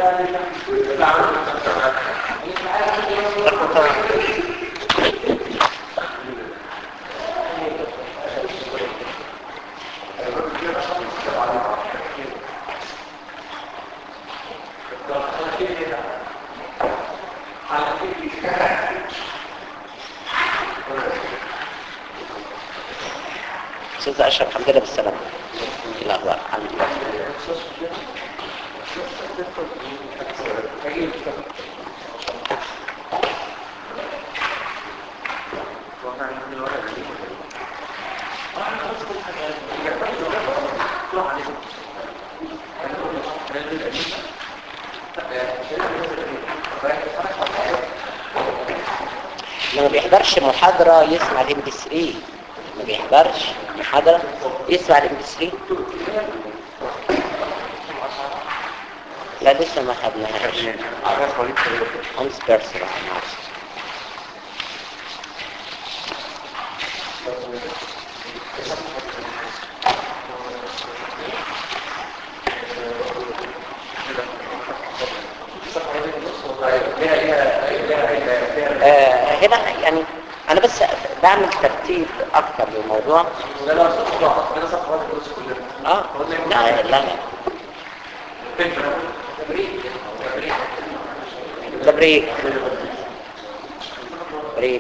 استاذ اشرف الحمد لله بالسلامه ايه الاخبار الحمد لله اللي ما بيحضرش محاضرة يسمع الام بي 3 ما بيحضرش محاضرة يسمع الام بي 3 لا لسه ما خدناهاش خمس بيرسون آه هنا يعني انا بس بعمل ترتيب اكتر للموضوع اه لا لا لا ده بريك بريك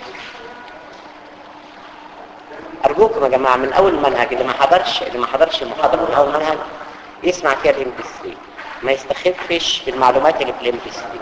ارجوكم يا جماعه من اول منهج اللي ما حضرش اللي ما حضرش المحاضره من اول منهج يسمع فيها الام بي 3 ما يستخفش بالمعلومات اللي في الام بي 3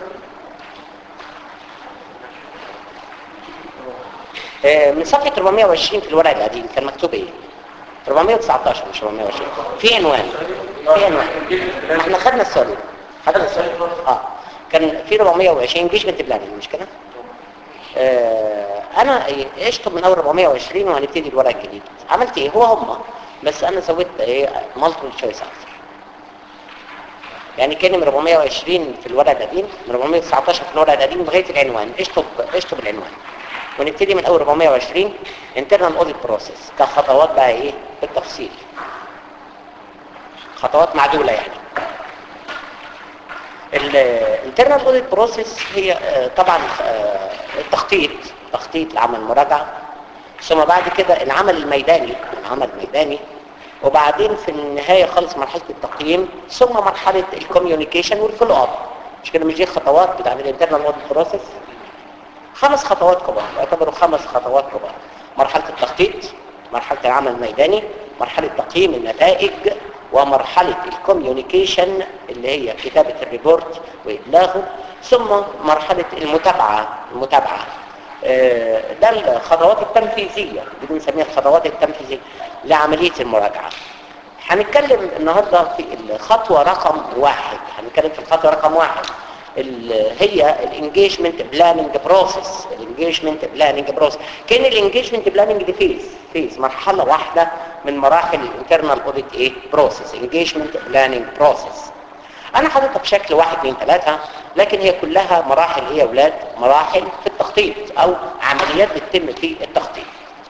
آه، من صفحه 420 في الورق القديم كان مكتوب ايه 419 مش 420 في عنوان في عنوان ما احنا خدنا السؤال ده خدنا السؤال اه كان في 420 جيش بنت بلاني مش كده آه انا اشطب من اول 420 وهنبتدي الورق الجديد عملت ايه هو هم بس انا زودت ايه مالتيبل تشويس اكتر يعني كان من 420 في الورق القديم من 419 في الورق القديم لغايه العنوان اشطب اشطب العنوان ونبتدي من اول 420 internal audit process كخطوات بقى ايه بالتفصيل خطوات معدولة يعني الانترنال اوديت بروسيس هي آه، طبعا آه، التخطيط تخطيط لعمل مراجعة ثم بعد كده العمل الميداني العمل الميداني وبعدين في النهاية خالص مرحلة التقييم ثم مرحلة الكوميونيكيشن والفولو اب مش كده مش دي خطوات بتاعت الانترنال اوديت بروسيس خمس خطوات كبار يعتبروا خمس خطوات كبار مرحلة التخطيط مرحلة العمل الميداني مرحلة تقييم النتائج ومرحلة الكوميونيكيشن اللي هي كتابة الريبورت وإبلاغه ثم مرحلة المتابعة المتابعة آه، ده الخطوات التنفيذية دي بنسميها الخطوات التنفيذية لعملية المراجعة هنتكلم النهاردة في الخطوة رقم واحد هنتكلم في الخطوة رقم واحد ال- هي الانجيجمنت بلاننج بروسيس الانجيجمنت بلاننج بروسيس كان الانجيجمنت بلاننج دي فيز فيز مرحله واحده من مراحل الانترنال اوديت ايه بروسيس انجيجمنت بلاننج بروسيس انا حاططها بشكل واحد اثنين ثلاثه لكن هي كلها مراحل ايه يا اولاد مراحل في التخطيط او عمليات بتتم في التخطيط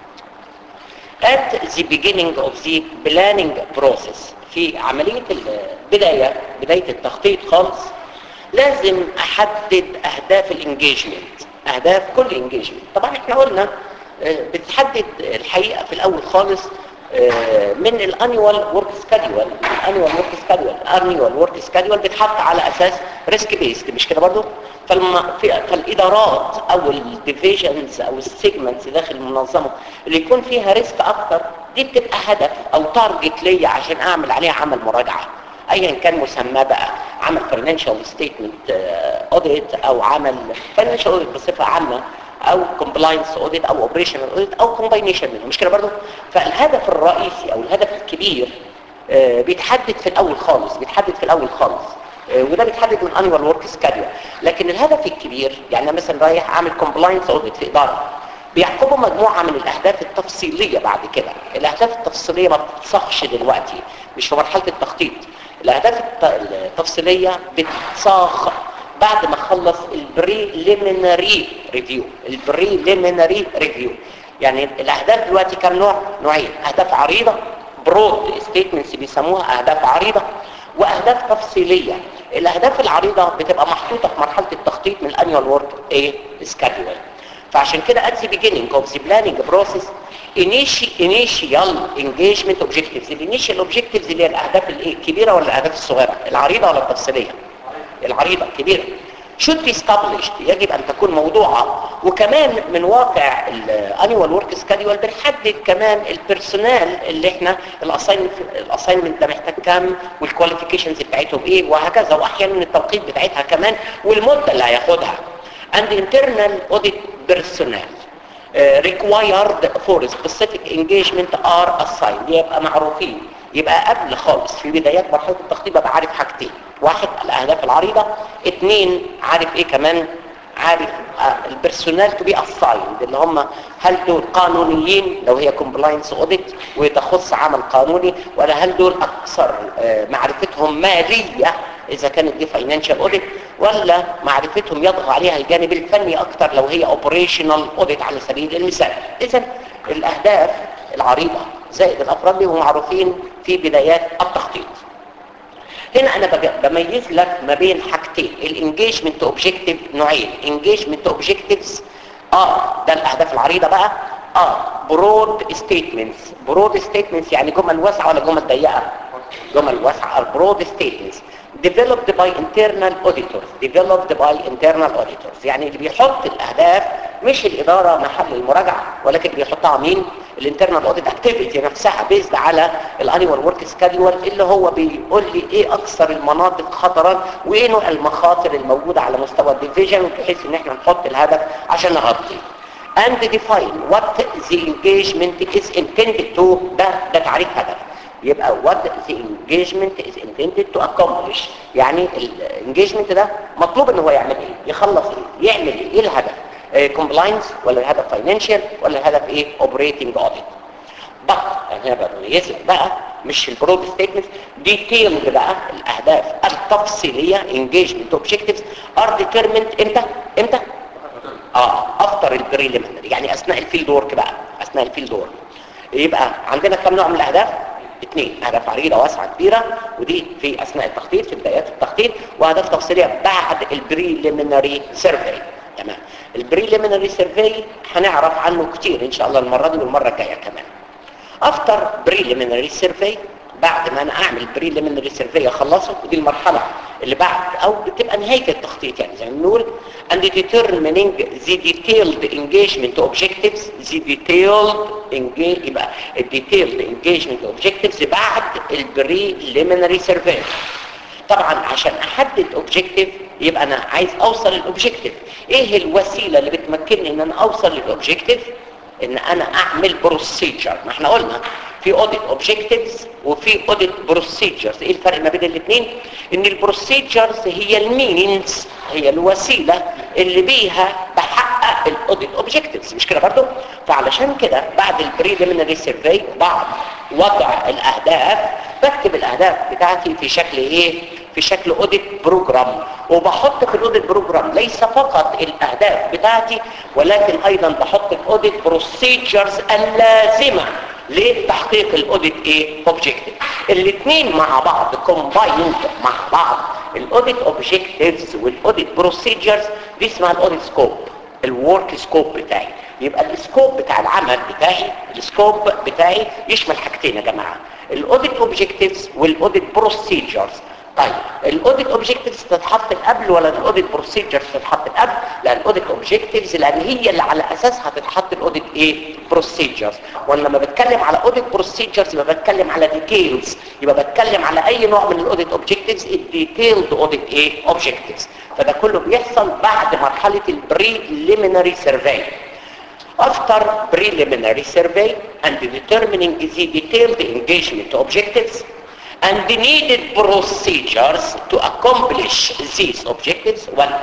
at the beginning of the planning process في عملية البداية بداية التخطيط خالص لازم احدد اهداف الانجيجمنت اهداف كل انجيجمنت طبعا احنا قلنا آه، بتحدد الحقيقة في الاول خالص آه، من الانيوال ورك سكادول الانيوال ورك سكادول الانيوال ورك سكادول بتحط على اساس ريسك بيست مش كده برضو فالم... في... فالادارات او الديفيجنز او السيجمنتس داخل المنظمه اللي يكون فيها ريسك اكتر دي بتبقى هدف او تارجت ليا عشان اعمل عليها عمل مراجعه ايا كان مسماه بقى عمل فاينانشال ستيتمنت اوديت او عمل فاينانشال اوديت بصفه عامه او كومبلاينس اوديت او اوبريشنال اوديت او كومباينيشن منهم مش كده برضه فالهدف الرئيسي او الهدف الكبير آه، بيتحدد في الاول خالص بيتحدد في الاول خالص آه، وده بيتحدد من انوال ورك سكادول لكن الهدف الكبير يعني أنا مثلا رايح اعمل كومبلاينس اوديت في اداره بيحكموا مجموعة من الأهداف التفصيلية بعد كده الأهداف التفصيلية ما بتتصاغش دلوقتي مش في مرحلة التخطيط الأهداف الت- التفصيلية بتتصاغ بعد ما اخلص البريليمينري ريفيو البريليمينري ريفيو يعني الأهداف دلوقتي كام نوع؟ نوعين أهداف عريضة برود ستيتمنتس بيسموها أهداف عريضة وأهداف تفصيلية الاهداف العريضه بتبقى محطوطه في مرحله التخطيط من الانيوال ورك ايه سكادول فعشان كده at the beginning of the planning process initial initial engagement objectives الانيشال objectives اللي هي الاهداف الايه الكبيره ولا الاهداف الصغيره العريضه ولا التفصيليه العريضه الكبيره should be established يجب ان تكون موضوعه وكمان من واقع الانيوال ورك سكادول بنحدد كمان البيرسونال اللي احنا الاساينمنت ده محتاج كام والكواليفيكيشنز بتاعتهم ايه وهكذا واحيانا التوقيت بتاعتها كمان والمده اللي هياخدها and internal audit personnel uh, required for specific engagement are assigned يبقى معروفين يبقى قبل خالص في بدايات مرحله التخطيط ابقى عارف حاجتين واحد الاهداف العريضه اثنين عارف ايه كمان عارف البرسونال تو بي اسايند اللي هم هل دول قانونيين لو هي كومبلاينس اوديت وتخص عمل قانوني ولا هل دول اكثر آه، معرفتهم ماليه اذا كانت دي فاينانشال اوديت ولا معرفتهم يطغى عليها الجانب الفني اكتر لو هي اوبريشنال اوديت على سبيل المثال اذا الاهداف العريضه زائد الافراد بيبقوا معروفين في بدايات التخطيط هنا انا بج- بميز لك ما بين حاجتين الانجيجمنت اوبجكتيف نوعين انجيجمنت اوبجكتيفز اه ده الاهداف العريضه بقى اه برود ستيتمنتس برود ستيتمنتس يعني جمل واسعه ولا جمل ضيقه جمل واسعه برود ستيتمنتس developed by internal auditors developed by internal auditors يعني اللي بيحط الاهداف مش الاداره محل المراجعه ولكن بيحطها مين الانترنال اوديت اكتيفيتي نفسها بيزد على الانيوال ورك سكادول اللي هو بيقول لي ايه اكثر المناطق خطرا وايه نوع المخاطر الموجوده على مستوى الديفيجن بحيث ان احنا نحط الهدف عشان نغطي and define what the engagement is intended to ده ده تعريف هدف يبقى what the engagement is intended to accomplish يعني الانجيجمنت ده مطلوب ان هو يعمل ايه يخلص ايه يعمل ايه ايه الهدف كومبلاينس ولا الهدف فاينانشال ولا الهدف ايه اوبريتنج اوديت بقى يعني انا بميز لك بقى مش البرود ستيتمنت ديتيلد بقى الاهداف التفصيليه انجيجمنت اوبجكتيفز ار ديترمنت امتى امتى اه افتر البريليمينري يعني اثناء الفيلد ورك بقى اثناء الفيلد ورك يبقى عندنا كم نوع من الاهداف اثنين اهداف عريضه واسعه كبيره ودي في اثناء التخطيط في بدايات التخطيط واهداف تفصيليه بعد البريليمينري سيرفي تمام البريليمينري سيرفي هنعرف عنه كتير ان شاء الله المره دي والمره الجايه كمان افتر بريليمينري سيرفي بعد ما انا اعمل بريليمينري سيرفي اخلصه ودي المرحله اللي بعد او بتبقى نهايه التخطيط يعني زي ما بنقول and determining the detailed engagement objectives the detailed engage يبقى ال detailed engagement objectives بعد البريليمينري سيرفي طبعا عشان احدد اوبجكتيف يبقى انا عايز اوصل للاوبجكتيف ايه الوسيله اللي بتمكنني ان انا اوصل للاوبجكتيف ان انا اعمل بروسيجر ما احنا قلنا في اوديت اوبجكتيفز وفي اوديت بروسيجرز ايه الفرق ما بين الاثنين ان البروسيجرز هي المينز هي الوسيله اللي بيها بحقق الاوديت اوبجكتيفز مش كده برضو فعلشان كده بعد البريليمينري سيرفي بعد وضع الاهداف بكتب الاهداف بتاعتي في شكل ايه في شكل اوديت بروجرام وبحط في الاوديت بروجرام ليس فقط الاهداف بتاعتي ولكن ايضا بحط الاوديت بروسيجرز اللازمه لتحقيق الاوديت ايه اوبجكتيف الاثنين مع بعض كومبايند مع بعض الاوديت اوبجكتيفز والاوديت بروسيجرز دي اسمها الاوديت سكوب الورك سكوب بتاعي يبقى السكوب بتاع العمل بتاعي السكوب بتاعي يشمل حاجتين يا جماعه الاوديت اوبجكتيفز والاوديت بروسيجرز طيب الاوديت اوبجكتيفز تتحط قبل ولا الاوديت بروسيجرز تتحط قبل لا الاوديت اوبجكتيفز لان هي اللي على اساسها تتحط الاوديت ايه بروسيجرز وانا لما بتكلم على اوديت بروسيجرز يبقى بتكلم على ديتيلز يبقى بتكلم على اي نوع من الاوديت اوبجكتيفز الديتيلد اوديت ايه اوبجكتيفز فده كله بيحصل بعد مرحله البريليمينري سيرفي After preliminary survey and determining the detailed engagement objectives and the needed procedures to accomplish these objectives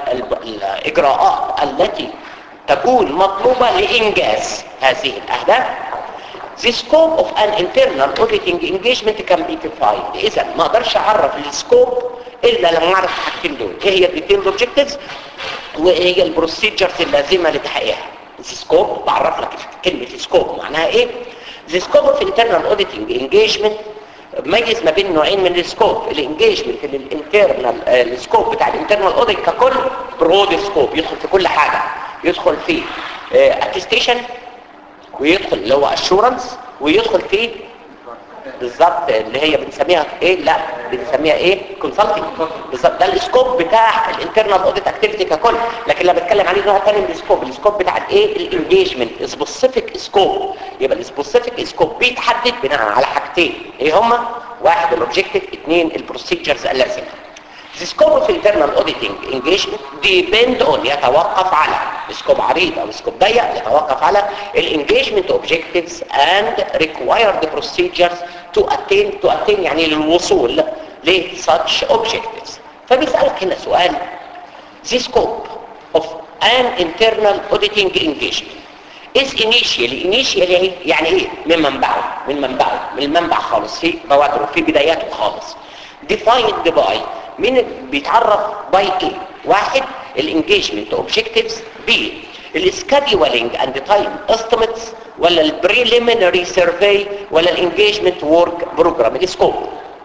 والإجراءات التي تكون مطلوبة لإنجاز هذه الأهداف The scope of an internal auditing engagement can be defined. إذا ما أقدرش أعرف السكوب إلا لما أعرف الحاجتين دول. إيه هي الديتيلد objectives وإيه هي البروسيجرز اللازمة لتحقيقها. The scope بعرف لك كلمة scope معناها إيه؟ The scope of internal auditing engagement ميز ما بين نوعين من السكوب الانجيجمنت الانترنال السكوب بتاع الانترنال اوديت ككل برود سكوب يدخل في كل حاجه يدخل في اتستيشن ويدخل اللي هو اشورنس ويدخل في بالظبط اللي هي بنسميها ايه لا بنسميها ايه كونسلتنج بالظبط ده السكوب بتاع الانترنال اوديت اكتيفيتي ككل لكن لما بتكلم عليه نوع ثاني من السكوب السكوب بتاع الايه الانجيجمنت سبيسيفيك سكوب يبقى السبيسيفيك سكوب بيتحدد بناء على حاجتين ايه هما واحد الاوبجكتيف اثنين البروسيجرز اللازمه The scope of internal auditing engagement depend on يتوقف على سكوب عريض او سكوب ضيق يتوقف على الانجيجمنت objectives and required procedures to attain to attain يعني للوصول ل such objectives فبيسألك هنا سؤال The scope of an internal auditing engagement is initially initially يعني ايه من منبعه من منبعه من المنبع خالص في بوادره في بداياته خالص defined by مين بيتعرف باي ايه واحد الانجيجمنت اوبجكتيفز بي السكادولينج اند تايم استيميتس ولا البريليمينري سيرفي ولا الانجيجمنت ورك بروجرام السكوب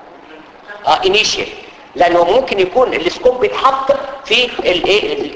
اه انيشال لانه ممكن يكون السكوب بيتحط في الايه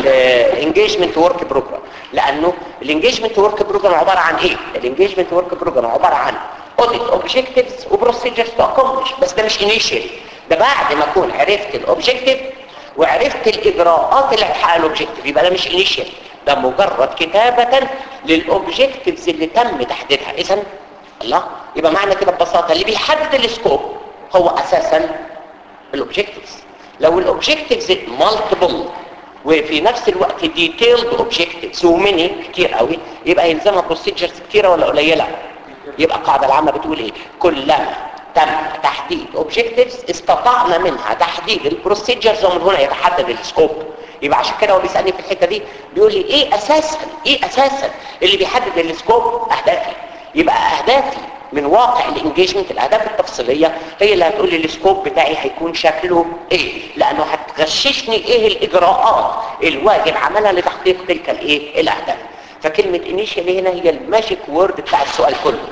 الانجيجمنت ورك بروجرام لانه الانجيجمنت ورك بروجرام عباره عن ايه الانجيجمنت ورك بروجرام عباره عن اوديت اوبجكتيفز وبروسيجرز تو اكومبلش بس ده مش انيشال ده بعد ما اكون عرفت الاوبجكتيف وعرفت الاجراءات اللي هتحقق الاوبجكتيف يبقى ده مش انيشال ده مجرد كتابة للاوبجكتيفز اللي تم تحديدها اذا الله يبقى معنى كده ببساطة اللي بيحدد السكوب هو اساسا الاوبجكتيفز لو الاوبجكتيفز مالتيبل وفي نفس الوقت ديتيلد اوبجكتيفز ومني كتير قوي يبقى يلزمها بروسيجرز كتيره ولا قليله يبقى القاعده العامه بتقول ايه كلما تم تحديد اوبجكتيفز استطعنا منها تحديد البروسيجرز ومن هنا يتحدد السكوب يبقى عشان كده هو بيسالني في الحته دي بيقول لي ايه اساسا ايه اساسا اللي بيحدد السكوب اهدافي يبقى اهدافي من واقع الانجيجمنت الاهداف التفصيليه هي اللي هتقول لي السكوب بتاعي هيكون شكله ايه لانه هتغششني ايه الاجراءات الواجب عملها لتحقيق تلك الايه الاهداف فكلمه انيشال هنا هي الماجيك وورد بتاع السؤال كله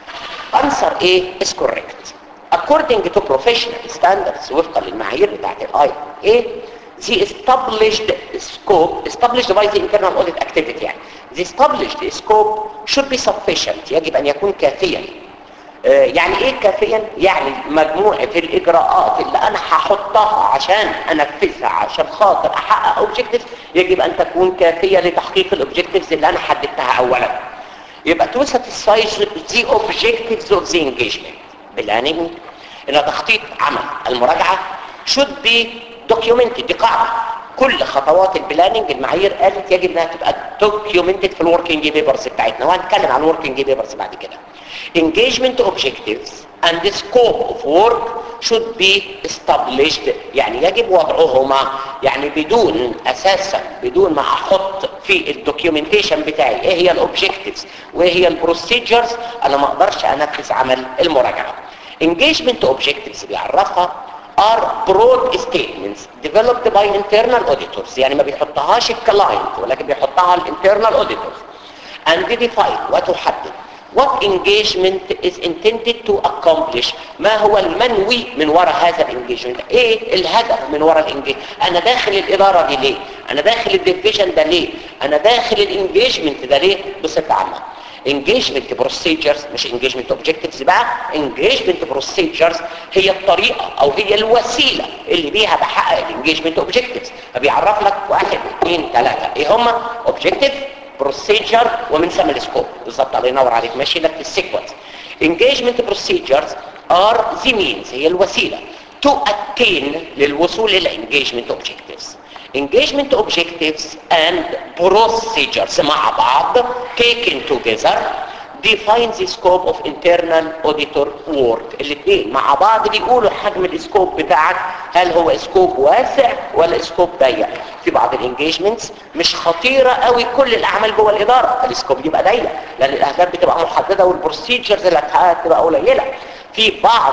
answer A is correct according to professional standards وفقا للمعايير بتاعت الاي A the established scope established by the internal audit activity يعني the established scope should be sufficient يجب ان يكون كافيا آه يعني ايه كافيا يعني مجموعة الاجراءات اللي انا هحطها عشان انفذها عشان خاطر احقق اوبجكتيف يجب ان تكون كافية لتحقيق الاوبجكتيفز اللي انا حددتها اولا يبقى to satisfy the objectives of the engagement planning ان تخطيط عمل المراجعة should be documented دي قاعدة كل خطوات البلاننج المعايير قالت يجب انها تبقى documented في الوركينج بيبرز بتاعتنا وهنتكلم عن الوركينج بيبرز بعد كده engagement objectives and the scope of work should be established يعني يجب وضعهما يعني بدون اساسا بدون ما احط في الدوكيومنتيشن بتاعي ايه هي الاوبجكتيفز وايه هي البروسيجرز انا ما اقدرش انفذ عمل المراجعه engagement objectives بيعرفها are broad statements developed by internal auditors يعني ما بيحطهاش الكلاينت ولكن بيحطها الانترنال auditors and define وتحدد what engagement is intended to accomplish ما هو المنوي من وراء هذا الانجيجمنت ايه الهدف من وراء الانجيجمنت انا داخل الاداره دي ليه انا داخل الديفيجن ده ليه انا داخل الانجيجمنت ده ليه بصفه عامه engagement procedures مش engagement objectives بقى engagement procedures هي الطريقة او هي الوسيلة اللي بيها بحقق الانجيجمنت objectives فبيعرف لك واحد اثنين ثلاثة ايه هما objective procedure ومن ثم السكوب بالظبط الله ينور عليك ماشي لك في السيكونس engagement procedures are the means هي الوسيلة to attain للوصول الى engagement objectives engagement objectives and procedures مع بعض taken together define the scope of internal auditor work الاثنين مع بعض بيقولوا حجم السكوب بتاعك هل هو سكوب واسع ولا سكوب ضيق في بعض الانجيجمنتس مش خطيرة قوي كل الاعمال جوه الادارة السكوب يبقى ضيق لان الاهداف بتبقى محددة والبروسيجرز اللي هتحققها بتبقى قليلة في بعض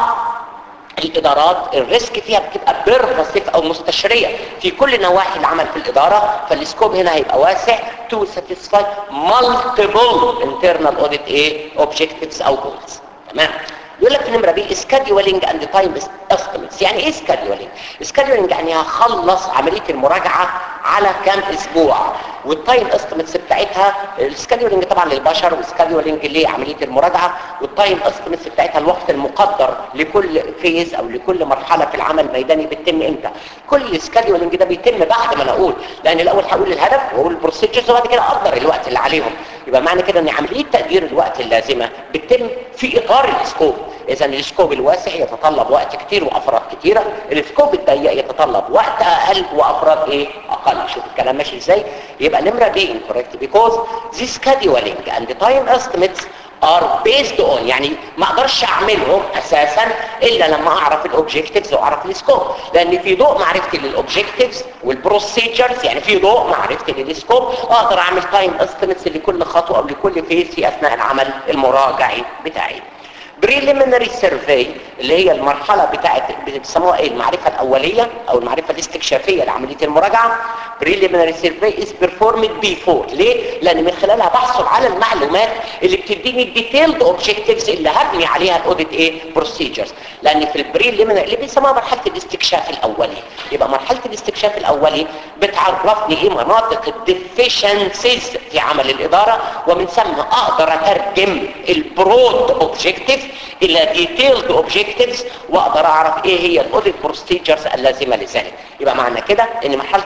الادارات الريسك فيها بتبقى بيرفسيف او مستشريه في كل نواحي العمل في الاداره فالسكوب هنا هيبقى واسع تو ساتيسفاي مالتيبل انترنال اوديت ايه اوبجكتيفز او جولز تمام يقول لك في نمره بي سكادولينج اند تايم استيميتس يعني ايه سكادولينج سكادولينج يعني هخلص عمليه المراجعه على كام اسبوع والتايم استيميتس بتاعتها السكادولينج طبعا للبشر والسكادولينج لعمليه المراجعه والتايم استيميتس بتاعتها الوقت المقدر لكل فيز او لكل مرحله في العمل الميداني بتتم امتى كل سكادولينج ده بيتم بعد ما انا اقول لان الاول هقول الهدف واقول البروسيجرز وبعد كده اقدر الوقت اللي عليهم يبقى معنى كده ان عمليه تقدير الوقت اللازمه بتتم في اطار السكوب اذا السكوب الواسع يتطلب وقت كتير وافراد كتيره السكوب الضيق يتطلب وقت اقل وافراد ايه اقل شوف الكلام ماشي ازاي يبقى نمره دي incorrect because this scheduling and the time estimates are based on يعني ما اقدرش اعملهم اساسا الا لما اعرف الاوبجكتيفز واعرف السكوب لان في ضوء معرفتي للاوبجكتيفز والبروسيجرز يعني في ضوء معرفتي للسكوب اقدر اعمل تايم استيميتس لكل خطوه او لكل فيز في اثناء العمل المراجعي بتاعي preliminary survey اللي هي المرحلة بتاعت بيسموها ايه المعرفة الأولية أو المعرفة الاستكشافية لعملية المراجعة preliminary survey is performed before ليه؟ لأن من خلالها بحصل على المعلومات اللي بتديني الديتيلد objectives اللي هبني عليها الاوديت ايه procedures لأن في البريليمينري اللي بيسموها مرحلة الاستكشاف الأولي يبقى مرحلة الاستكشاف الأولي بتعرفني ايه مناطق الديفيشنسيز في عمل الإدارة ومن ثم أقدر أترجم البرود objective الى detailed objectives واقدر اعرف ايه هي الاوديت بروسيجرز اللازمه لذلك يبقى معنى كده ان مرحله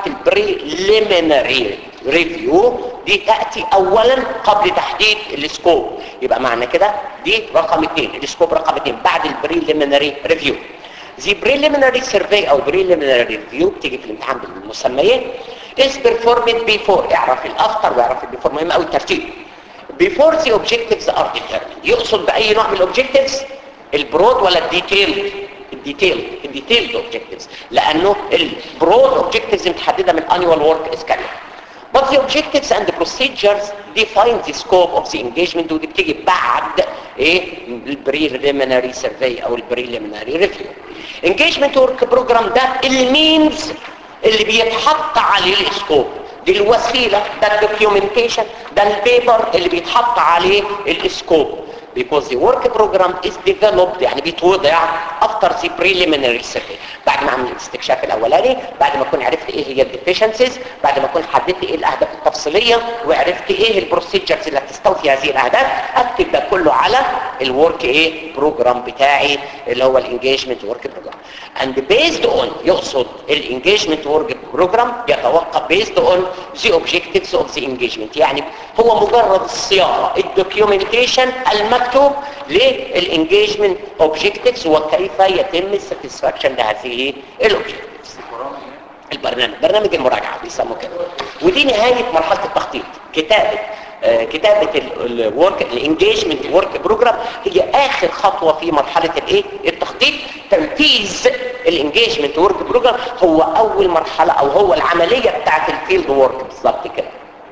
البريليمينري ريفيو دي تاتي اولا قبل تحديد السكوب يبقى معنى كده دي رقم اثنين السكوب رقم اثنين بعد البريليمينري ريفيو The preliminary survey او preliminary review بتيجي في الامتحان بالمسميات is performed before اعرف الافتر واعرف البيفور مهم قوي الترتيب before the objectives are determined يقصد بأي نوع من الاوبجكتيفز البرود ولا الديتيل الديتيل الديتيلد اوبجكتيفز لانه البرود اوبجكتيفز متحدده من annual work schedule but the objectives and the procedures define the scope of the engagement ودي بتيجي بعد ايه البريليمينري سيرفي او البريليمينري ريفيو engagement work program ده المينز اللي بيتحط عليه السكوب دي الوسيلة ده الدوكيومنتيشن ده البيبر اللي بيتحط عليه السكوب because the work program is developed يعني بيتوضع after the preliminary survey بعد ما اعمل الاستكشاف الاولاني بعد ما اكون عرفت ايه هي الديفيشنسيز بعد ما اكون حددت ايه الاهداف التفصيليه وعرفت ايه البروسيجرز اللي هتستوفي هذه الاهداف اكتب ده كله على الورك ايه بروجرام بتاعي اللي هو الانجيجمنت ورك بروجرام and based on يقصد الانجيجمنت ورك بروجرام يتوقع based on the objectives of the engagement يعني هو مجرد الصياغه الدوكيومنتيشن المكتوب للانجيجمنت اوبجكتيفز وكيف يتم الساتسفاكشن لهذه الاوبجكتيفز البرنامج برنامج المراجعه بيسموه كده ودي نهايه مرحله التخطيط كتابه آه كتابه الورك الانجيجمنت ورك بروجرام هي اخر خطوه في مرحله الايه التخطيط تنفيذ الانجيجمنت ورك بروجرام هو اول مرحله او هو العمليه بتاعه الفيلد ورك بالظبط كده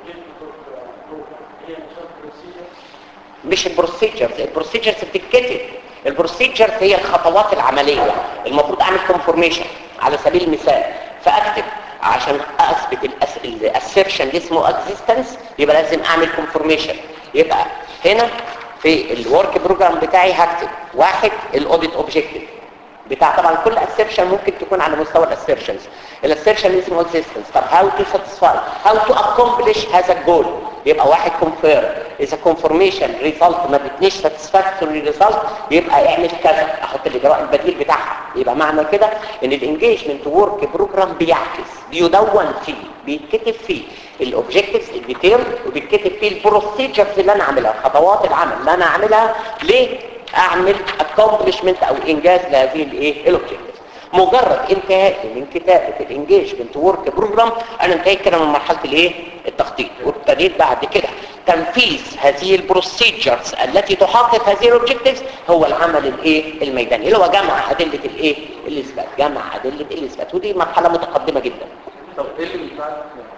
مش البروسيجرز البروسيجرز بتتكتب البروسيجرز هي الخطوات العمليه المفروض اعمل كونفورميشن على سبيل المثال فاكتب عشان اثبت الاسيرشن اللي اسمه اكزيستنس يبقى لازم اعمل كونفورميشن يبقى هنا في الورك بروجرام بتاعي هكتب واحد الاوديت اوبجكتيف بتاع طبعا كل اسيرشن ممكن تكون على مستوى الاسيرشنز الاسيرشن اسمه اكزيستنس طب هاو تو ساتيسفاي هاو تو اكومبليش هذا الجول يبقى واحد كونفيرم اذا كونفورميشن ريزلت ما بتنيش ساتيسفاكتوري ريزلت يبقى اعمل كذا احط الاجراء البديل بتاعها يبقى معنى كده ان الانجيجمنت ورك بروجرام بيعكس بيدون فيه بيتكتب فيه الاوبجكتيفز الديتيل وبيتكتب فيه البروسيجرز اللي انا عاملها خطوات العمل اللي انا عاملها ليه اعمل اكومبليشمنت او انجاز لهذه الايه الاوبجكتيف مجرد انتهائي من كتابه الانجيجمنت ورك بروجرام انا انتهيت كده من مرحله الايه التخطيط وابتديت بعد كده تنفيذ هذه البروسيجرز التي تحقق هذه الاوبجكتيفز هو العمل الايه الميداني اللي هو جمع ادله الايه الاثبات جمع ادله الاثبات ودي مرحله متقدمه جدا طب ايه اللي بيفعل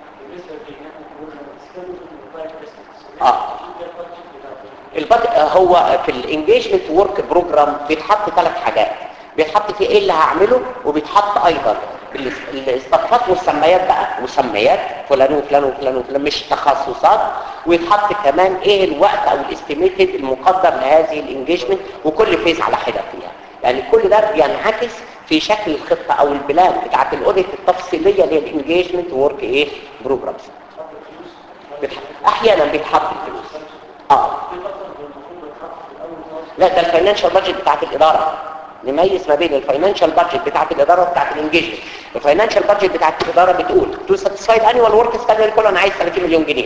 اه البدء هو في الانجيجمنت ورك بروجرام بيتحط ثلاث حاجات بيتحط فيه ايه اللي هعمله وبيتحط ايضا الاصطفات والسميات بقى مسميات فلان وفلان وفلان وفلان مش تخصصات ويتحط كمان ايه الوقت او الاستيميتد المقدر لهذه الانجيجمنت وكل فيز على حده فيها يعني كل ده بينعكس في شكل الخطه او البلان بتاعت الاوديت التفصيليه اللي هي الانجيجمنت وورك ايه بروجرامز احيانا بيتحط الفلوس اه لا ده الفاينانشال بادجت بتاعت الاداره نميز ما بين الفاينانشال بادجت بتاعت الاداره وبتاعت الانجيجمنت الفاينانشال بادجت بتاعت الاداره بتقول تو ساتيسفايد انيوال ورك ستاندرد كله انا عايز 30 مليون جنيه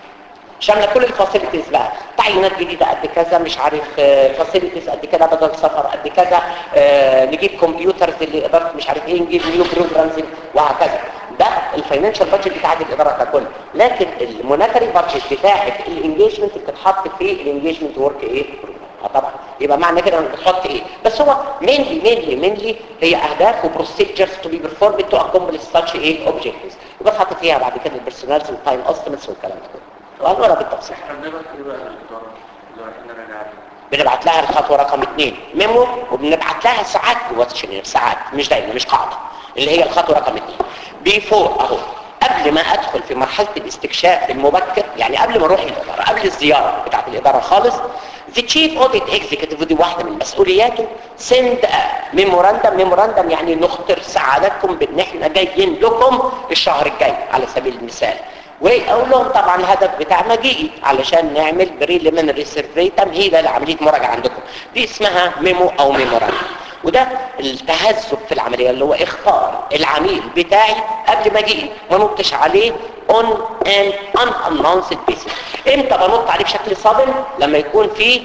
شامله كل الفاسيلتيز بقى تعيينات جديده قد كذا مش عارف فاسيلتيز قد كده بدل سفر قد كذا آه، نجيب كمبيوترز اللي اداره مش عارف ايه نجيب نيو بروجرامز وهكذا ده الفاينانشال بادجت بتاعت الاداره ككل لكن المونتري بادجت بتاعت الانجيجمنت بتتحط في الانجيجمنت ورك ايه اه طبعا يبقى معنى كده انك بتحط ايه بس هو مينلي مينلي مينلي هي اهداف وبروسيجرز تو بي بيرفورمد تو اكومبلش ساتش ايه اوبجكتيفز يبقى تحط فيها بعد كده البيرسونالز والتايم استيمتس والكلام ده كله وهنقولها بالتفصيل احنا بنبعت ايه بقى للاداره اللي رايحين نراجع عليها بنبعت لها الخطوه رقم اثنين ميمو وبنبعت لها ساعات كويشنير ساعات مش دايما مش قاعده اللي هي الخطوه رقم اثنين بيفور اهو قبل ما ادخل في مرحله الاستكشاف المبكر يعني قبل ما اروح الاداره قبل الزياره بتاعت الاداره خالص The chief audit executive ودي واحده من مسؤولياته send a memorandum memorandum يعني نخطر سعادتكم بان احنا جايين لكم الشهر الجاي على سبيل المثال واقول لهم طبعا الهدف بتاع مجيئي علشان نعمل بريليمينري سيرفي تمهيدا لعمليه مراجعه عندكم دي اسمها ميمو او ميموراندوم وده التهذب في العمليه اللي هو اختار العميل بتاعي قبل ما اجي ما نطش عليه on an unannounced basis امتى بنط عليه بشكل صادم لما يكون في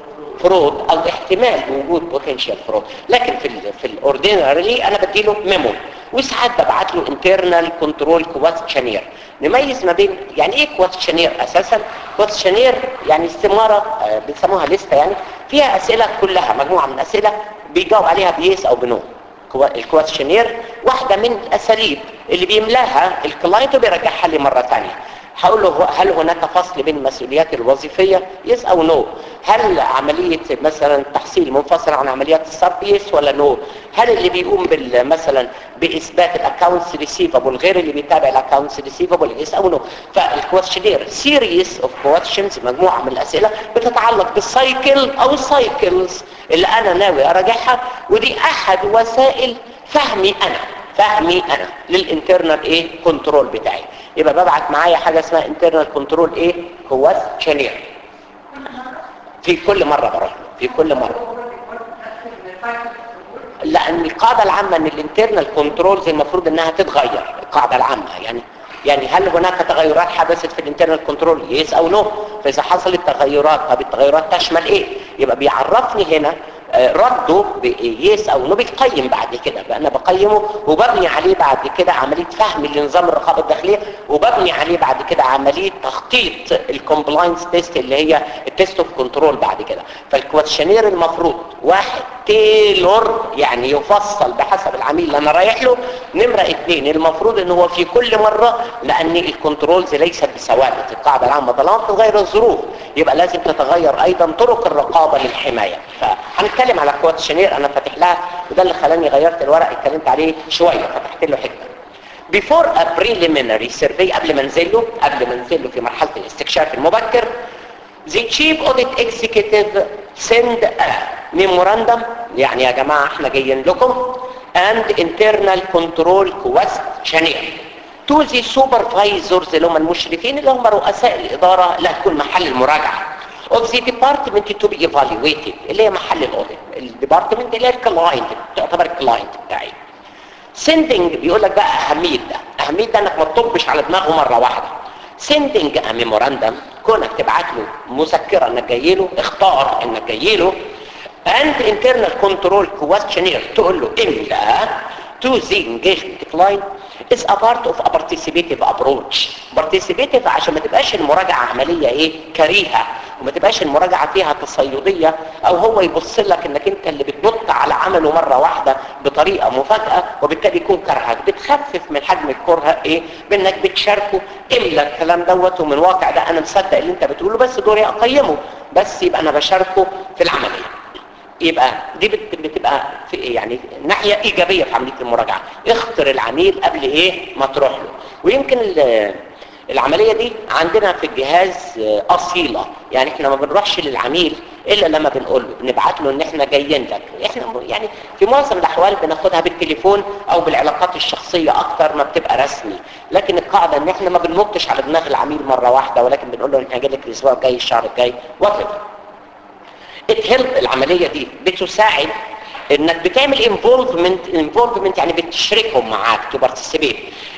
فرود او احتمال وجود بوتنشال فرود لكن في ال في الاوردينري انا بديله ميمو وساعات ببعت له انترنال كنترول كويستشنير نميز ما بين يعني ايه كويستشنير اساسا كويستشنير يعني استماره آه، بنسموها لسته يعني فيها اسئله كلها مجموعه من اسئله بيجاوب عليها بيس او بنو كوا- الكويستشنير واحده من الاساليب اللي بيملاها الكلاينت وبيرجعها لي مره ثانيه هقول له هل هناك فصل بين المسؤوليات الوظيفيه يس او نو هل عمليه مثلا تحصيل منفصل عن عمليات الصرف يس ولا نو هل اللي بيقوم بال- مثلا باثبات الاكونتس ريسيفبل غير اللي بيتابع الاكونتس ريسيفبل يس او نو فالكويستشنير سيريس اوف كويستشنز مجموعه من الاسئله بتتعلق بالسايكل او السايكلز اللي انا ناوي اراجعها ودي احد وسائل فهمي انا فهمي انا للانترنال ايه كنترول بتاعي يبقى ببعت معايا حاجه اسمها انترنال كنترول ايه كويستشنير في كل مره بروح له، في كل مره لان القاعده العامه ان الانترنال كنترولز المفروض انها تتغير القاعده العامه يعني يعني هل هناك تغيرات حدثت في الانترنال كنترول يس او نو فاذا حصلت تغيرات طب التغيرات تشمل ايه يبقى بيعرفني هنا آه، رده بيس او نو بيقيم بعد كده بقى انا بقيمه وببني عليه بعد كده عمليه فهم لنظام الرقابه الداخليه وببني عليه بعد كده عمليه تخطيط الكومبلاينس تيست اللي هي التيست اوف كنترول بعد كده فالكويشنير المفروض واحد تيلور يعني يفصل بحسب العميل اللي انا رايح له نمره اثنين المفروض ان هو في كل مره لان الكنترولز ليست بثوابت القاعده العامه طالما بتتغير الظروف يبقى لازم تتغير ايضا طرق الرقابه للحمايه فهنتكلم على كويشنير انا فاتح لها وده اللي خلاني غيرت الورق اتكلمت عليه شويه فتحت له حته before a preliminary survey قبل ما انزل له قبل ما انزل له في مرحله الاستكشاف المبكر the chief audit executive send a memorandum يعني يا جماعه احنا جايين لكم and internal control questionnaire to the supervisors اللي هم المشرفين اللي هم رؤساء الاداره اللي هتكون محل المراجعه of the department to be evaluated اللي هي محل الاوديت الديبارتمنت اللي هي الكلاينت تعتبر الكلاينت بتاعي سندنج بيقول لك بقى اهميه ده اهميه ده انك ما تطبش على دماغه مره واحده سندنج ا ميموراندم كونك تبعت له مذكره انك جاي له اختار انك جاي له and internal control questionnaire تقول له املا to the engagement client is a part of a participative approach participative عشان ما تبقاش المراجعة عملية ايه كريهة وما تبقاش المراجعة فيها تصيدية او هو يبص لك انك انت اللي بتنط على عمله مرة واحدة بطريقة مفاجأة وبالتالي يكون كرهك بتخفف من حجم الكره ايه بانك بتشاركه املا الكلام دوت ومن واقع ده انا مصدق اللي انت بتقوله بس دوري اقيمه بس يبقى انا بشاركه في العملية يبقى دي بت- بتبقى في يعني ناحية إيجابية في عملية المراجعة اختر العميل قبل إيه ما تروح له ويمكن ال- العملية دي عندنا في الجهاز آه، أصيلة يعني احنا ما بنروحش للعميل إلا لما بنقول له بنبعت له ان احنا جايين لك احنا م- يعني في معظم الأحوال بناخدها بالتليفون أو بالعلاقات الشخصية أكتر ما بتبقى رسمي لكن القاعدة ان احنا ما بننطش على دماغ العميل مرة واحدة ولكن بنقول له احنا جاي لك الأسبوع الجاي الشهر الجاي whatever الهيلب العملية دي بتساعد انك بتعمل انفولفمنت انفولفمنت يعني بتشركهم معاك تو بارتيسيبيت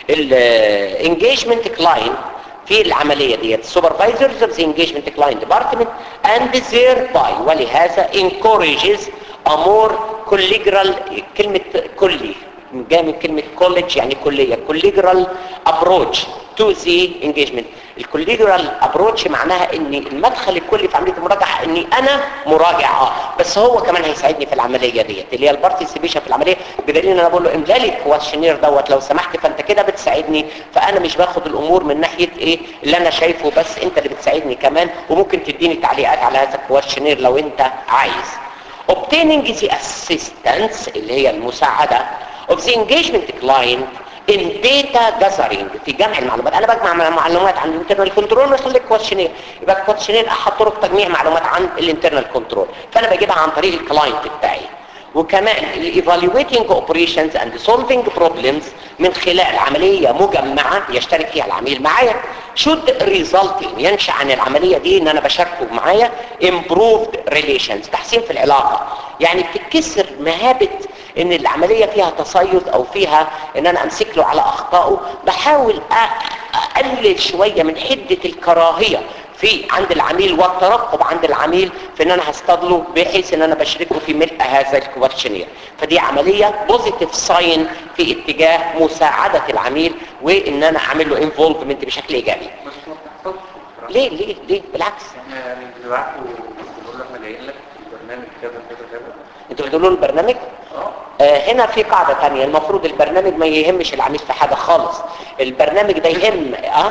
الانجيجمنت كلاينت في العملية ديت supervisors of the engagement client department and thereby ولهذا encourages a more collegial كلمة كلي جاي من كلمة college يعني كلية collegial approach to the engagement الكوليجرال ابروتش معناها ان المدخل الكلي في عمليه المراجعه اني انا مراجع اه بس هو كمان هيساعدني في العمليه ديت اللي هي البارتيسيبيشن في العمليه بدليل ان انا بقول له املا لي الكواشنير دوت لو سمحت فانت كده بتساعدني فانا مش باخد الامور من ناحيه ايه اللي انا شايفه بس انت اللي بتساعدني كمان وممكن تديني تعليقات على هذا الكواشنير لو انت عايز obtaining the assistance اللي هي المساعده of the engagement client in data gathering في جمع المعلومات انا بجمع معلومات عن الانترنال كنترول واخلي كويشنير يبقى الكويشنير احد طرق تجميع معلومات عن الانترنال كنترول فانا بجيبها عن طريق الكلاينت بتاعي وكمان الايفالويتنج اوبريشنز اند سولفينج بروبلمز من خلال عمليه مجمعه يشترك فيها العميل معايا should result in ينشا عن العمليه دي ان انا بشاركه معايا improved relations تحسين في العلاقه يعني بتتكسر مهابه ان العمليه فيها تصيد او فيها ان انا امسك له على اخطائه بحاول أ- اقلل شويه من حده الكراهيه في عند العميل والترقب عند العميل في ان انا هصطادله بحيث ان انا بشركه في ملء هذا الكواشنير فدي عمليه بوزيتيف ساين في اتجاه مساعده العميل وان انا اعمل له انفولفمنت بشكل ايجابي بس ما بتحصلش في الفرق. ليه ليه ليه بالعكس احنا يعني بنبعت له بنقول له احنا جايين لك البرنامج كذا كذا كذا انتوا بتقولوا له البرنامج اه آه، هنا في قاعدة تانية المفروض البرنامج ما يهمش العميل في حاجة خالص البرنامج ده يهم اه,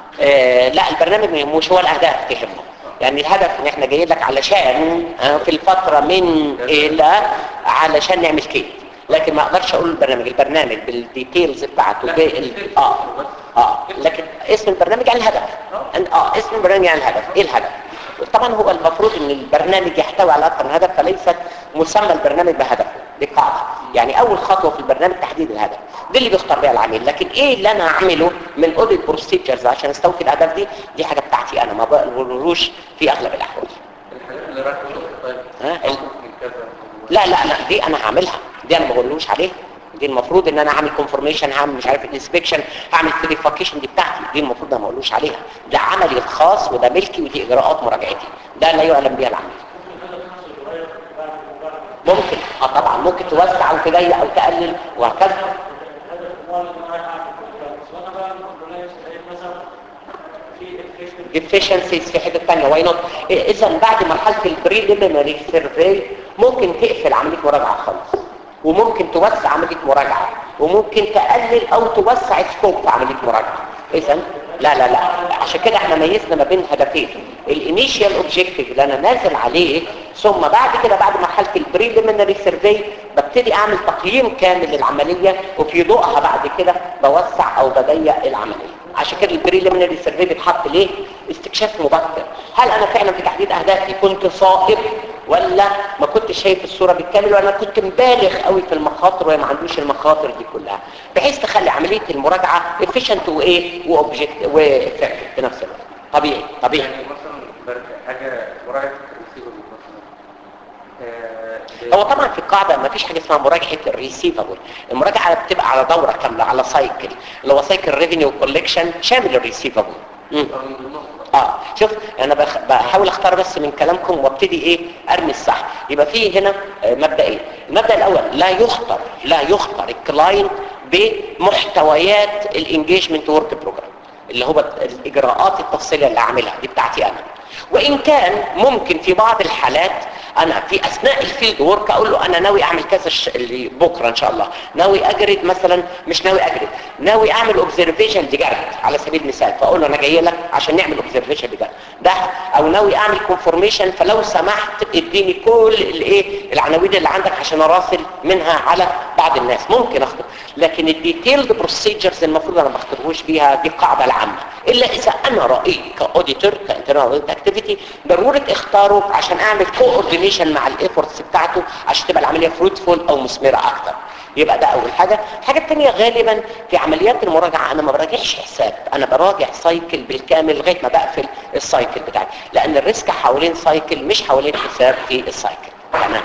آه لا البرنامج ما يهموش هو الاهداف تهمه يعني الهدف ان احنا جايين لك علشان آه في الفترة من الى علشان نعمل كده لكن ما اقدرش اقول البرنامج البرنامج بالديتيلز بتاعته لا، بال... اه اه لكن اسم البرنامج يعني الهدف أن- اه اسم البرنامج يعني الهدف ايه الهدف طبعا هو المفروض ان البرنامج يحتوي على اكثر من هدف فليست مسمى البرنامج بهدف دي قاعده يعني اول خطوه في البرنامج تحديد الهدف دي اللي بيختار بيها العميل لكن ايه اللي انا اعمله من اوديت بروسيجرز عشان استوفي الاهداف دي دي حاجه بتاعتي انا ما بقولوش في اغلب الاحوال الحاجات اللي رايحه شغل طيب ها، ال- من كذا لا لا لا دي انا هعملها دي انا ما بقولوش عليها دي المفروض ان انا اعمل كونفورميشن هعمل مش عارف انسبكشن هعمل فيريفيكيشن دي بتاعتي دي المفروض انا ما اقولوش عليها ده عملي الخاص وده ملكي ودي اجراءات مراجعتي ده لا يعلم بها العميل ممكن اه طبعا ممكن توسع او تضيق او تقلل وهكذا deficiencies في حته ثانيه واي نوت اذا بعد مرحله البريليمينري سيرفي ممكن تقفل عمليه مراجعه خالص وممكن توسع عمليه مراجعه وممكن تقلل او توسع السكوب في عمليه مراجعه اذا لا لا لا عشان كده احنا ميزنا ما بين هدفين الانيشال اوبجيكتيف اللي انا نازل عليه ثم بعد كده بعد مرحله البريليمينري سيرفي ببتدي اعمل تقييم كامل للعمليه وفي ضوءها بعد كده بوسع او بضيق العمليه عشان كده البريليمينري سيرفي بيتحط ليه استكشاف مبكر هل انا فعلا في تحديد اهدافي كنت صائب ولا ما كنتش شايف الصوره بالكامل ولا كنت مبالغ قوي في المخاطر وما عندوش المخاطر دي كلها بحيث تخلي عمليه المراجعه افيشنت وايه واوبجكت وافكتيف في نفس الوقت طبيعي طبيعي يعني مثلا برجع حاجه مراجعه الريسيفر مثلا آه، هو طبعا في القاعده ما فيش حاجه اسمها مراجعه الريسيفبل المراجعه بتبقى على دوره كامله على سايكل اللي هو سايكل ريفينيو كولكشن شامل الريسيفبل آه، من ضمنهم اه شوف انا بخ... بحاول اختار بس من كلامكم وابتدي ايه ارمي الصح يبقى في هنا آه، مبدا ايه المبدا الاول لا يخطر لا يخطر الكلاينت بمحتويات الانجيجمنت ورك بروجرام اللي هو الاجراءات التفصيليه اللي اعملها دي بتاعتي انا وان كان ممكن في بعض الحالات انا في اثناء الفيلد ورك اقول له انا ناوي اعمل كذا الش- اللي بكره ان شاء الله ناوي اجرد مثلا مش ناوي اجرد ناوي اعمل اوبزرفيشن لجرد على سبيل المثال فاقول له انا جاي لك عشان نعمل اوبزرفيشن لجرد ده او ناوي اعمل كونفورميشن فلو سمحت اديني كل الايه العناوين اللي عندك عشان اراسل منها على بعض الناس ممكن اخطر لكن الديتيلد بروسيجرز المفروض انا ما اخترهوش بيها دي القاعده العامه الا اذا انا رايت كاوديتور كانترنال اوديت اكتيفيتي ضروره اختاره عشان اعمل كوردينيشن مع الايفورتس بتاعته عشان تبقى العمليه فروتفول او مثمره اكتر يبقى ده اول حاجه الحاجه الثانيه غالبا في عمليات المراجعه انا ما براجعش حساب انا براجع سايكل بالكامل لغايه ما بقفل السايكل بتاعي لان الريسك حوالين سايكل مش حوالين حساب في السايكل تمام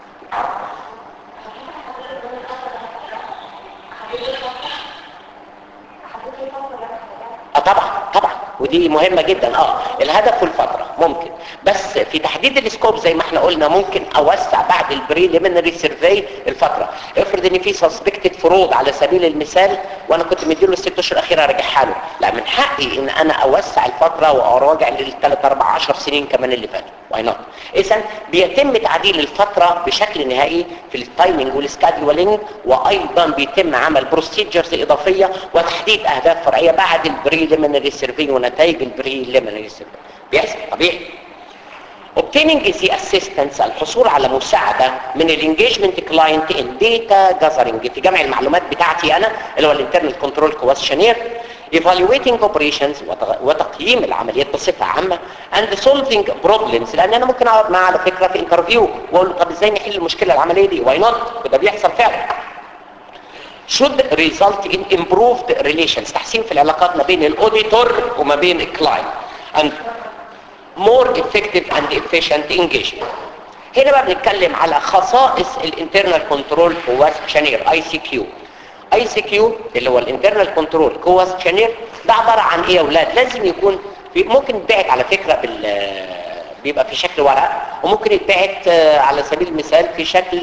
اه طبعا طبعا ودي مهمة جدا اه الهدف والفترة ممكن بس في تحديد السكوب زي ما احنا قلنا ممكن اوسع بعد البريليمينري سيرفي الفترة افرض ان في سسبكتد فروض على سبيل المثال وانا كنت مديله الست اشهر الاخيره ارجعها له لا من حقي ان انا اوسع الفترة واراجع للثلاث اربع عشر سنين كمان اللي فاتوا واي نوت اذا بيتم تعديل الفترة بشكل نهائي في التايمنج والسكادولينج وايضا بيتم عمل بروسيجرز اضافية وتحديد اهداف فرعية بعد البريليمينري سيرفي ونتائج البريليمينري سيرفي بيحصل طبيعي obtaining the assistance الحصول على مساعدة من الانجيجمنت كلاينت ان داتا جاذرنج في جمع المعلومات بتاعتي انا اللي هو الانترنال كنترول كويشنير evaluating operations وتغ- وتقييم العمليات بصفة عامة and solving problems لان انا ممكن اقعد معاه على فكرة في انترفيو واقول له طب ازاي نحل المشكلة العملية دي why not وده بيحصل فعلا should result in improved relations تحسين في العلاقات ما بين الاوديتور وما بين الكلاينت and more effective and efficient engagement هنا بقى بنتكلم على خصائص الانترنال كنترول كويشنير اي سي كيو اي سي كيو اللي هو الانترنال كنترول كويشنير ده عباره عن ايه يا اولاد لازم يكون في ممكن يتبعت على فكره بال بيبقى في شكل ورق وممكن يتبعت آه، على سبيل المثال في شكل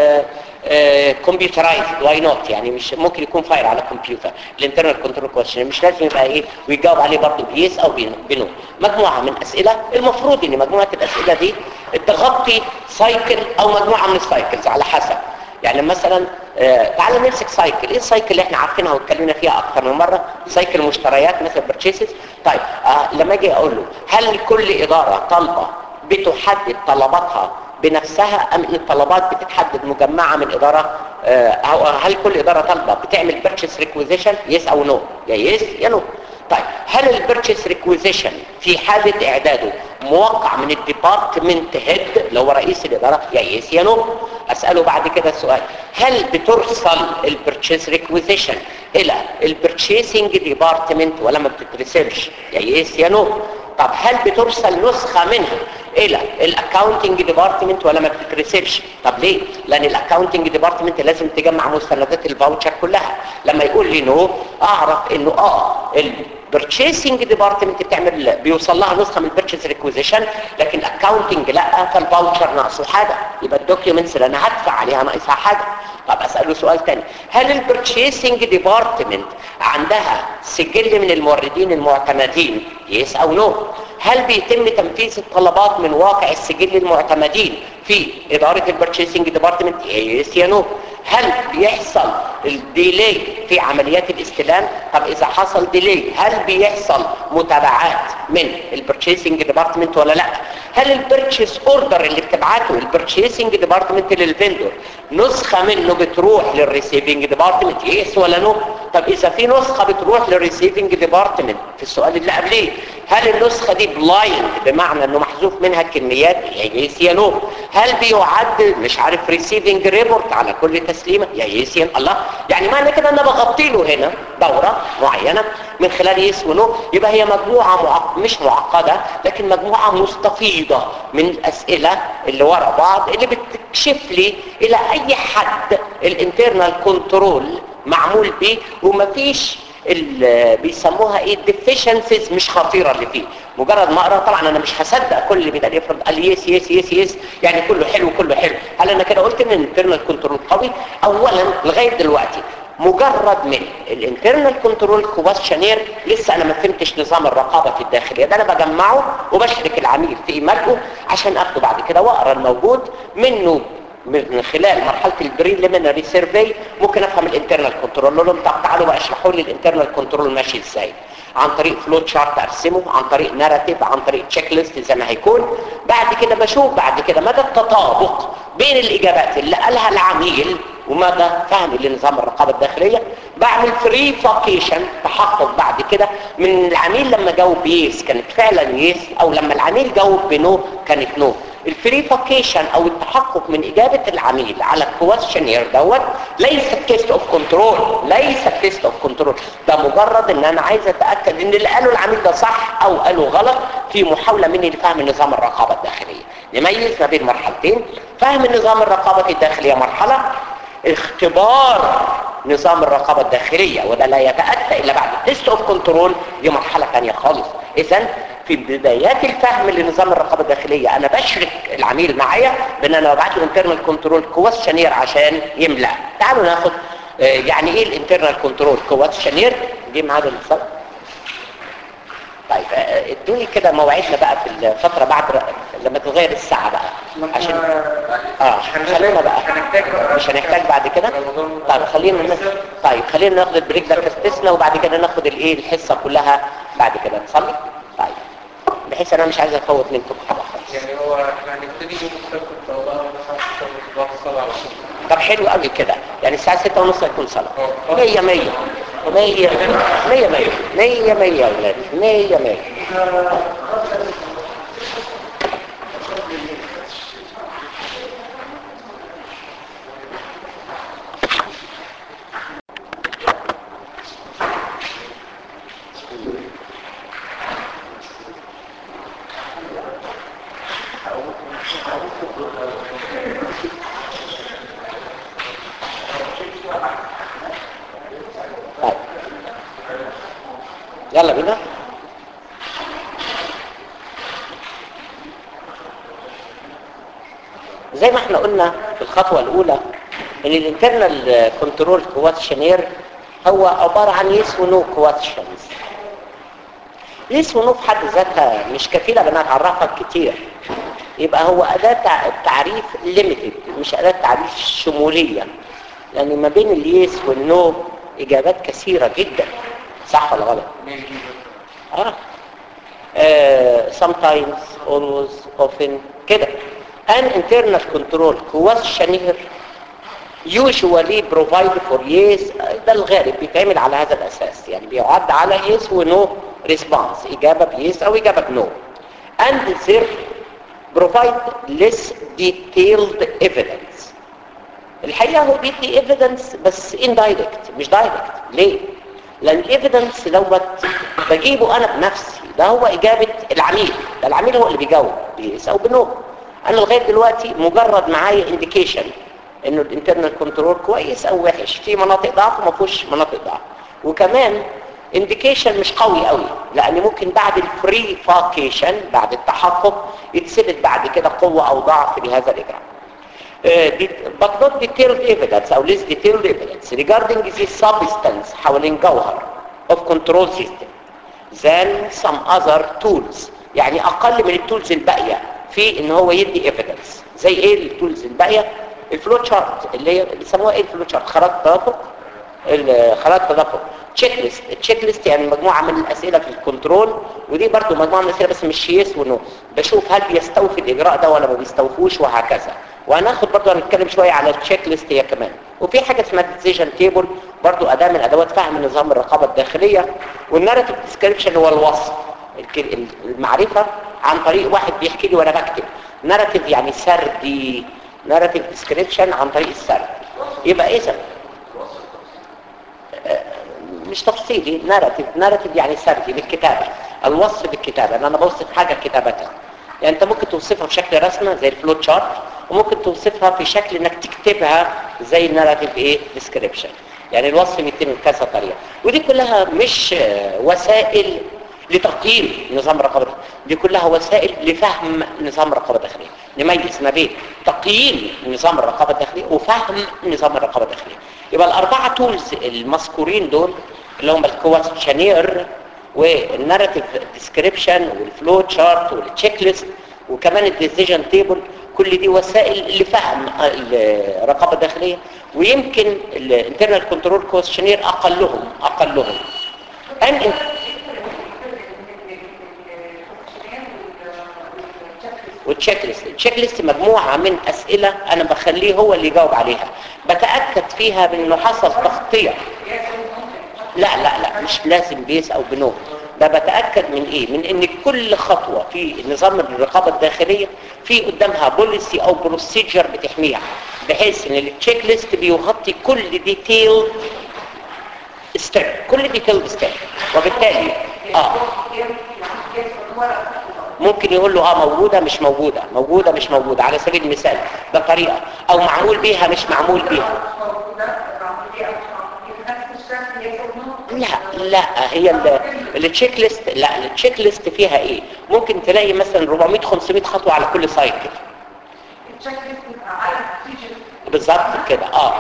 كمبيوترايزد واي نوت يعني مش ممكن يكون فايل على كمبيوتر الانترنال كنترول كويشن مش لازم يبقى ايه ويجاوب عليه برضه بيس او بنو مجموعه من اسئله المفروض ان مجموعه الاسئله دي تغطي سايكل او مجموعه من السايكلز على حسب يعني مثلا آه تعال نمسك سايكل ايه السايكل اللي احنا عارفينها واتكلمنا فيها اكتر من مره سايكل مشتريات مثل بيرتشيسز طيب آه لما اجي اقول له هل كل اداره طالبه بتحدد طلباتها بنفسها ام ان الطلبات بتتحدد مجمعه من اداره آه أو هل كل اداره طالبه بتعمل بيرتشيس ريكويزيشن يس او نو يا يس يا نو طيب هل البيرتشيس ريكويزيشن في حاله اعداده موقع من الديبارتمنت هيد اللي هو رئيس الاداره يا يس يا نو اساله بعد كده السؤال هل بترسل البيرتشيس ريكويزيشن الى البيرتشيسنج ديبارتمنت ولا ما بتترسلش يا يس يا نو طب هل بترسل نسخه منها الى الاكاونتنج ديبارتمنت ولا ما بتترسلش طب ليه لان الاكاونتنج ديبارتمنت لازم تجمع مستندات الفاوتشر كلها لما يقول لي نو اعرف انه اه البرتشيسنج ديبارتمنت بتعمل بيوصل لها نسخه من البيرتشيز ريكويزيشن لكن الاكاونتنج لا فالفاوتشر ناقصه حاجه يبقى الدوكيومنتس اللي انا هدفع عليها ناقصها حاجه طب اساله سؤال تاني هل البرتشيسنج ديبارتمنت عندها سجل من الموردين المعتمدين يس او نو هل بيتم تنفيذ الطلبات من واقع السجل المعتمدين في إدارة البرتشيسنج ديبارتمنت يس يا نو هل بيحصل الديلي في عمليات الاستلام طب إذا حصل ديلي هل بيحصل متابعات من البرتشيسنج ديبارتمنت ولا لا هل البرتشيس اوردر اللي بتبعته البرتشيسنج ديبارتمنت للفندور نسخة منه بتروح للريسيفنج ديبارتمنت يس ولا نو طب إذا في نسخة بتروح للريسيفنج ديبارتمنت في السؤال اللي قبليه هل النسخة دي بلايند بمعنى انه محذوف منها الكميات يا يس يا نو هل بيعد مش عارف ريسيفنج ريبورت على كل تسليمة يا يس يا الله يعني معنى كده انا بغطي له هنا دورة معينة من خلال يس ونو يبقى هي مجموعة معق... مش معقدة لكن مجموعة مستفيضة من الاسئلة اللي ورا بعض اللي بتكشف لي الى اي حد الانترنال كنترول معمول بيه ومفيش اللي بيسموها ايه الديفيشنسيز مش خطيره اللي فيه مجرد ما اقرا طبعا انا مش هصدق كل اللي بيتقال يفرض قال لي يس يس يس يس يعني كله حلو كله حلو هل انا كده قلت ان الانترنال كنترول قوي اولا لغايه دلوقتي مجرد من الانترنال كنترول كويشنير لسه انا ما فهمتش نظام الرقابه الداخليه ده انا بجمعه وبشرك العميل في ملئه عشان اخده بعد كده واقرا الموجود منه من خلال مرحله البريليمينري سيرفي ممكن افهم الانترنال كنترول اقول لهم طب تعالوا بقى اشرحوا لي الانترنال كنترول ماشي ازاي عن طريق فلو تشارت ارسمه عن طريق ناراتيف عن طريق تشيك ليست زي ما هيكون بعد كده بشوف بعد كده مدى التطابق بين الاجابات اللي قالها العميل ومدى فهمي لنظام الرقابه الداخليه بعمل فري فاكيشن تحقق بعد كده من العميل لما جاوب يس كانت فعلا يس او لما العميل جاوب بنو كانت نو الفريفاكيشن او التحقق من اجابه العميل على الكويشنير دوت ليس تيست اوف كنترول ليس تيست اوف كنترول ده مجرد ان انا عايز اتاكد ان اللي قاله العميل ده صح او قاله غلط في محاوله مني لفهم نظام الرقابه الداخليه نميز ما بين مرحلتين فهم نظام الرقابه الداخليه مرحله اختبار نظام الرقابه الداخليه وده لا يتاتى الا بعد تيست اوف كنترول دي مرحله ثانيه خالص اذا في بدايات الفهم لنظام الرقابه الداخليه انا بشرك العميل معايا بان انا ببعت له انترنال كنترول كويشنير عشان يملا تعالوا ناخد آه، يعني ايه الانترنال كنترول كويشنير دي معانا الاتصال طيب آه، ادوني كده موعدنا بقى في الفتره بعد لما تتغير الساعه بقى عشان اه خلينا بقى مش هنحتاج بعد كده طيب خلينا ن- طيب خلينا ناخد البريك ده كاستثناء وبعد كده ناخد الايه الحصه كلها بعد كده نصلي طيب بحيث انا مش عايز افوت منكم حاجه خالص يعني هو احنا هنبتدي يوم السبت ان شاء الله ونصحى الصلاه على طول طب حلو قوي كده يعني الساعه 6 ونص هيكون صلاه آه. 100 100 100 100 100 100 100 يا اولاد 100 100 طيب يلا بينا زي ما احنا قلنا في الخطوة الأولى ان الانترنال كنترول كواتشنير هو عبارة عن يس ونو كواتشنز يس ونو في حد ذاتها مش كفيلة بانها تعرفك كتير يبقى هو أداة تع- تعريف ليميتد مش أداة تعريف شمولية يعني ما بين اليس والنو إجابات كثيرة جدا صح ولا غلط؟ آه. آه sometimes always often كده an internal control questionnaire usually provide for yes ده الغالب بيتعمل على هذا الأساس يعني بيعد على yes و no response إجابة بيس أو إجابة بنو and there provide less detailed evidence الحقيقة هو بيدي evidence بس indirect مش direct ليه؟ لأن evidence دوت بجيبه أنا بنفسي ده هو إجابة العميل ده العميل هو اللي بيجاوب بيس أو بنو أنا لغاية دلوقتي مجرد معايا indication إنه الانترنال كنترول كويس أو وحش في مناطق ضعف وما فيهوش مناطق ضعف وكمان indication مش قوي قوي لأن ممكن بعد الفري فاكيشن بعد التحقق يتثبت بعد كده قوة أو ضعف لهذا الإجراء Uh, det- but not detailed evidence او less detailed evidence regarding the substance حوالين جوهر of control system than some other tools يعني اقل من التولز الباقية في ان هو يدي evidence زي ايه التولز الباقية الفلو تشارت اللي هي بيسموها ايه الفلو تشارت خرائط تدفق خرائط تدفق تشيك ليست التشيك ليست يعني مجموعه من الاسئله في الكنترول ودي برضو مجموعه من الاسئله بس مش يس ونو بشوف هل بيستوفي الاجراء ده ولا ما بيستوفوش وهكذا وهناخد برضو هنتكلم شويه على التشيك ليست هي كمان وفي حاجه اسمها ديسيجن تيبل برضو اداه من ادوات فهم نظام الرقابه الداخليه والناريتيف ديسكريبشن هو الوصف الك- المعرفه عن طريق واحد بيحكي لي وانا بكتب ناريتيف يعني سردي ناريتيف ديسكريبشن عن طريق السرد يبقى اذا مش تفصيلي ناراتيف ناراتيف يعني سردي بالكتابة الوصف بالكتابة ان انا بوصف حاجة كتابتها يعني انت ممكن توصفها بشكل رسمة زي الفلو تشارت وممكن توصفها في شكل انك تكتبها زي الناراتيف ايه ديسكريبشن يعني الوصف بيتم بكذا طريقة ودي كلها مش آه، وسائل لتقييم نظام الرقابة الداخلية. دي كلها وسائل لفهم نظام الرقابة الداخلية نميز ما بين تقييم نظام الرقابة الداخلية وفهم نظام الرقابة الداخلية يبقى الأربعة تولز المذكورين دول اللي هم الكواشنير والناراتيف ديسكريبشن والفلو تشارت والتشيك ليست وكمان الديسيجن تيبل كل دي وسائل لفهم الرقابة الداخلية ويمكن الانترنال كنترول كواشنير أقلهم أقلهم أن والتشيك ليست التشيك ليست مجموعة من أسئلة أنا بخليه هو اللي يجاوب عليها بتاكد فيها بانه حصل تغطيه لا لا لا مش لازم بيس او بنو ده بتاكد من ايه من ان كل خطوه في نظام الرقابه الداخليه في قدامها بوليسي او بروسيجر بتحميها بحيث ان التشيك ليست بيغطي كل ديتيل ستيب كل ديتيل ستيب وبالتالي اه ممكن يقول له اه موجودة مش موجودة موجودة مش موجودة على سبيل المثال بطريقة او معمول بيها مش معمول بيها لا لا هي التشيك ليست لا التشيك ليست فيها ايه ممكن تلاقي مثلا 400 500 خطوة على كل سايكل بالظبط كده اه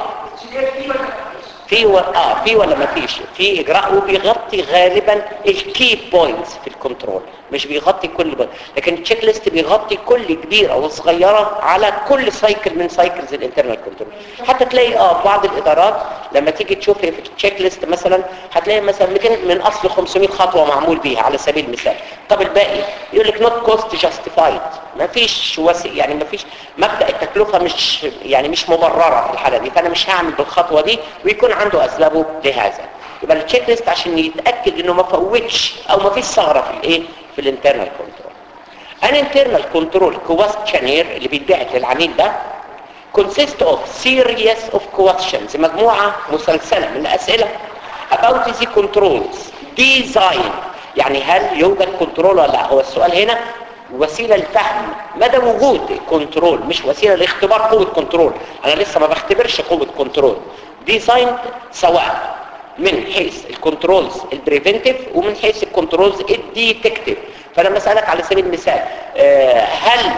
في و... اه في ولا ما فيش في اجراء وبيغطي غالبا الكي بوينتس في الكنترول مش بيغطي كل بوينت لكن التشيك ليست بيغطي كل كبيره وصغيره على كل سايكل من سايكلز الانترنال كنترول حتى تلاقي اه بعض الادارات لما تيجي تشوف في التشيك ليست مثلا هتلاقي مثلا 200 من اصل 500 خطوه معمول بيها على سبيل المثال طب الباقي يقول لك نوت كوست جاستيفايد ما فيش وسيله يعني ما فيش مبدا التكلفه مش يعني مش مبرره في الحاله دي فانا مش هعمل بالخطوه دي ويكون عنده اسبابه لهذا يبقى التشيك ليست عشان يتاكد انه ما فوتش او ما فيش ثغره في الايه في الانترنال كنترول الانترنال كنترول كويستشنير اللي بيتبعت للعميل ده consist of series of questions مجموعه مسلسله من الاسئله about the controls design يعني هل يوجد كنترول ولا لا هو السؤال هنا وسيله لفهم مدى وجود الكنترول مش وسيله لاختبار قوه كنترول انا لسه ما بختبرش قوه كنترول ديزاين سواء من حيث الكنترولز البريفنتيف ومن حيث الكنترولز الديتكتيف فانا بسالك على سبيل المثال هل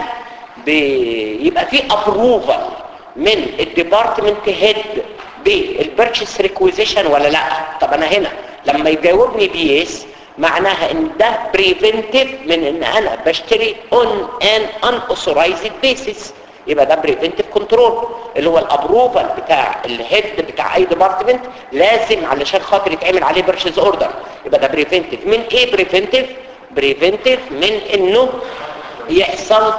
بيبقى في ابروفال من الديبارتمنت هيد بالبيرتشيس ريكويزيشن ولا لا طب انا هنا لما يجاوبني بيس معناها ان ده بريفنتيف من ان انا بشتري اون ان ان اوثورايزد بيسيس يبقى ده بريفنتيف كنترول اللي هو الابروفال بتاع الهيد بتاع اي ديبارتمنت لازم علشان خاطر يتعمل عليه بيرشيز اوردر يبقى ده بريفنتيف من ايه بريفنتيف بريفنتيف من انه يحصل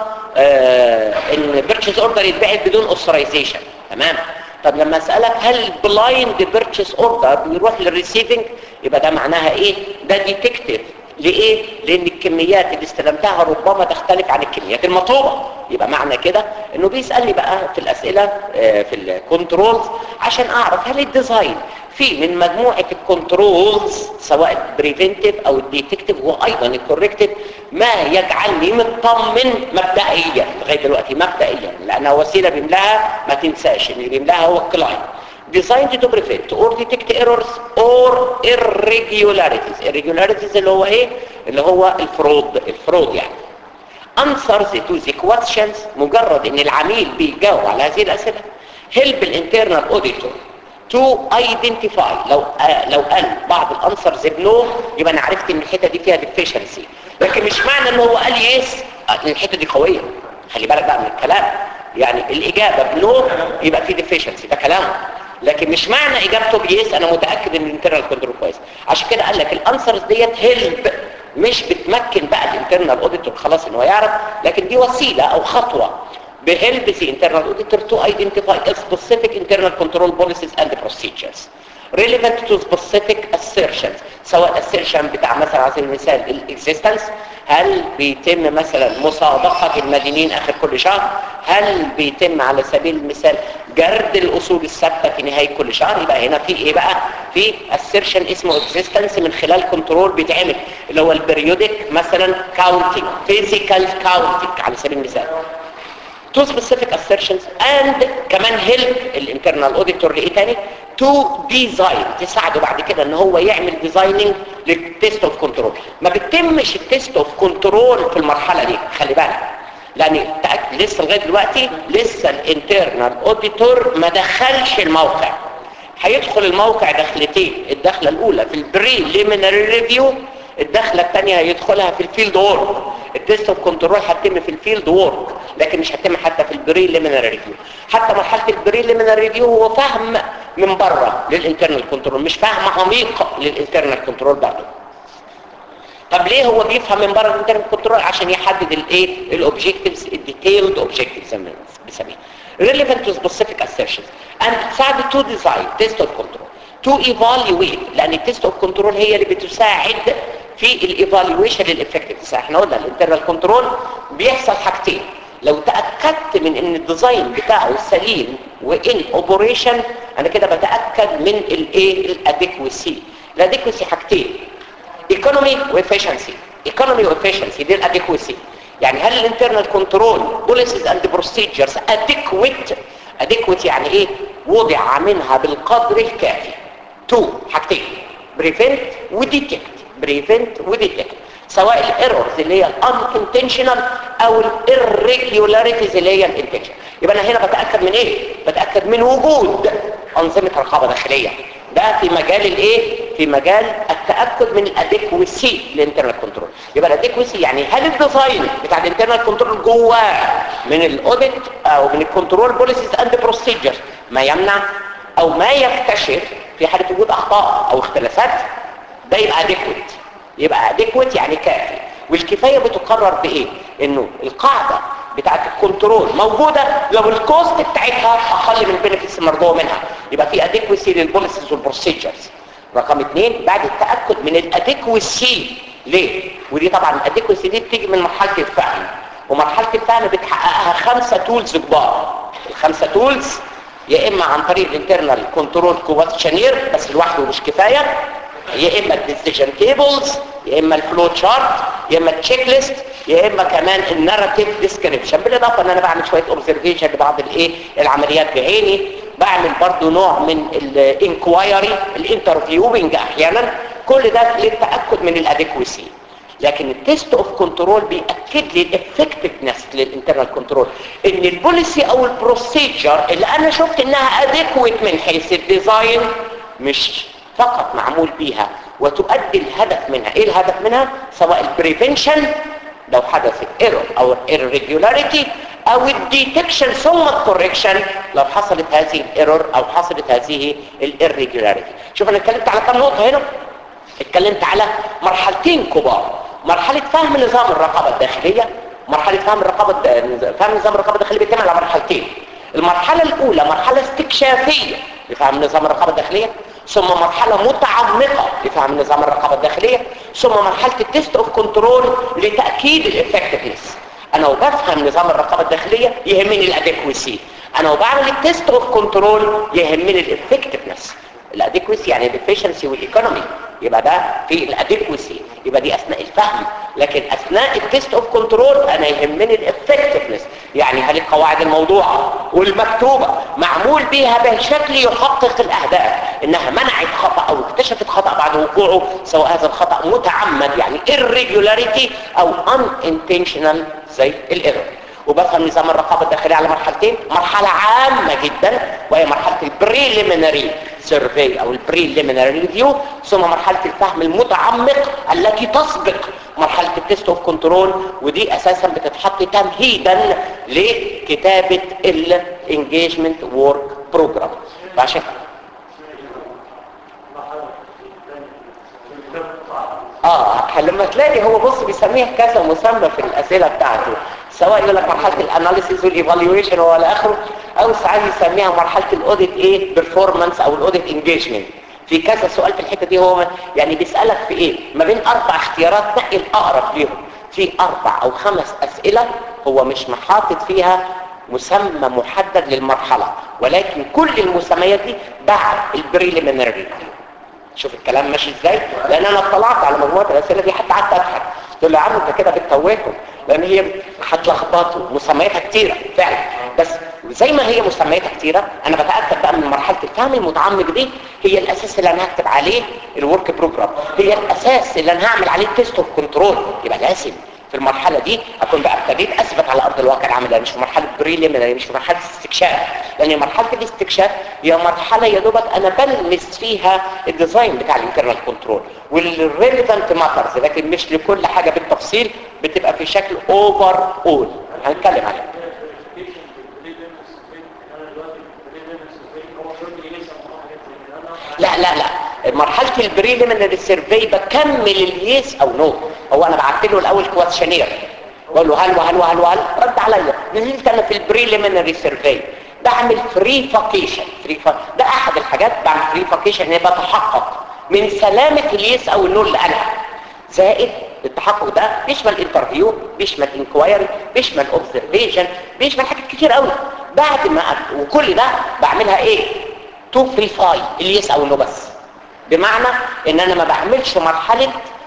آه ان بيرشيز اوردر يتبعت بدون اوثرايزيشن تمام طب لما اسالك هل بلايند بيرتشيس اوردر بيروح للريسيفنج يبقى ده معناها ايه ده ديتكتيف ليه لان الكميات اللي استلمتها ربما تختلف عن الكميات المطلوبه يبقى معنى كده انه بيسالني بقى في الاسئله آه في الكنترولز عشان اعرف هل الديزاين في من مجموعه الكنترولز سواء البريفنتيف او الديتكتيف وايضا الكوركتيف ما يجعلني مطمن مبدئيا لغايه دلوقتي مبدئيا لانها وسيله بيملاها ما تنساش ان اللي بيملاها هو الكلاينت designed to prevent or detect errors or irregularities irregularities اللي هو ايه اللي هو الفرود الفرود يعني answers to the questions مجرد ان العميل بيجاوب على هذه الاسئله help الانترنال auditor to identify لو آه لو قال بعض الانسرز بنو يبقى انا عرفت ان الحته دي فيها deficiency لكن مش معنى ان هو قال يس ان الحته دي قويه خلي بالك بقى من الكلام يعني الاجابه بنو يبقى في deficiency ده كلامه لكن مش معنى اجابته بيس انا متاكد ان الانترنال كنترول كويس عشان كده قال لك الانسرز ديت هيلب مش بتمكن بقى الانترنال اوديتور خلاص ان هو يعرف لكن دي وسيله او خطوه بهيلب the internal auditor to identify specific internal control policies and procedures relevant to specific assertions سواء assertion بتاع مثلا على سبيل المثال الاكزيستنس هل بيتم مثلا مصادقة المدينين اخر كل شهر هل بيتم على سبيل المثال جرد الاصول الثابته في نهايه كل شهر يبقى هنا في ايه بقى في assertion اسمه existence من خلال كنترول بيتعمل اللي هو البريودك مثلا counting physical counting على سبيل المثال to specific assertions and كمان help الانترنال auditor لايه تاني to design تساعده بعد كده ان هو يعمل ديزايننج للتيست اوف كنترول ما بتتمش التيست اوف كنترول في المرحله دي خلي بالك لان لسه لغايه دلوقتي لسه الانترنال اوديتور ما دخلش الموقع هيدخل الموقع دخلتين الدخله الاولى في البريليمينري ريفيو الدخله الثانيه هيدخلها في الفيلد وورك التيست اوف كنترول هتتم في الفيلد وورك لكن مش هتتم حتى في البريليمينري ريفيو حتى مرحله البريليمينري ريفيو هو فهم من بره للانترنال كنترول مش فهم عميق للانترنال كنترول بعده طب ليه هو بيفهم من بره الانترنال كنترول عشان يحدد الايه الاوبجكتيفز الديتيلد اوبجكتيفز زي ما بنسميها relevant to specific assertions and بتساعد to design test of control to evaluate لان التست اوف كنترول هي اللي بتساعد في الايفالويشن للافكتفنس احنا قلنا الانترنال كنترول بيحصل حاجتين لو تاكدت من ان الديزاين بتاعه سليم وان اوبريشن انا كده بتاكد من الايه الادكوسي الادكوسي حاجتين ايكونومي وافشنسي ايكونومي وافشنسي دي الادكوسي يعني هل الانترنال كنترول بوليسز اند بروسيجرز ادكويت ادكويت يعني ايه وضع منها بالقدر الكافي تو حاجتين بريفنت وديتكت بريفنت وديتكت سواء الايرورز اللي هي الانتنشنال او الirregularities اللي هي الانتنشنال يبقى انا هنا بتاكد من ايه بتاكد من وجود انظمه رقابه داخليه ده في مجال الايه في مجال التاكد من الادكوسي للانترنال كنترول يبقى الادكوسي يعني هل الديزاين بتاع الانترنال كنترول جواه من الاوديت او من الكنترول بوليسيز اند بروسيجرز ما يمنع او ما يكتشف في حاله وجود اخطاء او اختلافات ده يبقى ادكوت يبقى ادكوت يعني كافي والكفايه بتقرر بايه انه القاعده بتاعت الكنترول موجودة لو الكوست بتاعتها اقل من البنفيتس المرجوه منها يبقى في ادكوسي للبوليسيز والبروسيجرز رقم اثنين بعد التاكد من الادكوسي ليه ودي طبعا الادكوسي دي بتيجي من مرحله الفهم ومرحله الفهم بتحققها خمسه تولز كبار الخمسه تولز يا اما عن طريق الانترنال كنترول كويشنير بس لوحده مش كفايه يا اما الديسيجن تيبلز يا اما الفلو تشارت يا اما التشيك ليست يا اما كمان الناراتيف ديسكريبشن بالاضافه ان انا بعمل شويه اوبزرفيشن لبعض الايه العمليات بعيني بعمل برضو نوع من الانكوايري الانترفيوينج احيانا كل ده للتاكد من الادكوسي لكن التيست اوف كنترول بياكد لي الافكتفنس للانترنال كنترول ان البوليسي او البروسيجر اللي انا شفت انها ادكويت من حيث الديزاين مش فقط معمول بيها وتؤدي الهدف منها ايه الهدف منها سواء البريفنشن لو حدث ايرور او irregularity او الديتكشن ثم الكوركشن لو حصلت هذه الايرور او حصلت هذه الirregularity شوف انا اتكلمت على كم نقطه هنا اتكلمت على مرحلتين كبار مرحله فهم نظام الرقابه الداخليه مرحله فهم الرقابه فهم نظام الرقابه الداخليه بيتم على مرحلتين المرحله الاولى مرحله استكشافيه لفهم نظام الرقابه الداخليه ثم مرحلة متعمقة لفهم نظام الرقابة الداخلية ثم مرحلة التست اوف كنترول لتأكيد الافكتفنس انا وبفهم نظام الرقابة الداخلية يهمني الادكوسي انا وبعمل التست اوف كنترول يهمني الافكتفنس الادكوسي يعني الافشنسي والايكونومي يبقى ده في الادكوسي يبقى دي اثناء الفهم لكن اثناء التست اوف كنترول انا يهمني الافكتفنس يعني هل القواعد الموضوعه والمكتوبه معمول بيها بشكل يحقق الاهداف انها منعت خطا او اكتشفت خطا بعد وقوعه سواء هذا الخطا متعمد يعني irregularity او unintentional زي الايرور وبفهم نظام الرقابه الداخليه على مرحلتين مرحله عامه جدا وهي مرحله البريليمينري سيرفي او البريليمينري ريفيو ثم مرحله الفهم المتعمق التي تسبق مرحله التست اوف كنترول ودي اساسا بتتحط تمهيدا لكتابه الانجيجمنت وورك بروجرام فعشان اه لما تلاقي هو بص بيسميها كذا مسمى في الاسئله بتاعته سواء يقول لك مرحله الاناليسيس والايفالويشن والى اخره او ساعات يسميها مرحله الاوديت ايه بيرفورمانس او الاوديت انجيجمنت في كذا سؤال في الحته دي هو يعني بيسالك في ايه ما بين اربع اختيارات نقي الاقرب ليهم في اربع او خمس اسئله هو مش محاطط فيها مسمى محدد للمرحله ولكن كل المسميات دي بعد البريليمينري شوف الكلام ماشي ازاي لان انا اطلعت على مجموعه الاسئله دي حتى قعدت اضحك قلت له يا عم انت كده بتتوههم لان هي هتلخبطوا مسمياتها كتيره فعلا بس زي ما هي مسمياتها كتيره انا بتاكد بقى من مرحله الفهم المتعمق دي هي الاساس اللي انا هكتب عليه الورك بروجرام هي الاساس اللي انا هعمل عليه تيست اوف كنترول يبقى لازم في المرحله دي اكون بقى ابتديت اثبت على ارض الواقع العملي مش في مرحله بريليمينري مش في مرحله استكشاف لان مرحله الاستكشاف هي مرحله يا دوبك انا بلمس فيها الديزاين بتاع الانترنال كنترول والريليفنت ماترز لكن مش لكل حاجه بالتفصيل بتبقى في شكل اوفر اول هنتكلم عليها لا لا لا مرحله البريليمينري سيرفي بكمل اليس او نو هو انا بعت له الاول كويشنير بقول له هل وهل وهل وهل رد عليا نزلت انا في البريليمينري سيرفي بعمل فريفاكيشن فريفا... ده احد الحاجات بعمل فريفاكيشن ان أنا بتحقق من سلامه اليس او النو اللي انا زائد التحقق ده بيشمل انترفيو بيشمل انكوايري بيشمل اوبزرفيشن بيشمل حاجات كتير قوي بعد ما أ- وكل ده بعملها ايه تو فريفاي اليس او النو بس بمعنى ان انا ما بعملش مرحله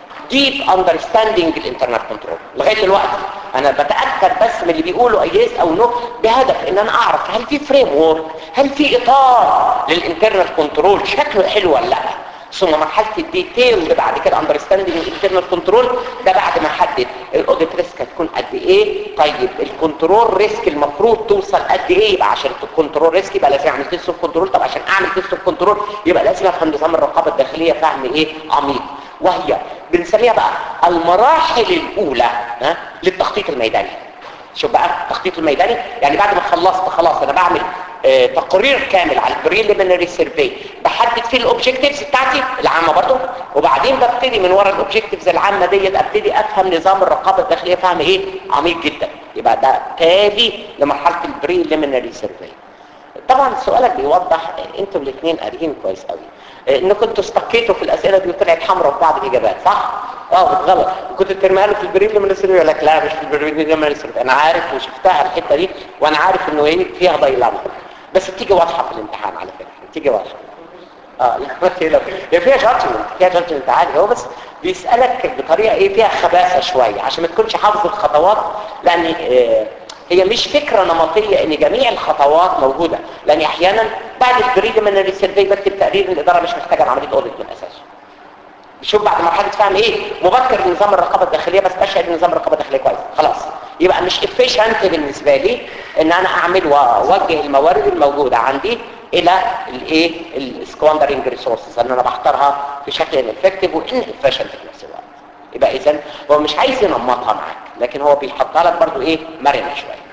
ديب اندرستاندينج الانترنت كنترول لغايه دلوقتي انا بتاكد بس من اللي بيقولوا اي اس او نو بهدف ان انا اعرف هل في فريم وورك هل في اطار للانترنت كنترول شكله حلو ولا لا ثم مرحله الديتيل اللي بعد كده اندرستاندينج الانترنت كنترول ده بعد ما احدد الاوديت ريسك هتكون قد ايه طيب الكنترول ريسك المفروض توصل قد ايه يبقى عشان الكنترول ريسك يبقى لازم اعمل تيست اوف كنترول طب عشان اعمل تيست اوف كنترول يبقى لازم افهم نظام الرقابه الداخليه فهم ايه عميق وهي بنسميها بقى المراحل الاولى ها للتخطيط الميداني شوف بقى التخطيط الميداني يعني بعد ما خلصت خلاص انا بعمل آه تقرير كامل على البريليمينري سيرفي بحدد فيه الاوبجكتيفز بتاعتي العامه برضه وبعدين ببتدي من ورا الاوبجكتيفز العامه ديت ابتدي افهم نظام الرقابه الداخليه فهم ايه عميق جدا يبقى ده تالي لمرحله البريليمينري سيرفي طبعا سؤالك بيوضح آه، انتوا الاثنين قاريين كويس قوي آه، انكم انتوا استقيتوا في الاسئله دي وطلعت حمراء في بعض الاجابات صح اه غلط كنت ترميها له في البريد لما يقول لك لا مش في البريد لما انا عارف وشفتها الحته دي وانا عارف انه ايه فيها ضيلمه بس بتيجي واضحه في الامتحان على فكره بتيجي واضحه اه يعني لو هي فيها جادجمنت فيها جادجمنت عادي هو بس بيسالك بطريقه ايه فيها خباثه شويه عشان ما تكونش حافظ الخطوات لان آه هي مش فكرة نمطية ان جميع الخطوات موجودة لان احيانا بعد البريليمينري سيرفي بكتب تقرير الادارة مش محتاجة عملية اوديت من اساسه شوف بعد مرحلة فهم ايه مبكر نظام الرقابة الداخلية بس بشهد نظام الرقابة الداخلية كويس خلاص يبقى مش افيشنت بالنسبة لي ان انا اعمل واوجه الموارد الموجودة عندي الى الايه السكواندرنج ريسورسز ان انا بختارها في شكل افكتيف وان افيشنت في نفس الوقت يبقى اذا هو مش عايز ينمطها معاك لكن هو بيحطها لك برضو ايه مرنه شويه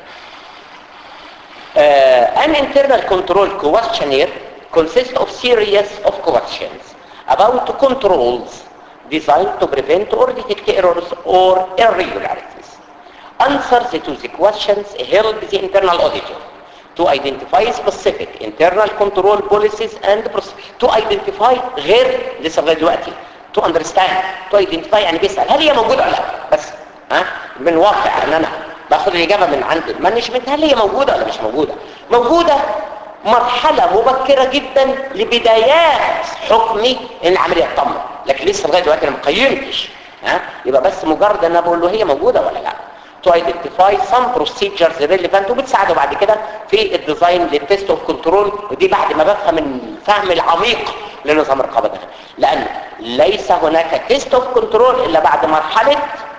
uh, an internal control questionnaire consists of series of questions about controls designed to prevent or detect errors or irregularities. Answers to the questions help the internal auditor to identify specific internal control policies and procedures to identify غير لسه لغايه دلوقتي to understand to identify يعني بيسأل هل هي موجودة ولا لا بس ها من واقع ان انا باخد الاجابه من عند المانجمنت هل هي موجوده ولا مش موجوده موجوده مرحله مبكره جدا لبدايات حكمي ان العمليه تطمن لكن لسه لغايه دلوقتي انا ما قيمتش ها يبقى بس مجرد ان انا بقول له هي موجوده ولا لا to identify some procedures relevant وبتساعده بعد كده في الديزاين للتست اوف كنترول ودي بعد ما بفهم الفهم العميق لنظام الرقابه ده لان ليس هناك تيست اوف كنترول الا بعد مرحله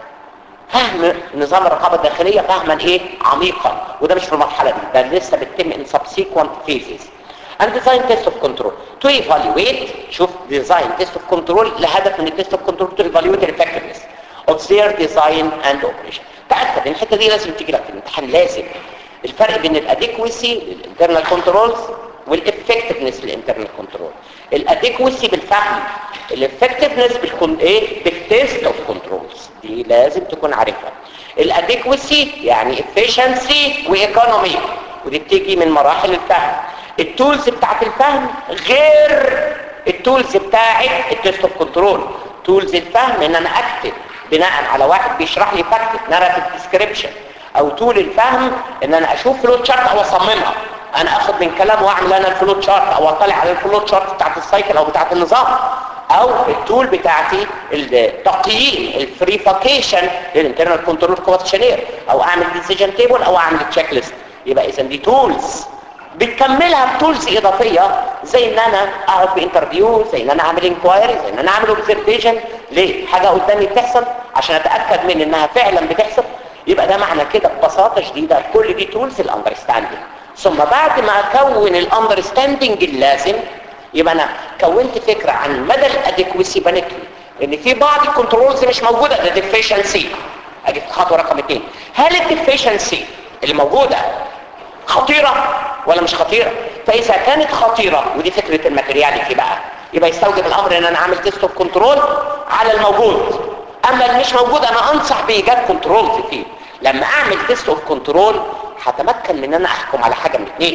فهم نظام الرقابه الداخليه فهما ايه عميقا وده مش في المرحله دي ده لسه بتتم in subsequent phases and design test of control to evaluate شوف design test of control لهدف من التست اوف كنترول to evaluate the effectiveness of their design and operation تاكد ان الحته دي لازم تيجي لك في الامتحان لازم الفرق بين الاديكوسي للانترنال كنترولز والافكتفنس للانترنال كنترول الاديكوسي بالفهم الافكتفنس بالكون ايه بالتيست اوف كنترولز دي لازم تكون عارفها الاديكوسي يعني efficiency وايكونومي ودي بتيجي من مراحل الفهم التولز بتاعت الفهم غير التولز بتاعت التيست اوف كنترول تولز الفهم ان انا اكتب بناء على واحد بيشرح لي فاكت ناراتيف ديسكريبشن او طول الفهم ان انا اشوف فلو تشارت او اصممها انا اخد من كلام واعمل انا الفلو تشارت او اطلع على الفلو تشارت بتاعت السايكل او بتاعت النظام او التول بتاعتي التقييم الفريفاكيشن للانترنال كنترول كويشنير او اعمل ديسيجن تيبل او اعمل تشيك ليست يبقى اذا دي تولز بتكملها بتولز اضافيه زي ان انا اقعد في انترفيو زي ان انا اعمل انكوايري زي ان انا اعمل اوبزرفيشن ليه حاجه قدامي بتحصل عشان اتاكد من انها فعلا بتحصل يبقى ده معنى كده ببساطه شديده كل دي تولز الاندرستاندنج ثم بعد ما اكون الاندرستاندنج اللازم يبقى انا كونت فكره عن مدى الادكوسي بنتلي ان في بعض الكنترولز مش موجوده ده ديفيشنسي ادي خطوه رقم اثنين هل الديفيشنسي اللي موجوده خطيرة ولا مش خطيرة فإذا كانت خطيرة ودي فكرة الماترياليتي بقى يبقى يستوجب الأمر ان أنا أعمل تيست اوف كنترول على الموجود أما اللي مش موجود أنا أنصح بإيجاد كنترول فيه لما أعمل تيست اوف كنترول هتمكن من أن أنا أحكم على حاجة من اثنين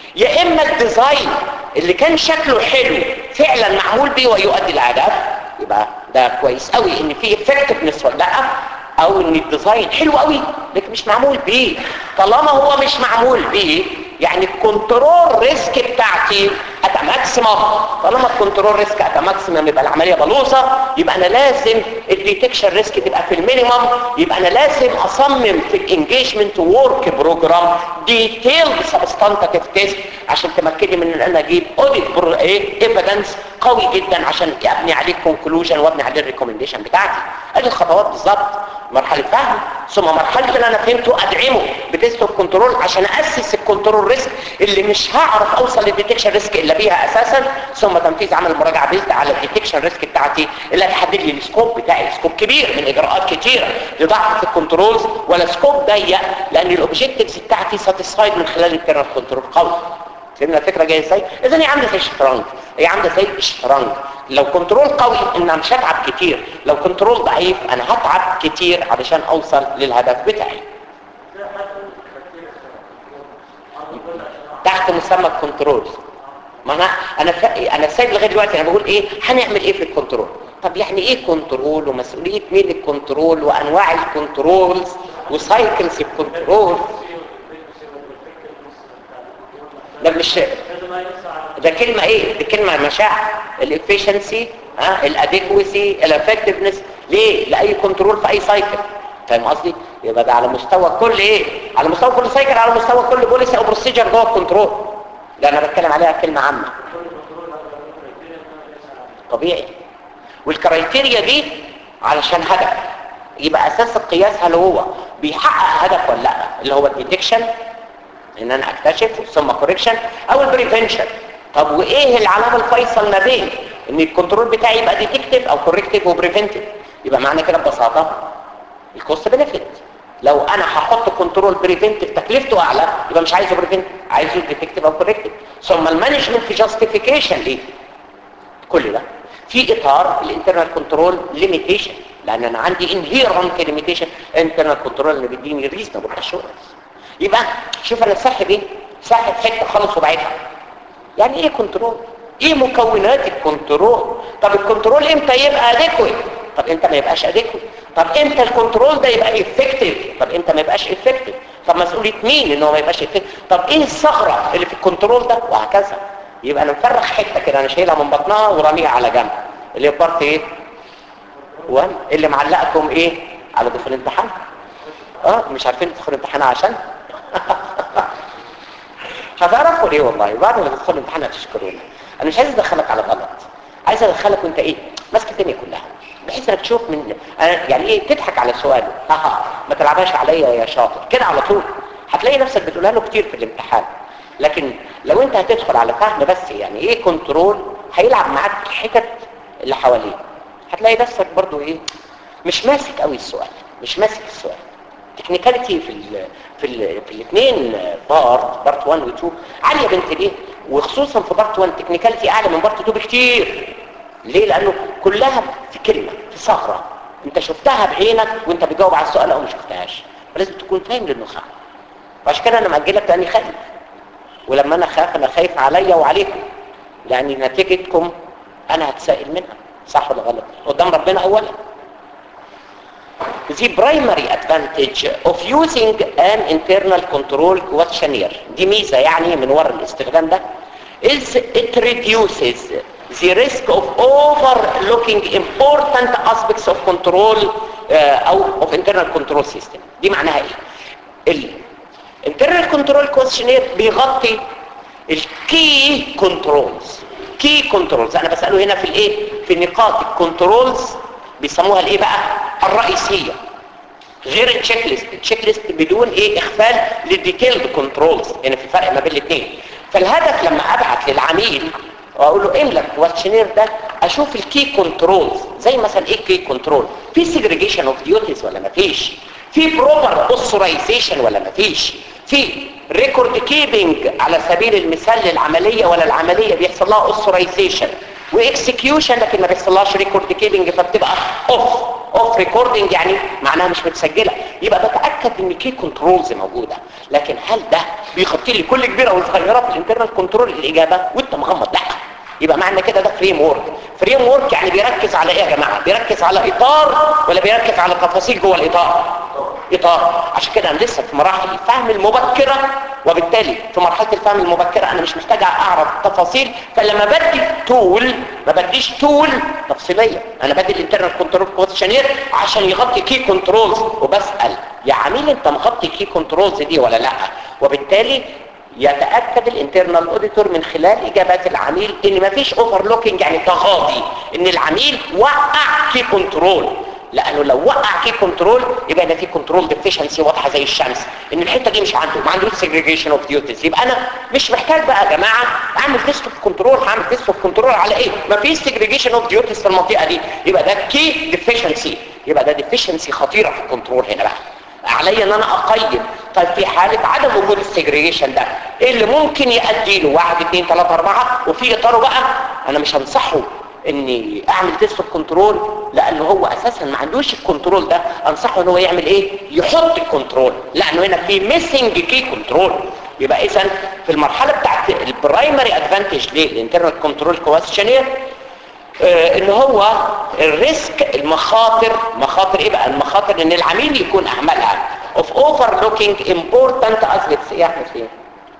يا اما الديزاين اللي كان شكله حلو فعلا معمول بيه ويؤدي الهدف يبقى ده كويس قوي ان في افكتفنس ولا لا او ان الديزاين حلو قوي لكن مش معمول بيه طالما هو مش معمول بيه يعني الكنترول ريسك بتاعتي ات ماكسيمم طالما الكنترول ريسك ات ماكسيمم يبقى العمليه بلوصه يبقى انا لازم الديتكشن ريسك تبقى في المينيمم يبقى انا لازم اصمم في الانجيجمنت وورك بروجرام ديتيلد سبستانتيف تيست عشان تمكنني من ان انا اجيب اوديت ايه ايفيدنس قوي جدا عشان ابني عليه كونكلوجن وابني عليه الريكومنديشن بتاعتي ادي الخطوات بالظبط مرحله فهم ثم مرحله اللي انا فهمته ادعمه بتيست اوف كنترول عشان اسس الكنترول ريسك اللي مش هعرف اوصل للديتكشن ريسك الا بيها اساسا ثم تنفيذ عمل المراجعه بيزد على الديتكشن ريسك بتاعتي اللي هتحدد لي السكوب بتاعي سكوب كبير من اجراءات كتيره لضعف في الكنترولز ولا سكوب ضيق لان الاوبجكتيفز بتاعتي ساتيسفايد من خلال الانترنال كنترول قوي فهمنا الفكره جايه ازاي اذا هي عامله زي الشطرنج هي عامله زي الشطرنج لو كنترول قوي ان انا مش هتعب كتير لو كنترول ضعيف انا هتعب كتير علشان اوصل للهدف بتاعي تحت مسمى الكنترول ما انا انا ف... انا سايب لغايه دلوقتي انا بقول ايه هنعمل ايه في الكنترول طب يعني ايه كنترول ومسؤوليه مين الكنترول وانواع الكنترولز وسايكلز الكنترول ده مش ده كلمة ايه دي كلمة مشاعر الافيشنسي ها الاديكوسي الافكتفنس ليه لاي كنترول في اي سايكل فاهم قصدي يبقى ده على مستوى كل ايه على مستوى كل سايكل على مستوى كل بوليسي او بروسيجر جوه الكنترول ده انا بتكلم عليها كلمة عامة طبيعي والكرايتيريا دي علشان هدف يبقى اساس القياس هل هو بيحقق هدف ولا لا اللي هو الديتكشن ان انا اكتشف ثم كوريكشن او البريفنشن طب وايه العلامه الفيصل ما بين ان الكنترول بتاعي يبقى ديتكتيف او كوريكتيف وبريفنتيف يبقى معنى كده ببساطه الكوست بنفيت لو انا هحط كنترول بريفنتيف تكلفته اعلى يبقى مش عايزه بريفنتيف عايزه ديتكتيف او كوريكتيف ثم المانجمنت في جاستيفيكيشن ليه كل ده في اطار الانترنال كنترول ليميتيشن لان انا عندي انهيرنت ليميتيشن انترنال كنترول اللي بيديني ريزنبل اشورنس يبقى شوف انا ساحب ايه ساحب حته خالص وبعيدها يعني ايه كنترول ايه مكونات الكنترول طب الكنترول امتى يبقى اديكويت طب امتى ما يبقاش اديكويت طب امتى الكنترول ده يبقى افكتيف طب امتى ما يبقاش افكتيف طب مسؤوليه مين ان هو ما يبقاش افكتيف طب ايه الثغره اللي في الكنترول ده وهكذا يبقى انا مفرغ حته كده انا شايلها من بطنها وراميها على جنب اللي هي بارت ايه 1 اللي معلقكم ايه على دخول الامتحان اه مش عارفين تدخلوا الامتحان عشان هتعرفوا ليه والله بعد ما تدخل الامتحان هتشكروني انا مش عايز ادخلك على غلط عايز ادخلك وانت ايه ماسك الدنيا كلها بحيث انك تشوف من أنا يعني ايه تضحك على سؤاله ها ما تلعبهاش عليا يا شاطر كده على طول هتلاقي نفسك بتقولها له كتير في الامتحان لكن لو انت هتدخل على فهم بس يعني ايه كنترول هيلعب معاك الحتت اللي حواليه هتلاقي نفسك برضو ايه مش ماسك قوي السؤال مش ماسك السؤال تكنيكاليتي في ال في ال في الاثنين بارت بارت 1 و 2 عاليه بنت ليه وخصوصا في بارت 1 تكنيكاليتي اعلى من بارت 2 بكتير ليه لانه كلها في كلمه في ثغره انت شفتها بعينك وانت بتجاوب على السؤال او ما شفتهاش فلازم تكون فاهم للنخاع وعشان كده انا مأجلك لاني خايف ولما انا خايف انا خايف عليا وعليكم لان نتيجتكم انا هتسائل منها صح ولا غلط قدام ربنا اولا the primary advantage of using an internal control questionnaire دي ميزة يعني من وراء الاستخدام ده is it reduces the risk of overlooking important aspects of control uh, أو of internal control system دي معناها ايه ال internal control questionnaire بيغطي الكي كنترولز كي كنترولز انا بسأله هنا في الايه في نقاط الكنترولز بيسموها الايه بقى الرئيسية غير التشيك ليست التشيك ليست بدون ايه اخفال للديتيلد كنترولز هنا في فرق ما بين الاثنين فالهدف لما ابعت للعميل واقول له املى الكويشنير ده اشوف الكي كنترولز زي مثلا ايه كي كنترول في سيجريجيشن اوف ديوتيز ولا ما فيش في بروبر اوثرايزيشن ولا ما فيش في ريكورد كيبنج على سبيل المثال للعمليه ولا العمليه بيحصل لها اوثرايزيشن واكسكيوشن لكن ما بيحصلهاش ريكورد كيبنج فبتبقى اوف اوف ريكوردنج يعني معناها مش متسجله يبقى بتاكد ان كي كنترولز موجوده لكن هل ده بيخطي لي كل كبيره وصغيره في الانترنال كنترول الاجابه وانت مغمض لا يبقى معنى كده ده فريم ورك فريم ورك يعني بيركز على ايه يا جماعه بيركز على اطار ولا بيركز على تفاصيل جوه الاطار اطار عشان كده انا لسه في مراحل الفهم المبكره وبالتالي في مرحله الفهم المبكره انا مش محتاج اعرف تفاصيل فلما بدي تول ما بديش تول تفصيليه انا بدي الانترنال كنترول كويشنير عشان يغطي كي كنترولز وبسال يا عميل انت مغطي كي كنترولز دي ولا لا وبالتالي يتاكد الانترنال اوديتور من خلال اجابات العميل ان مفيش اوفرلوكينج يعني تغاضي ان العميل وقع كي كنترول لانه لو وقع كي كنترول يبقى ده في كنترول ديفيشنسي واضحه زي الشمس ان الحته دي مش عنده ما عندوش سيجريجيشن اوف ديوتيز يبقى انا مش محتاج بقى يا جماعه اعمل تيست اوف كنترول هعمل تيست اوف كنترول على ايه ما فيش سيجريجيشن اوف ديوتيز في المنطقه دي يبقى ده كي ديفيشنسي يبقى ده ديفيشنسي خطيره في الكنترول هنا بقى علي ان انا اقيم طيب في حالة عدم وجود السيجريجيشن ده ايه اللي ممكن يؤدي له واحد اثنين ثلاثة اربعة وفي اطاره بقى انا مش هنصحه اني اعمل تيست كنترول لانه هو اساسا ما عندوش الكنترول ده انصحه ان هو يعمل ايه يحط الكنترول لانه هنا في ميسنج كي كنترول يبقى اذا في المرحله بتاعت البرايمري ادفانتج للانترنال كنترول كويشنير آه ان هو الريسك المخاطر مخاطر ايه بقى المخاطر ان العميل يكون اهملها of overlooking important aspects ايه يا احمد فين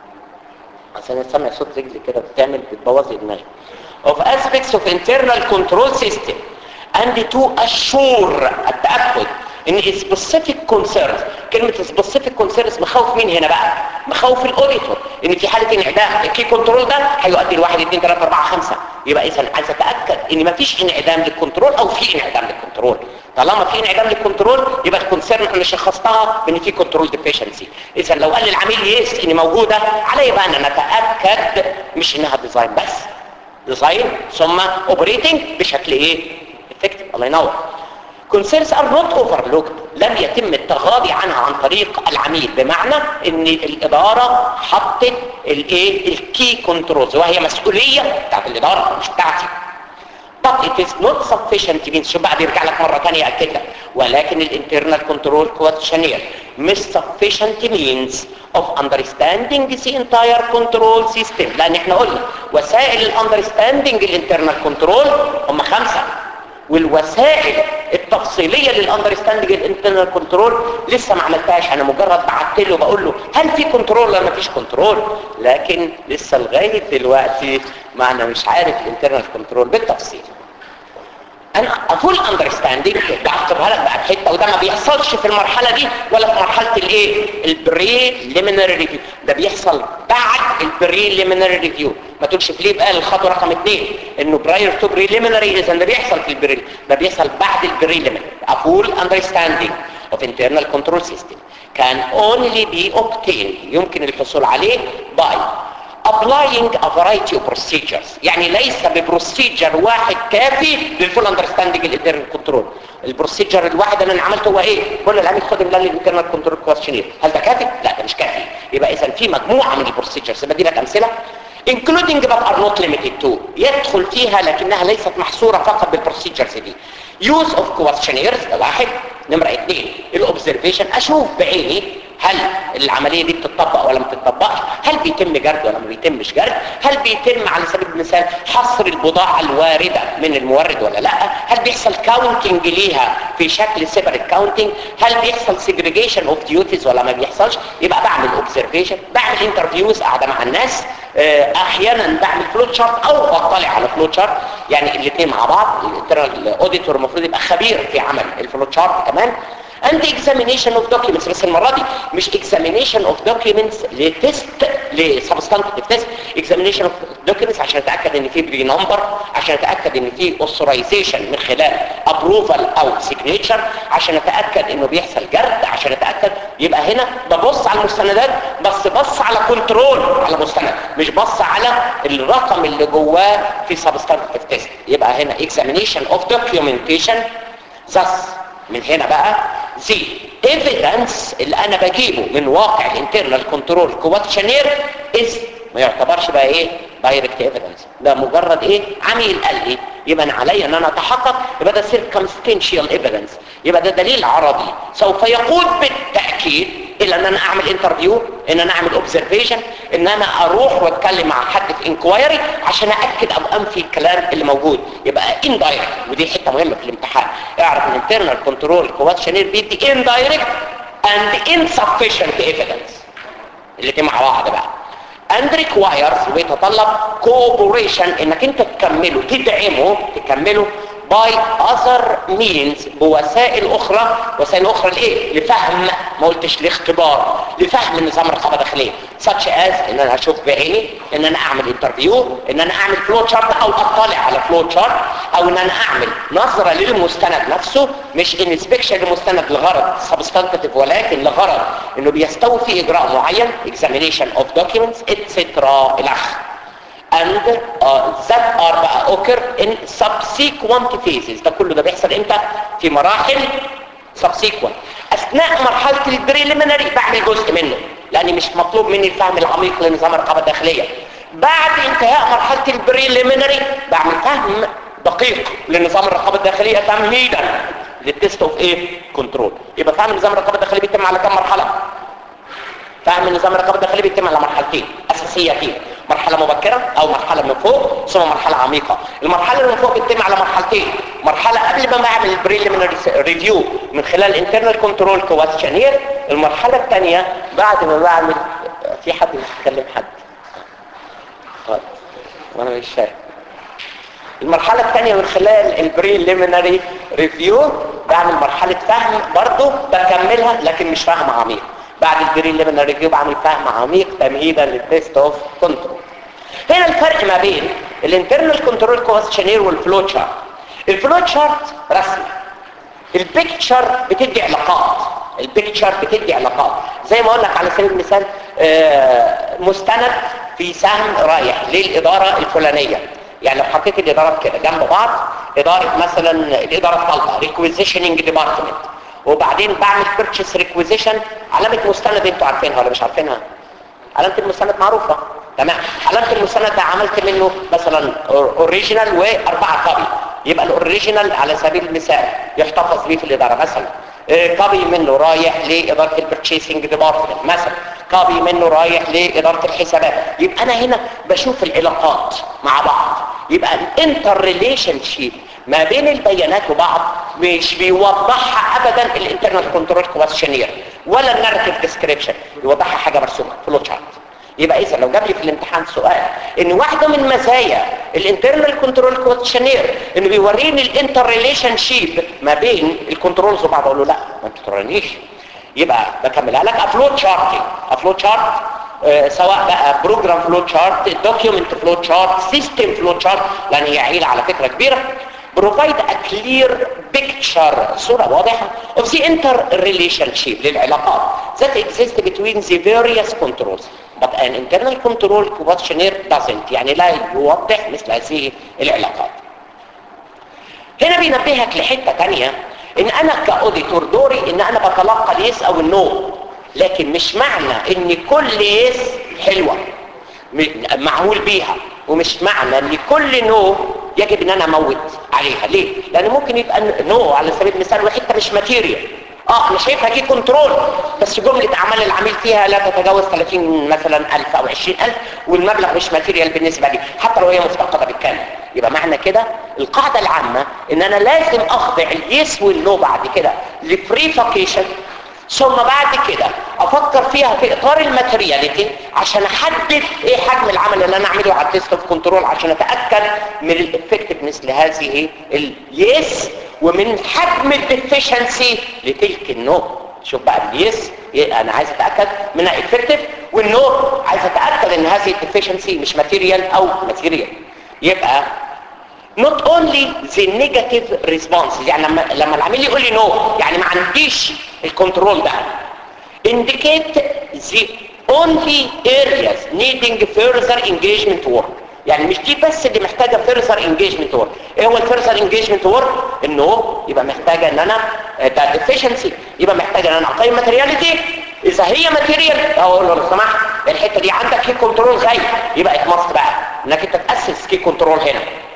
عشان انا سامع صوت رجلي كده بتعمل بتبوظ لي دماغي of aspects of internal control system and to assure التأكد ان specific concerns كلمة specific concerns مخوف مين هنا بقى مخوف الاوديتور ان في حالة انعدام الكي كنترول ده هيؤدي لواحد اثنين ثلاثة اربعة خمسة يبقى اذا عايز اتأكد ان مفيش انعدام للكنترول او في انعدام للكنترول طالما في انعدام للكنترول يبقى الكونسيرن انا شخصتها ان في كنترول ديفيشنسي اذا لو قال للعميل يس ان موجوده علي بقى ان انا اتاكد مش انها ديزاين بس ديزاين ثم اوبريتنج بشكل ايه افكتيف الله ينور concerns are not overlooked لم يتم التغاضي عنها عن طريق العميل بمعنى ان الاداره حطت الايه الكي كنترولز وهي مسؤوليه بتاعت الاداره مش بتاعتي but it is not sufficient means شو بقى بيرجع لك مرة تانية أكد لك ولكن الانترنال كنترول questionnaire مش sufficient means of understanding the entire control system لأن احنا قلنا وسائل الاندرستاندينج الانترنال كنترول هم خمسة والوسائل التفصيلية للاندرستاندينج الانترنال كنترول لسه ما عملتهاش انا مجرد بعت له بقول له هل في كنترول ولا ما فيش كنترول لكن لسه لغايه دلوقتي ما انا مش عارف الانترنال كنترول بالتفصيل انا افول اندرستاندينج بعتبرها لك بقى بحته وده ما بيحصلش في المرحله دي ولا في مرحله الايه البريليمينري ريفيو ده بيحصل بعد البريليمينري ريفيو ما تقولش في ليه بقى الخطوه رقم اثنين انه براير تو بريليمينري اذا ده بيحصل في البريل ده بيحصل بعد البريليمينري افول اندرستاندينج of internal control system can only be obtained يمكن الحصول عليه by applying a variety of procedures يعني ليس ببروسيجر واحد كافي للفول اندرستاندينج الانترنال كنترول البروسيجر الواحد اللي انا عملته هو ايه كل العميل خد املال الانترنال كنترول كويشنير هل ده كافي لا ده مش كافي يبقى اذا في مجموعه من البروسيجرز بدي لك امثله including but are not limited to يدخل فيها لكنها ليست محصوره فقط بالبروسيجرز دي use of questionnaires ده واحد نمرة اثنين الاوبزرفيشن اشوف بعيني هل العملية دي بتطبق ولا ما بتطبقش هل بيتم جرد ولا ما بيتمش جرد هل بيتم على سبيل المثال حصر البضاعة الواردة من المورد ولا لا هل بيحصل كاونتنج ليها في شكل سيبريت كاونتنج هل بيحصل سيجريجيشن اوف ديوتيز ولا ما بيحصلش يبقى بعمل اوبزرفيشن بعمل انترفيوز قاعده مع الناس احيانا بعمل فلو تشارت او بطلع على فلو تشارت يعني الاثنين مع بعض الانترنال اوديتور المفروض يبقى خبير في عمل الفلو تشارت كمان and examination of documents بس المرة دي مش examination of documents لتست لسبستانتيف تيست examination of documents عشان اتاكد ان في بري نمبر عشان اتاكد ان في authorization من خلال approval او signature عشان اتاكد انه بيحصل جرد عشان اتاكد يبقى هنا ببص على المستندات بس بص على كنترول على مستند مش بص على الرقم اللي جواه في سبستانتيف تيست يبقى هنا examination of documentation thus من هنا بقى زي evidence اللي انا بجيبه من واقع الانترنال كنترول كواتشنير از ما يعتبرش بقى ايه دايركت ايفيدنس ده مجرد ايه عميل قال لي يبقى انا علي ان انا اتحقق يبقى ده circumstantial evidence يبقى ده دليل عرضي سوف يقود بالتاكيد الى ان انا اعمل انترفيو ان انا اعمل اوبزرفيشن ان انا اروح واتكلم مع حد في انكوايري عشان ااكد او انفي الكلام اللي موجود يبقى indirect ودي حته مهمه في الامتحان اعرف ان internal كنترول كواتشنير بيدي indirect and insufficient evidence الاتنين مع بعض بقى and requires ويتطلب cooperation انك انت تكمله تدعمه تكمله by other means بوسائل اخرى وسائل اخرى لايه لفهم ما قلتش لاختبار لفهم النظام الرقابه الداخليه such as ان انا اشوف بعيني ان انا اعمل انترفيو ان انا اعمل فلو شارت او اطلع على فلو شارت او ان انا اعمل نظره للمستند نفسه مش انسبكشن للمستند لغرض سبستانتيف ولكن لغرض انه بيستوفي اجراء معين examination of documents etc الى اخره and uh, that are بقى occur in subsequent phases ده كله ده بيحصل امتى في مراحل subsequent اثناء مرحله البريليمينري بعمل جزء منه لان مش مطلوب مني الفهم العميق لنظام الرقابه الداخليه بعد انتهاء مرحله البريليمينري بعمل فهم دقيق لنظام الرقابه الداخليه تمهيدا للتست اوف ايه كنترول يبقى فهم نظام الرقابه الداخليه بيتم على كم مرحله فهم النظام الرقابه الداخلي بيتم على مرحلتين اساسيتين مرحله مبكره او مرحله من فوق ثم مرحله عميقه المرحله اللي من فوق بتتم على مرحلتين مرحله قبل ما بعمل البريليمينري ريفيو من خلال انترنال كنترول كواتشنير المرحله الثانيه بعد ما بعمل في حد بيتكلم حد طيب وانا مش شايف المرحله الثانيه من خلال البريليمينري ريفيو بعمل مرحله فهم برضه بكملها لكن مش فهم عميق بعد الجرين ليفل ريفيو بعمل فهم عميق تمهيدا للتيست اوف كنترول هنا الفرق ما بين الانترنال كنترول كويستشنير والفلو تشارت الفلو تشارت رسمي البيكتشر بتدي علاقات البيكتشر بتدي علاقات زي ما اقول لك على سبيل المثال آه، مستند في سهم رايح للاداره الفلانيه يعني لو حطيت الادارات كده جنب بعض اداره مثلا الاداره الطلبه ريكويزيشننج ديبارتمنت وبعدين بعمل بيرتشيس ريكويزيشن علامه مستند انتوا عارفينها ولا مش عارفينها علامه المستند معروفه تمام علامه المستند ده عملت منه مثلا اوريجينال واربعه كوبي يبقى الاوريجينال على سبيل المثال يحتفظ بيه في الاداره مثلا كوبي منه رايح لاداره البرتشيسنج ديبارتمنت مثلا كوبي منه رايح لاداره الحسابات يبقى انا هنا بشوف العلاقات مع بعض يبقى الانتر ريليشن شيب ما بين البيانات وبعض مش بيوضحها ابدا الانترنال كنترول كويشنير ولا النارتيف ديسكريبشن يوضحها حاجه مرسومه فلو شارت يبقى اذا لو جاب لي في الامتحان سؤال ان واحده من مزايا الانترنال كنترول كويشنير انه بيوريني الانتر ريليشن شيب ما بين الكنترولز وبعض اقول له لا ما انت تورينيش يبقى بكملها لك افلو تشارتنج افلو تشارت آه سواء بقى بروجرام فلو تشارت دوكيومنت فلو تشارت سيستم فلو تشارت لان هي عيله على فكره كبيره provide a clear picture صورة واضحة of the interrelationship للعلاقات that exist between the various controls but an internal control questionnaire doesn't يعني لا يوضح مثل هذه العلاقات هنا بينبهك لحتة تانية ان انا كاوديتور دوري ان انا بتلقى اليس او النو لكن مش معنى ان كل يس حلوة معمول بيها ومش معنى ان كل نو يجب ان انا اموت عليها ليه لان ممكن يبقى نو على سبيل المثال وحته مش ماتيريال اه انا شايفها دي كنترول بس جمله اعمال العميل فيها لا تتجاوز 30 مثلا 1000 او 20000 والمبلغ مش ماتيريال بالنسبه لي حتى لو هي مفتقده بالكامل يبقى معنى كده القاعده العامه ان انا لازم اخضع اليس والنو بعد كده لفريفاكيشن ثم بعد كده افكر فيها في اطار الماتيرياليتي عشان احدد ايه حجم العمل اللي انا اعمله على التيست اوف كنترول عشان اتاكد من الافكتفنس لهذه اليس ومن حجم الديفيشنسي لتلك النو شوف بقى اليس انا عايز اتاكد منها افكتيف والنو عايز اتاكد ان هذه الديفيشنسي مش ماتيريال او ماتيريال يبقى not only the negative response يعني لما لما العميل يقول لي نو no يعني ما عنديش الكنترول ده indicate the only areas needing further engagement work يعني مش دي بس اللي محتاجه further engagement work ايه هو الفيرزر engagement work انه يبقى محتاجه ان انا ده deficiency يبقى محتاجه ان انا اقيم ماتيرياليتي اذا هي ماتيريال اقول له لو سمحت الحته دي عندك كي كنترول غايب يبقى اتمص بقى انك انت تاسس كي كنترول هنا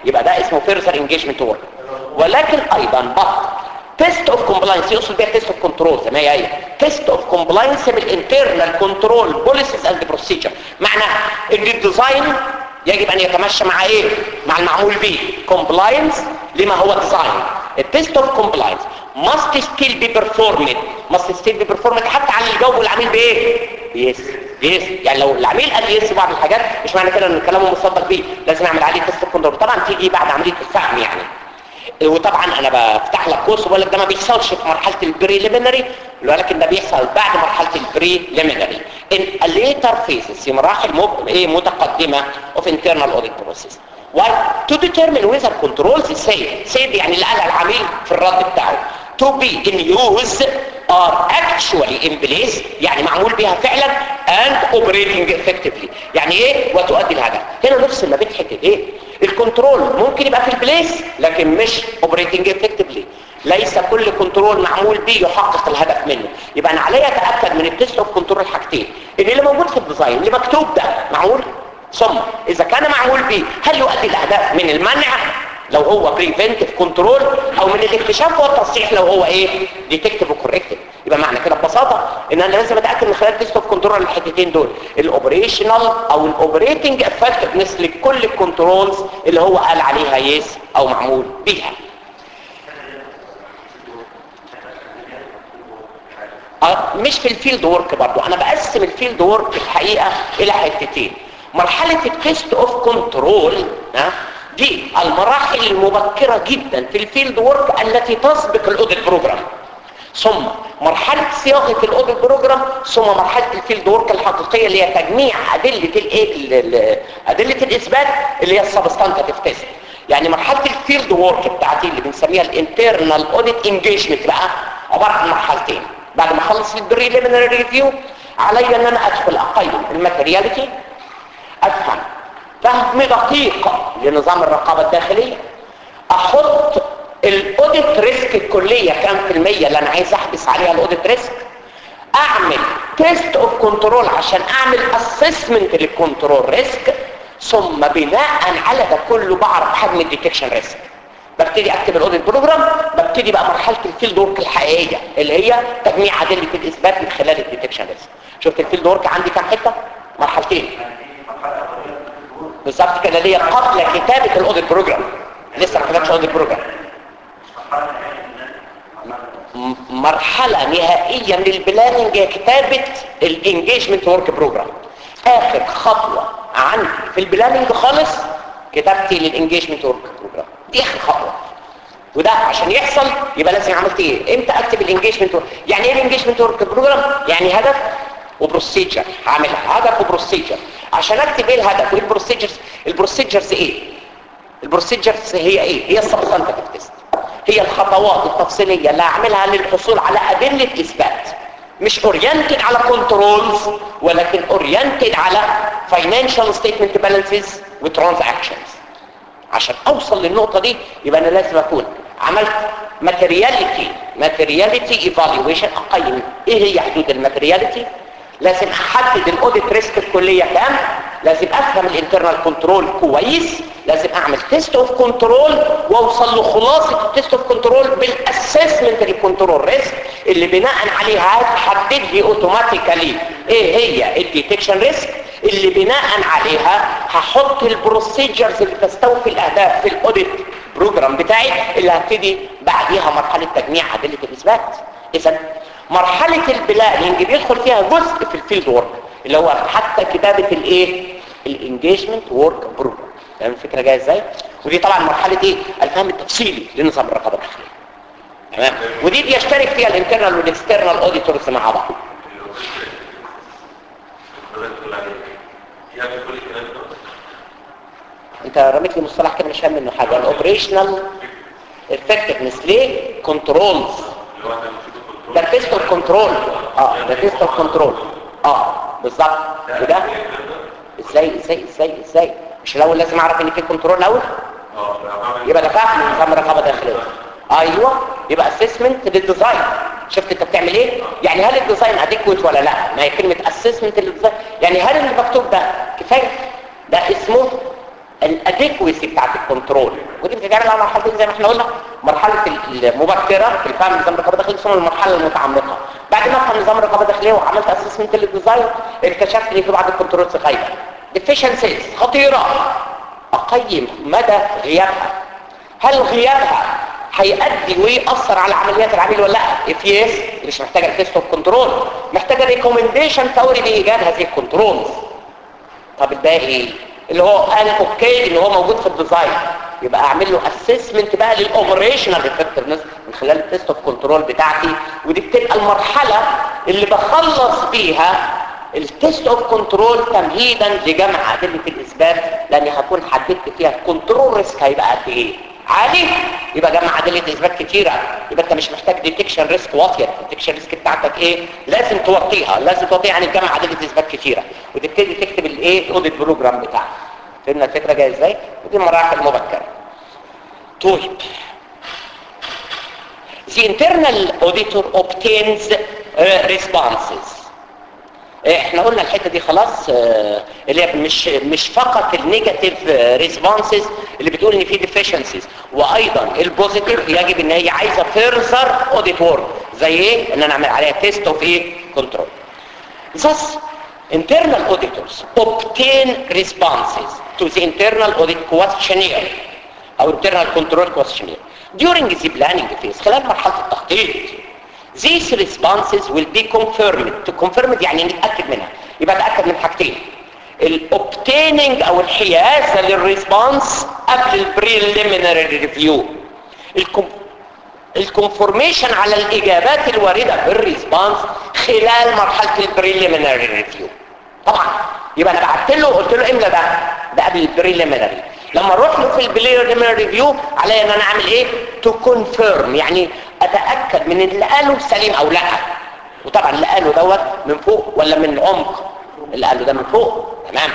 يبقى ده اسمه فيرزر انجيجمنت ورك ولكن ايضا بط تيست اوف كومبلاينس يقصد بيها تيست اوف كنترول زي ما هي هي تيست اوف كومبلاينس بالانترنال كنترول بوليسيز اند بروسيجر معنى ان الديزاين يجب ان يتمشى مع ايه مع المعمول به كومبلاينس لما هو ديزاين التيست اوف كومبلاينس must still be performed must still be performed حتى على الجو العميل بايه يس يس يعني لو العميل قال يس بعض الحاجات مش معنى كده ان كلامه مصدق بيه لازم اعمل عليه تيست اوف كنترول طبعا تيجي بعد عمليه الفهم يعني وطبعا انا بفتح لك كورس وبقول لك ده ما بيحصلش في مرحله البريليمينري ولكن ده بيحصل بعد مرحله البريليمينري ان ليتر فيزز في مراحل مب... ايه متقدمه اوف انترنال اوديت بروسيس why to determine whether controls safe safe يعني اللي قالها العميل في الرد بتاعه to be in use are actually in place يعني معمول بها فعلا and operating effectively يعني ايه وتؤدي الهدف هنا نفس ما بين حته ايه الكنترول ممكن يبقى في البليس لكن مش operating effectively ليس كل كنترول معمول به يحقق الهدف منه يبقى انا عليا اتاكد من التست اوف كنترول حاجتين ان اللي موجود في الديزاين اللي مكتوب ده معمول ثم اذا كان معمول به هل يؤدي الاهداف من المنع لو هو بريفنتيف كنترول او من الاكتشاف والتصحيح لو هو ايه ديتكتيف وكوركتيف يبقى معنى كده ببساطه ان انا لازم اتاكد من خلال تيست اوف كنترول الحتتين دول الاوبريشنال او الاوبريتنج افكتفنس لكل الكنترولز اللي هو قال عليها يس او معمول بيها أه مش في الفيلد وورك برضو انا بقسم الفيلد وورك الحقيقه الى حتتين مرحله التيست اوف كنترول ها دي المراحل المبكرة جدا في الفيلد وورك التي تسبق الاوديت بروجرام ثم مرحلة صياغة الاوديت بروجرام ثم مرحلة الفيلد وورك الحقيقية اللي هي تجميع أدلة الايه أدلة الإثبات اللي هي السبستانتيف تيست يعني مرحلة الفيلد وورك بتاعتي اللي بنسميها الانترنال اوديت انجيجمنت بقى عبارة عن مرحلتين بعد ما اخلص البريليمينري ريفيو علي ان انا ادخل اقيم الماتيرياليتي افهم فهم دقيق لنظام الرقابة الداخلية احط الاوديت ريسك الكلية كام في المية اللي انا عايز احبس عليها الاوديت ريسك اعمل تيست اوف كنترول عشان اعمل اسسمنت للكنترول ريسك ثم بناء على ده كله بعرف حجم الديتكشن ريسك ببتدي اكتب الاوديت بروجرام ببتدي بقى مرحله الفيلد ورك الحقيقيه اللي هي تجميع ادله الاثبات من خلال الديتكشن ريسك شفت الفيلد ورك عندي كام حته مرحلتين بالظبط كده اللي هي قبل كتابه الاوديت بروجرام لسه ما كتبتش الاوديت بروجرام مرحله نهائيه من البلاننج هي كتابه الانجيجمنت ورك بروجرام اخر خطوه عندي في البلاننج خالص كتابتي للانجيجمنت ورك بروجرام دي اخر خطوه وده عشان يحصل يبقى لازم عملت ايه امتى اكتب الانجيجمنت يعني ايه الانجيجمنت ورك بروجرام يعني هدف وبروسيجر هعملها هدف وبروسيجر عشان اكتب ايه الهدف وايه البروسيجرز البروسيجرز ايه البروسيجرز هي ايه هي السبستانتيف تيست هي الخطوات التفصيليه اللي هعملها للحصول على ادله اثبات مش اورينتد على كنترولز ولكن اورينتد على فاينانشال ستيتمنت بالانسز وترانزاكشنز عشان اوصل للنقطه دي يبقى انا لازم اكون عملت ماتيرياليتي ماتيرياليتي ايفالويشن اقيم ايه هي حدود الماتيرياليتي لازم احدد الاوديت ريسك الكليه كام لازم افهم الانترنال كنترول كويس لازم اعمل تيست اوف كنترول واوصل لخلاصه التيست اوف كنترول بالاسسمنت للكنترول ريسك اللي بناء عليها هتحدد لي اوتوماتيكالي ايه هي الديتكشن ريسك اللي بناء عليها هحط البروسيجرز اللي تستوفي الاهداف في الاوديت بروجرام بتاعي اللي هبتدي بعديها مرحله تجميع ادله الاثبات اذا مرحله البلاننج بيدخل فيها جزء في الفيلد ورك اللي هو حتى كتابه الايه الانجيجمنت ورك بروجرام فاهم الفكره جايه ازاي ودي طبعا مرحله ايه الفهم التفصيلي لنظام الرقابه الداخليه تمام ودي بيشترك فيها الانترنال والاكسترنال اوديتورز مع بعض انت رميت لي مصطلح كده مش فاهم منه حاجه الاوبريشنال افكتفنس ليه كنترولز ده تيست اوف كنترول اه ده تيست اوف كنترول اه بالظبط وده ازاي ازاي ازاي ازاي مش الاول لازم اعرف ان في كنترول الاول يبقى ده فاهم نظام رقابه داخليه ايوه يبقى اسسمنت للديزاين شفت انت بتعمل ايه يعني هل الديزاين اديكويت ولا لا ما هي كلمه اسسمنت للديزاين يعني هل اللي مكتوب ده كفايه ده اسمه الاديكويسي بتاعت الكنترول ودي بتتعمل على مرحلتين زي ما احنا قلنا مرحله المبكره في الفهم نظام الرقابه الداخليه ثم المرحله المتعمقه بعد ما افهم نظام الرقابه الداخليه وعملت اسسمنت للديزاين اكتشفت ان في بعض الكنترولز غايبه deficiencies خطيره اقيم مدى غيابها هل غيابها هيؤدي ويأثر على عمليات العميل ولا لا اف يس مش محتاجه تيست اوف كنترول محتاجه ريكومنديشن فوري بايجاد هذه الكنترولز طب الباقي اللي هو قال اوكي ان هو موجود في الديزاين يبقى اعمل له اسسمنت بقى للاوبريشنال افكتفنس من خلال التيست اوف كنترول بتاعتي ودي بتبقى المرحله اللي بخلص بيها التيست اوف كنترول تمهيدا لجمع ادله الاثبات لاني هكون حددت فيها الكنترول ريسك هيبقى قد ايه عالي يبقى جمع ادله اثبات كتيره يبقى انت مش محتاج ديتكشن ريسك واطيه الديتكشن ريسك بتاعتك ايه لازم توطيها لازم توطيها يعني تجمع ادله اثبات كتيره وتبتدي تكتب الايه الاوديت بروجرام بتاعك فهمنا الفكره جايه ازاي ودي المراحل المبكره طيب The internal auditor obtains uh, responses احنا قلنا الحته دي خلاص اه اللي هي مش مش فقط النيجاتيف ريسبونسز اللي بتقول ان في ديفيشنسيز وايضا البوزيتيف يجب ان هي عايزه فيرذر اوديت وورك زي ايه ان انا اعمل عليها تيست اوف ايه كنترول Thus, internal auditors obtain responses to the internal audit questionnaire او internal control questionnaire during the planning phase خلال مرحله التخطيط these responses will be confirmed to confirmed يعني نتأكد منها يبقى اتأكد من حاجتين الobtaining او الحيازة للريسبونس قبل البريليمينري ريفيو الكونفورميشن على الاجابات الواردة بالريسبونس خلال مرحلة البريليمينري ريفيو طبعا يبقى انا بعت له قلت له املى ده ده قبل البريليمينري لما اروح له في البريليمينري ريفيو عليا ان انا اعمل ايه تو كونفيرم يعني اتاكد من اللي قاله سليم او لا وطبعا اللي قاله دوت من فوق ولا من العمق اللي قاله ده من فوق تمام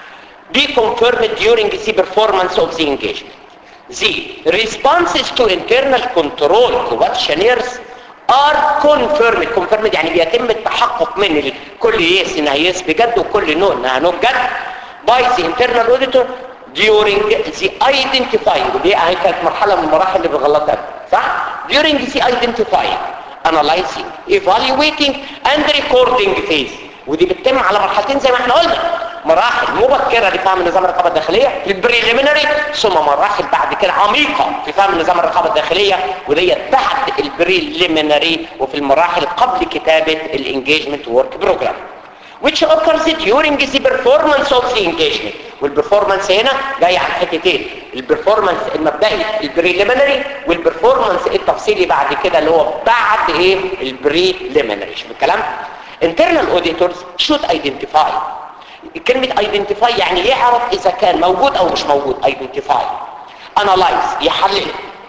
be confirmed during the performance of the engagement the responses to internal control questionnaires are confirmed confirmed يعني بيتم التحقق من كل يس انها يس بجد وكل نو انها نو بجد by the internal auditor during the identifying دي هي كانت مرحله من المراحل اللي بغلطها صح during the identifying analyzing evaluating and recording phase ودي بتتم على مرحلتين زي ما احنا قلنا مراحل مبكره لفهم نظام الرقابه الداخليه البريليمينري ثم مراحل بعد كده عميقه في فهم نظام الرقابه الداخليه وديت بعد البريليمينري وفي المراحل قبل كتابه الانجيجمنت ورك بروجرام which occurs during the performance of the engagement والperformance هنا جاي على حتتين البرفورمانس المبدئي البريليمينري والبرفورمانس التفصيلي بعد كده اللي هو بعد ايه البريليمينري شوف الكلام internal auditors should identify كلمة identify يعني يعرف اذا كان موجود او مش موجود identify analyze يحلل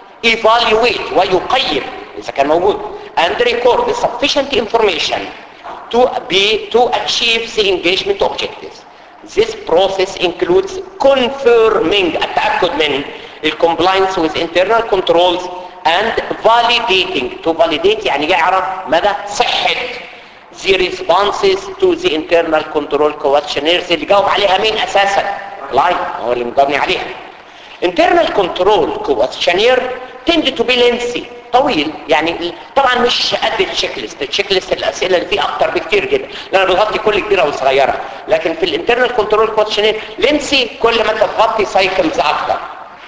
evaluate ويقيم اذا كان موجود and record sufficient information to be to achieve the engagement objectives. This process includes confirming التأكد من compliance with internal controls and validating to validate يعني يعرف مدى صحة the responses to the internal control questionnaires اللي جاوب عليها مين اساسا لاين هو اللي مجاوبني عليها internal control questionnaire tend to be lengthy طويل يعني طبعا مش قد التشيك ليست التشيك ليست الاسئله اللي فيه اكتر بكتير جدا لان بيغطي كل كبيره وصغيره لكن في الانترنال كنترول كوتشنير لينسي كل ما انت تغطي سايكلز اكتر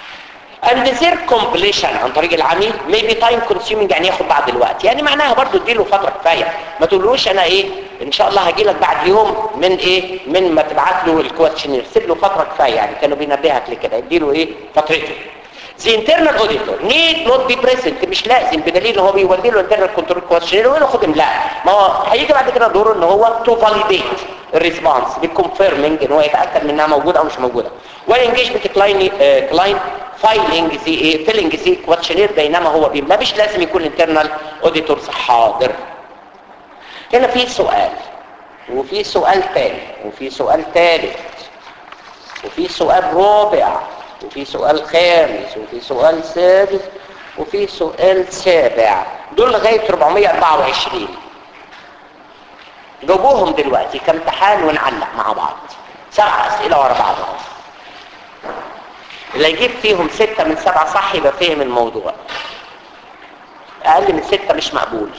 and their completion عن طريق العميل may be time consuming يعني ياخد بعض الوقت يعني معناها برضو اديله فتره كفايه ما تقولوش انا ايه ان شاء الله هاجي لك بعد يوم من ايه من ما تبعت له الكوتشنير سيب له فتره كفايه يعني كانوا بينبهك لكده اديله ايه فترته The internal auditor need not be present مش لازم بدليل ان هو بيودي له internal control questionnaire ويقول له خد املاء ما هو هيجي بعد كده دوره ان هو to validate الريسبونس بالconfirming ان هو يتاكد من انها موجوده او مش موجوده والانجيجمنت كلاين كلاين فايلنج زي فيلنج زي كويشنير بينما هو بيملا مش لازم يكون الانترنال اوديتورز حاضر هنا في سؤال وفي سؤال تاني وفي سؤال ثالث وفي سؤال رابع وفي سؤال خامس وفي سؤال سادس وفي سؤال سابع دول لغايه 424 جاوبوهم دلوقتي كامتحان ونعلق مع بعض سبع اسئله ورا بعض اللي يجيب فيهم ستة من سبعة صح يبقى فهم الموضوع اقل من ستة مش مقبول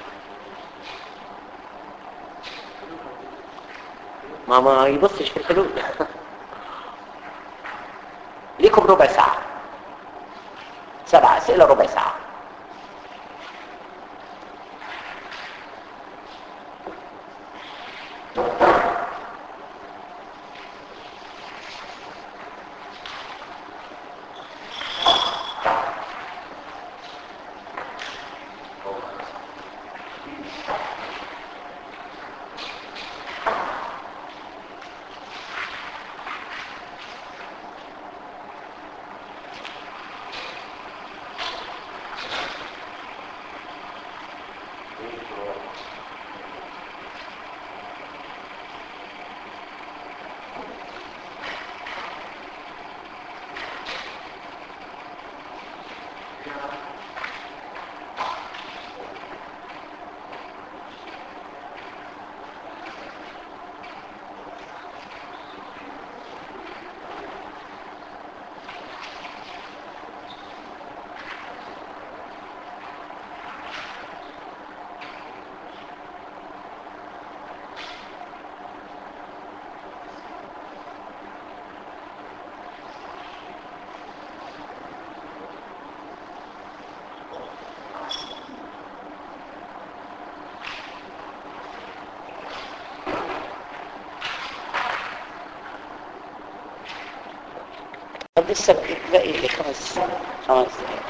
ما ما يبصش في الحلول ليكم ربع ساعة سبع أسئلة ربع ساعة طب لسه باقي لي خمس خمس دقايق.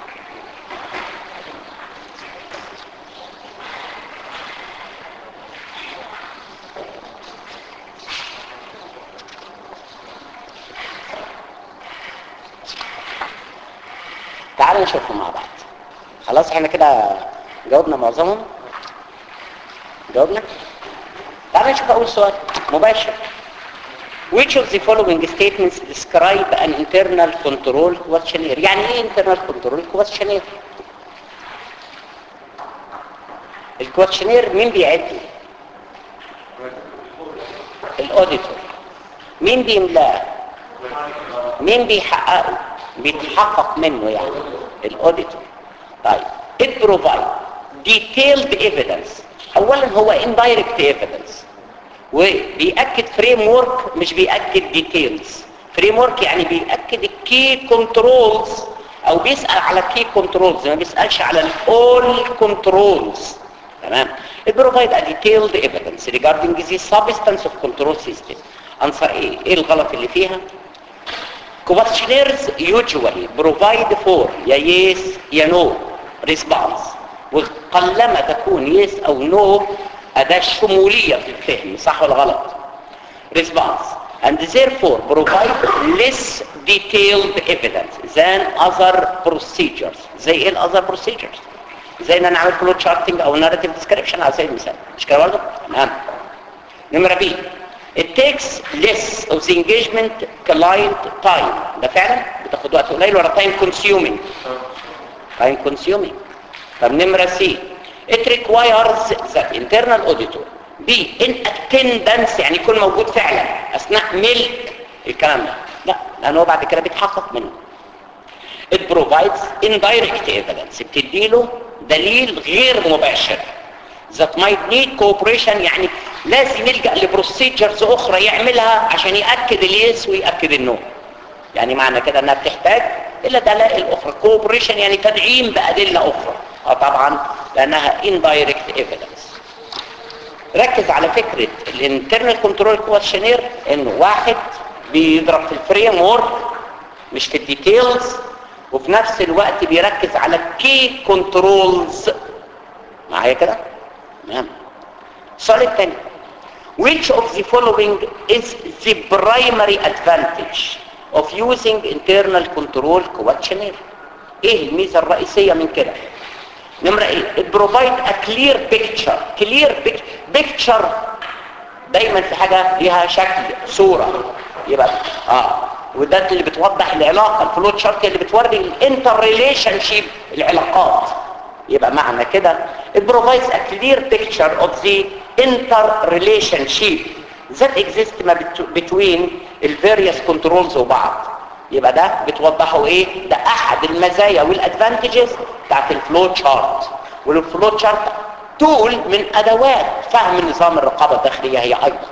تعالوا نشوفهم مع بعض خلاص احنا كده جاوبنا معظمهم جاوبنا تعالوا نشوف اول سؤال مباشر Which of the following statements describe an internal control questionnaire يعني ايه internal control questionnaire الكويشنير مين بيعده الاوديتور مين بيملاه مين بيحققه بيتحقق منه يعني الاوديتور طيب it provide detailed evidence اولا هو indirect evidence وبيأكد فريم ورك مش بيأكد ديتيلز فريم ورك يعني بيأكد الكي كنترولز او بيسأل على الكي كنترولز ما بيسألش على الاول كنترولز تمام it provide a detailed evidence regarding the substance of control system answer ايه ايه الغلط اللي فيها questionnaires usually provide for يا yes يا no response وقلما تكون yes او no أداة شمولية في الفهم صح ولا غلط response and therefore provide less detailed evidence than other procedures زي ايه ال other procedures زي ان انا اعمل flow charting او narrative description على سبيل المثال مش كده برضه تمام نمرة بي it takes less of the engagement client time ده فعلا بتاخد وقت قليل ولا time consuming time consuming طب نمرة سي it requires the internal auditor be in attendance يعني يكون موجود فعلا اثناء ملك الكلام ده لا لانه بعد كده بيتحقق منه it provides indirect evidence بتديله دليل غير مباشر that might need cooperation يعني لازم يلجأ لبروسيجرز اخرى يعملها عشان يأكد اليس ويأكد النو يعني معنى كده انها بتحتاج الى دلائل اخرى cooperation يعني تدعيم بأدلة اخرى اه طبعا لانها indirect evidence ركز على فكرة الانترنال كنترول كويشنير انه واحد بيضرب في الفريم وورك مش في الديتيلز وفي نفس الوقت بيركز على الكي كنترولز معايا كده تمام السؤال الثاني which of the following is the primary advantage of using internal control questionnaire ايه الميزة الرئيسية من كده نمرة ايه it provide a clear picture clear picture دايما في حاجة ليها شكل صورة يبقى اه وده اللي بتوضح العلاقة الفلو تشارت اللي بتوري الانتر ريليشن شيب العلاقات يبقى معنى كده it provides a clear picture of the interrelationship that exists between ال various controls وبعض يبقى ده بتوضحه ايه ده احد المزايا والادفانتجز بتاعت الفلو تشارت والفلو تشارت تول من ادوات فهم نظام الرقابه الداخليه هي ايضا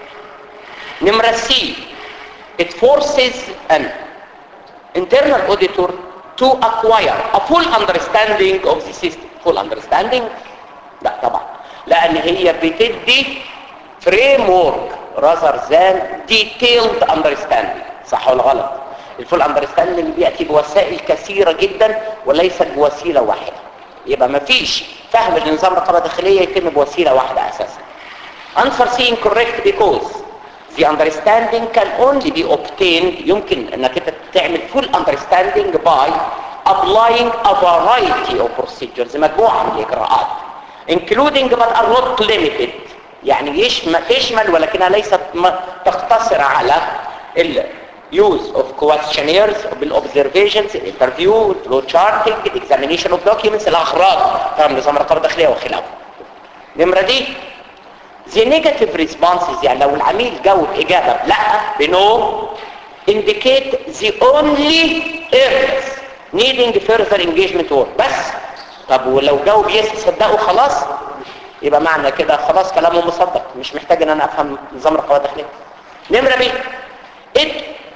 نمره سي it forces an internal auditor to acquire a full understanding of the system full understanding لا طبعا لان هي بتدي framework rather than detailed understanding صح ولا غلط الفول اندرستاندنج بياتي بوسائل كثيره جدا وليست بوسيله واحده يبقى مفيش فهم لنظام الرقابه الداخليه يتم بوسيله واحده اساسا answer C incorrect because the understanding can only be obtained يمكن انك انت تعمل full understanding by applying a variety of procedures مجموعه من الاجراءات including but are not limited يعني يشمل, تشمل ولكنها ليست تقتصر على ال use of questionnaires بالobservations الانترفيو الفلو تشارتنج الاكزامينيشن اوف دوكيومنتس الاخراج فهم نظام الرقابه الداخليه وخلافه نمره دي the negative responses يعني لو العميل جاوب اجابه لا بنو indicate the only errors needing further engagement work بس طب ولو جاوب يس صدقوا خلاص يبقى معنى كده خلاص كلامه مصدق مش محتاج ان انا افهم نظام الرقابه الداخليه نمره بي it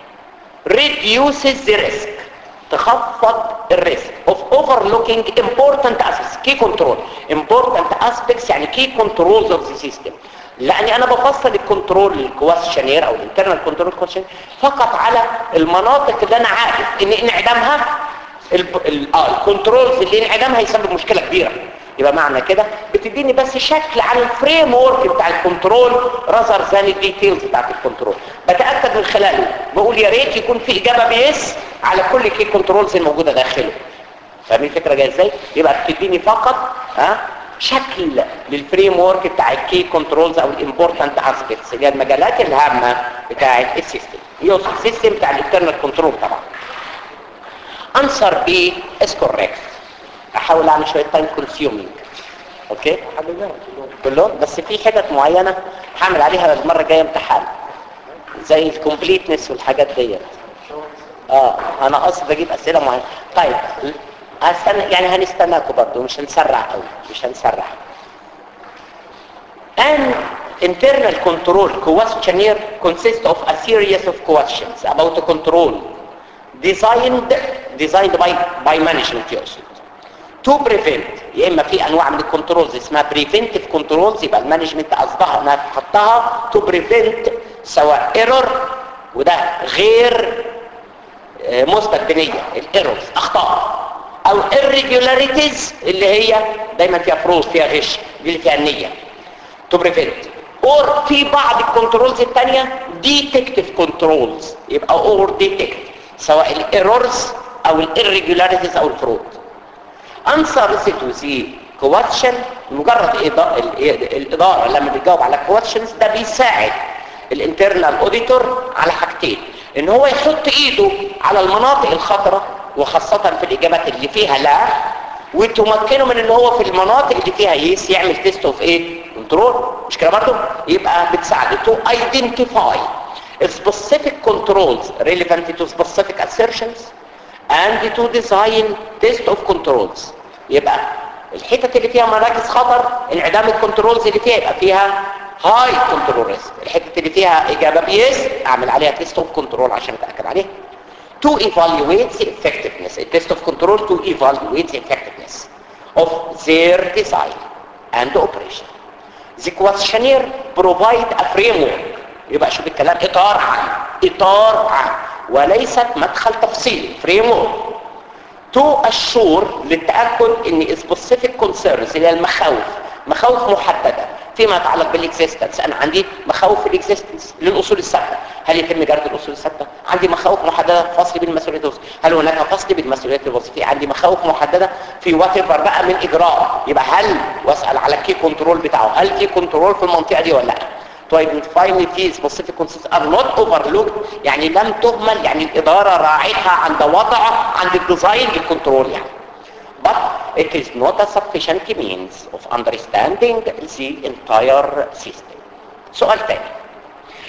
reduces the risk تخفض الريسك of overlooking important aspects key control important aspects يعني key controls of the system لاني انا بفصل الكنترول الكويشنير او الانترنال كنترول كويشنير فقط على المناطق اللي انا عارف ان انعدامها الكنترولز اللي انعدامها يسبب مشكله كبيره يبقى معنى كده بتديني بس شكل عن الفريم ورك بتاع الكنترول رازر ذان الديتيلز بتاعت الكنترول بتاكد من خلاله بقول يا ريت يكون في اجابه بيس على كل كي كنترولز الموجوده داخله فاهمين الفكره جايه ازاي يبقى بتديني فقط ها شكل للفريم ورك بتاع الكي كنترولز او الامبورتنت اسبيكتس اللي هي المجالات الهامه بتاعه السيستم يوصل السيستم بتاع الانترنال كنترول طبعا انسر بي از كوريكت احاول اعمل شويه تايم كونسيومينج اوكي كلهم بس في حتت معينه هعمل عليها المره الجايه امتحان زي الكومبليتنس والحاجات ديت اه انا قصد اجيب اسئله معينه طيب هستنى يعني هنستناكم برضه مش هنسرع قوي مش هنسرع an internal control questionnaire consists of a series of questions about a control designed designed by by management يقصد to prevent يا اما في انواع من الكنترولز اسمها preventive controls يبقى المانجمنت قصدها انها تحطها to prevent سواء ايرور وده غير مستقبليه الايرورز اخطاء او irregularities اللي هي دايما فيها فروض فيها غش دي اللي فيها النيه to prevent or في بعض الكنترولز الثانيه detective controls يبقى or detect سواء الايرورز او الirregularities او الفروض answers to the question مجرد الاداره لما بتجاوب على questions ده بيساعد الانترنال اوديتور على حاجتين ان هو يحط ايده على المناطق الخطره وخاصه في الاجابات اللي فيها لا وتمكنه من ان هو في المناطق اللي فيها يس يعمل تيست اوف ايه كنترول مش كده برضه يبقى بتساعده تو ايدنتيفاي specific controls relevant to specific assertions and to design test of controls يبقى الحتت اللي فيها مراكز خطر انعدام الكنترولز اللي فيها يبقى فيها هاي كنترول ريسك الحته اللي فيها اجابه بيس اعمل عليها تيست اوف كنترول عشان اتاكد عليها to evaluate the effectiveness a test of control to evaluate the effectiveness of their design and operation the questionnaire provide a framework يبقى شوف الكلام اطار عام اطار عام وليست مدخل تفصيلي framework to assure للتاكد ان specific concerns اللي هي المخاوف مخاوف محدده فيما يتعلق بالاكزيستنس انا عندي مخاوف الاكزيستنس للاصول الثابته هل يتم جرد الاصول الثابته عندي مخاوف محدده فصل بين المسؤوليات الوظيفيه هل هناك فصل بين المسؤوليات الوظيفيه عندي مخاوف محدده في وات ايفر بقى من اجراء يبقى هل واسال على الكي كنترول بتاعه هل في كنترول في المنطقه دي ولا لا to identify في specific concerns are not overlooked يعني لم تهمل يعني الاداره راعتها عند وضع عند الديزاين للكنترول يعني but it is not a sufficient means of understanding the entire system. سؤال تاني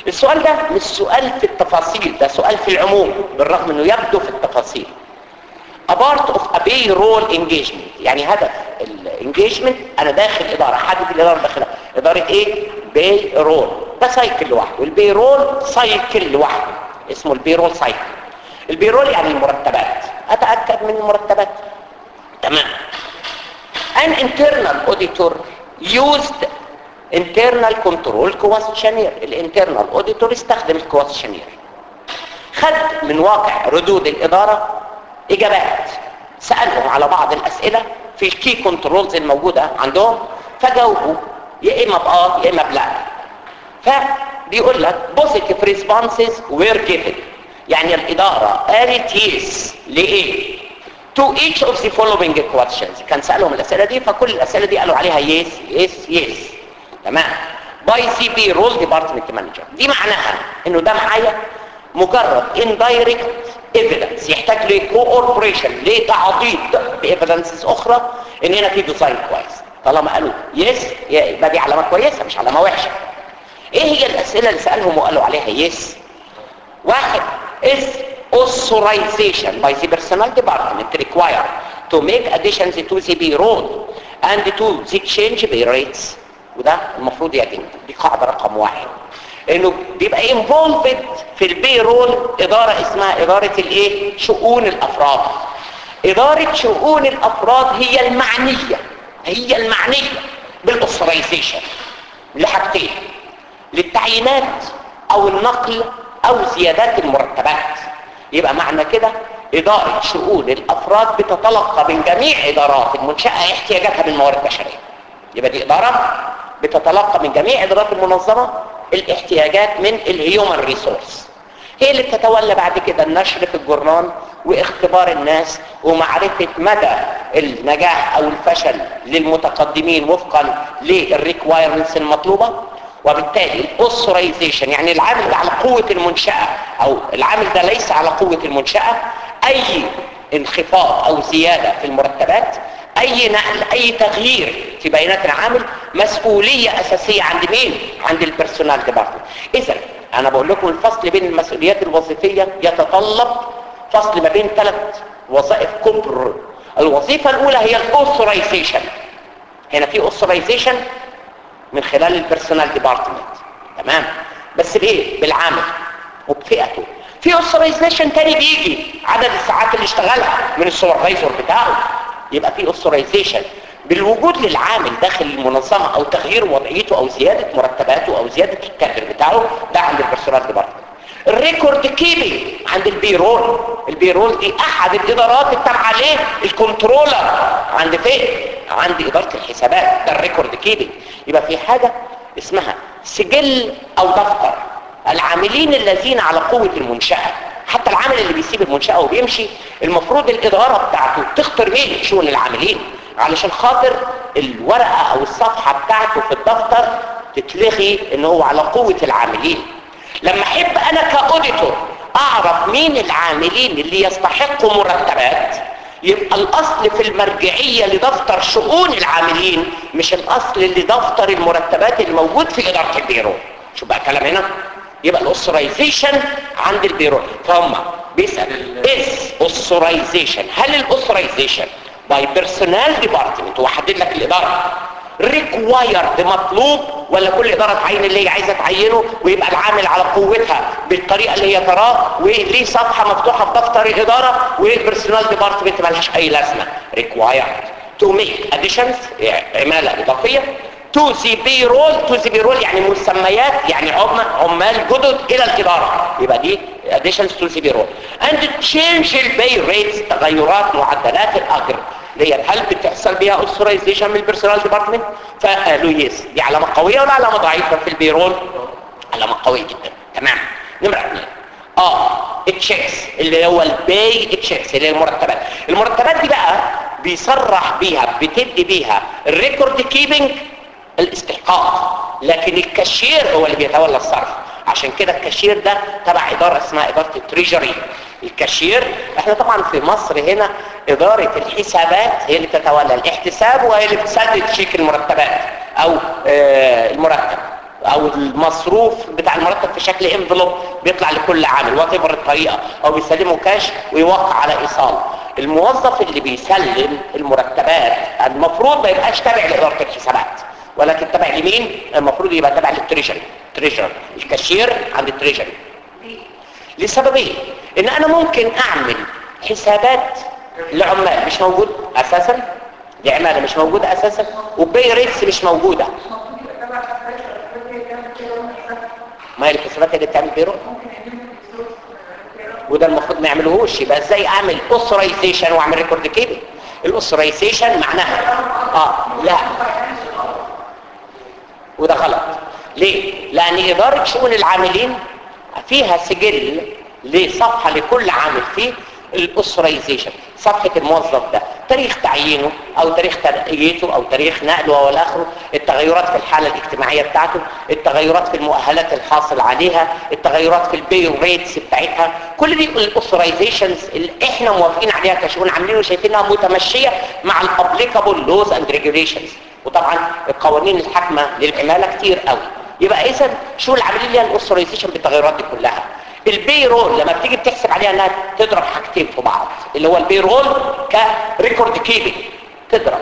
السؤال ده مش سؤال في التفاصيل ده سؤال في العموم بالرغم انه يبدو في التفاصيل a part of a payroll engagement يعني هدف الانجيجمنت انا داخل اداره حدد الاداره داخلها اداره ايه payroll ده سايكل لوحده البيرول سايكل لوحده اسمه البيرول سايكل البيرول يعني المرتبات اتاكد من المرتبات تمام an internal auditor used internal control questionnaire الانترنال auditor استخدم الكويشنير خد من واقع ردود الاداره اجابات سالهم على بعض الاسئله في الكي كنترولز الموجوده عندهم فجاوبوا يا اما باه يا اما بلا فبيقول لك positive responses were given يعني الاداره قالت يس لايه to each of the following questions كان سالهم الاسئله دي فكل الاسئله دي قالوا عليها يس يس يس تمام باي سي بي رول ديبارتمنت مانجر دي معناها انه ده معايا مجرد indirect evidence يحتاج لكووربريشن لتعضيد بايفيدنسز اخرى ان هنا في ديزاين كويس طالما قالوا يس يبقى دي علامه كويسه مش علامه وحشه ايه هي الاسئله اللي سالهم وقالوا عليها يس واحد is authorization by the personnel department required to make additions to the payroll and to the change pay rates وده المفروض يتم دي قاعده رقم واحد انه بيبقى انفولفد في البيرول اداره اسمها اداره الايه شؤون الافراد اداره شؤون الافراد هي المعنيه هي المعنيه بالاوثرايزيشن لحاجتين للتعيينات او النقل او زيادات المرتبات يبقى معنى كده اداره شؤون الافراد بتتلقى من جميع ادارات المنشاه احتياجاتها بالموارد البشريه يبقى دي اداره بتتلقى من جميع ادارات المنظمه الاحتياجات من الهيومن ريسورس هي اللي بتتولى بعد كده النشر في الجرنان واختبار الناس ومعرفة مدى النجاح او الفشل للمتقدمين وفقا للريكوايرمنتس المطلوبة وبالتالي الاوثرايزيشن يعني العامل ده على قوة المنشأة او العامل ده ليس على قوة المنشأة اي انخفاض او زيادة في المرتبات اي نقل اي تغيير في بيانات العامل مسؤولية اساسية عند مين عند البرسونال ديبارتمنت اذا انا بقول لكم الفصل بين المسؤوليات الوظيفية يتطلب فصل ما بين ثلاث وظائف كبر الوظيفة الاولى هي الاوثرايزيشن هنا في اوثرايزيشن من خلال البرسونال ديبارتمنت تمام بس بايه بالعامل وبفئته في اوثرايزيشن تاني بيجي عدد الساعات اللي اشتغلها من السوبرفايزر بتاعه يبقى في اوثرايزيشن بالوجود للعامل داخل المنظمه او تغيير وضعيته او زياده مرتباته او زياده الكادر بتاعه ده عند البرسونال ديبارتمنت الريكورد كيبنج عند البيرول البيرول دي احد الادارات التابعه ليه الكنترولر عند فين عند اداره الحسابات ده الريكورد كيبنج يبقى في حاجه اسمها سجل او دفتر العاملين الذين على قوه المنشاه حتى العامل اللي بيسيب المنشاه وبيمشي المفروض الاداره بتاعته تختار مين شؤون العاملين علشان خاطر الورقه او الصفحه بتاعته في الدفتر تتلغي ان هو على قوه العاملين لما احب انا كاوديتور اعرف مين العاملين اللي يستحقوا مرتبات يبقى الاصل في المرجعية لدفتر شؤون العاملين مش الاصل لدفتر المرتبات الموجود في ادارة البيرو شو بقى كلام هنا يبقى الاوثرايزيشن عند البيرو فهم بيسأل is authorization هل الاوثرايزيشن باي بيرسونال ديبارتمنت وحدد لك الاداره ريكوايرد مطلوب ولا كل اداره تعين اللي هي عايزه تعينه ويبقى العامل على قوتها بالطريقه اللي هي تراه وليه صفحه مفتوحه في دفتر الاداره والبيرسونال ديبارتمنت مالهاش اي لازمه ريكوايرد تو ميك اديشنز عماله اضافيه تو ذا بيرول تو ذا بيرول يعني مسميات يعني عمال جدد الى الاداره يبقى دي اديشنز تو ذا بيرول اند تشينج البي ريتس تغيرات معدلات الاجر ديت هل بتحصل بيها اوثرايزيشن من البيرسونال ديبارتمنت فقالوا يس دي علامه قويه ولا علامه ضعيفه في البيرول علامه قويه جدا تمام نمره اثنين اه التشيكس اللي هو الباي تشيكس اللي هي المرتبات المرتبات دي بقى بيصرح بيها بتدي بيها الريكورد كيبنج الاستحقاق لكن الكاشير هو اللي بيتولى الصرف عشان كده الكاشير ده تبع اداره اسمها اداره التريجري الكاشير احنا طبعا في مصر هنا اداره الحسابات هي اللي بتتولى الاحتساب وهي اللي بتسدد شيك المرتبات او آه المرتب او المصروف بتاع المرتب في شكل انفلوب بيطلع لكل عامل وات الطريقه او بيسلمه كاش ويوقع على ايصال الموظف اللي بيسلم المرتبات المفروض ما يبقاش تابع لاداره الحسابات ولكن تابع لمين المفروض يبقى تابع للتريجري تريجر الكاشير عند التريجري لسببين ان انا ممكن اعمل حسابات لعمال مش موجود اساسا لعماله مش موجوده اساسا وبي ريتس مش موجوده ما هي الحسابات اللي بتعمل بيرو وده المفروض ما يعملوهوش يبقى ازاي اعمل اوثرايزيشن واعمل ريكورد كيبل الاوثرايزيشن معناها اه لا وده غلط ليه لان اداره شؤون العاملين فيها سجل لصفحه لكل عامل فيه الاوثرايزيشن صفحه الموظف ده تاريخ تعيينه او تاريخ ترقيته او تاريخ نقله او اخره التغيرات في الحاله الاجتماعيه بتاعته التغيرات في المؤهلات الحاصل عليها التغيرات في البي ريتس بتاعتها كل دي الاوثرايزيشنز اللي احنا موافقين عليها كشؤون عاملين وشايفينها متمشيه مع الابليكابل لوز اند ريجوليشنز وطبعا القوانين الحاكمه للعماله كتير قوي يبقى اذا شو العاملين ليها الاوثرايزيشن بالتغيرات دي كلها البي رول لما بتيجي بتحسب عليها انها تضرب حاجتين في بعض اللي هو البي رول كريكورد كيبنج تضرب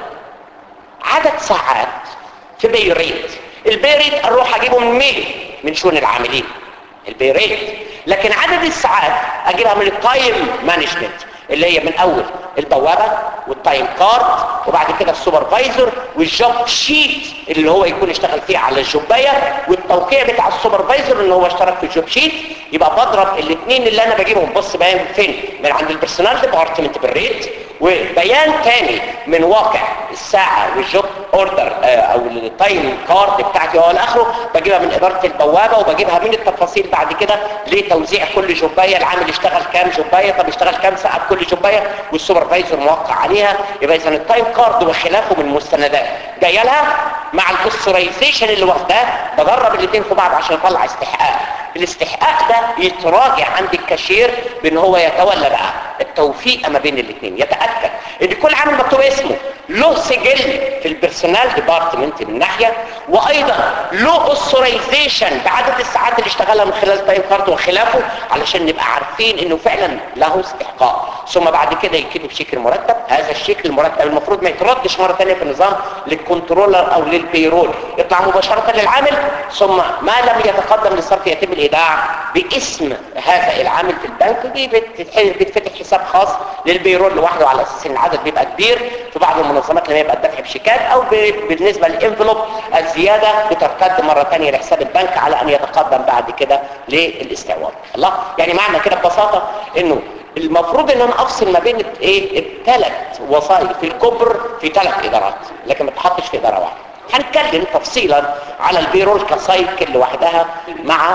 عدد ساعات في بي ريت البي ريت اروح اجيبه من مين من شؤون العاملين البي ريت لكن عدد الساعات اجيبها من التايم مانجمنت اللي هي من اول البوابه والتايم كارد وبعد كده السوبرفايزر والجوب شيت اللي هو يكون اشتغل فيه على الجوبايه والتوقيع بتاع السوبرفايزر ان هو اشترك في الجوب شيت يبقى بضرب الاثنين اللي انا بجيبهم بص بيان فين من عند البرسونال ديبارتمنت بالريت وبيان تاني من واقع الساعه والجوب اوردر او التايم كارد بتاعتي هو الاخره بجيبها من اداره البوابه وبجيبها من التفاصيل بعد كده لتوزيع كل جوبايه العامل اشتغل كام جوبايه طب اشتغل كام ساعه كل جوبايه والسوبرفايزر موقع عليها يبقى اذا التايم كارد وخلافه من المستندات جايه لها مع الاوثرايزيشن اللي واخداه بدرب الاثنين في بعض عشان اطلع استحقاق الاستحقاق ده يتراجع عند الكاشير بان هو يتولى بقى التوفيق ما بين الاثنين يتاكد ان كل عامل مكتوب اسمه له سجل في البيرسونال ديبارتمنت من ناحيه وايضا له اوثرايزيشن بعدد الساعات اللي اشتغلها من خلال تايم كارد وخلافه علشان نبقى عارفين انه فعلا له استحقاق ثم بعد كده يكتب شيك المرتب هذا الشيك المرتب المفروض ما يتردش مره ثانيه في النظام للكنترولر او للبيرول يطلع مباشره للعامل ثم ما لم يتقدم للصرف يتم الايداع باسم هذا العامل في البنك دي بتفتح حساب خاص للبيرول لوحده على اساس ان العدد بيبقى كبير في بعض المنظمات لما يبقى الدفع بشيكات او بالنسبه للانفلوب الزياده بترتد مره ثانيه لحساب البنك على ان يتقدم بعد كده للاستعوار الله يعني معنى كده ببساطه انه المفروض ان انا افصل ما بين ايه الثلاث وظائف الكبر في ثلاث ادارات لكن ما تحطش في اداره واحده هنتكلم تفصيلا على البيرول كسايكل لوحدها مع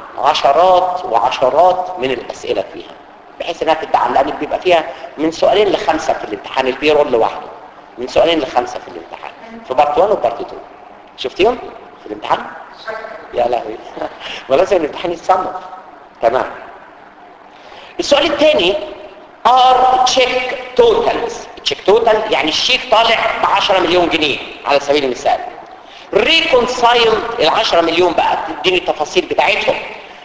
عشرات وعشرات من الاسئله فيها بحيث انها تدعم لان بيبقى فيها من سؤالين لخمسه في الامتحان البيرول لوحده من سؤالين لخمسه في الامتحان في بارت 1 وبارت 2 شفتيهم في الامتحان يا لهوي ولازم الامتحان يتصنف تمام السؤال الثاني ار تشيك توتالز تشيك توتال يعني الشيك طالع ب 10 مليون جنيه على سبيل المثال ريكونسايل ال 10 مليون بقى تديني التفاصيل بتاعتهم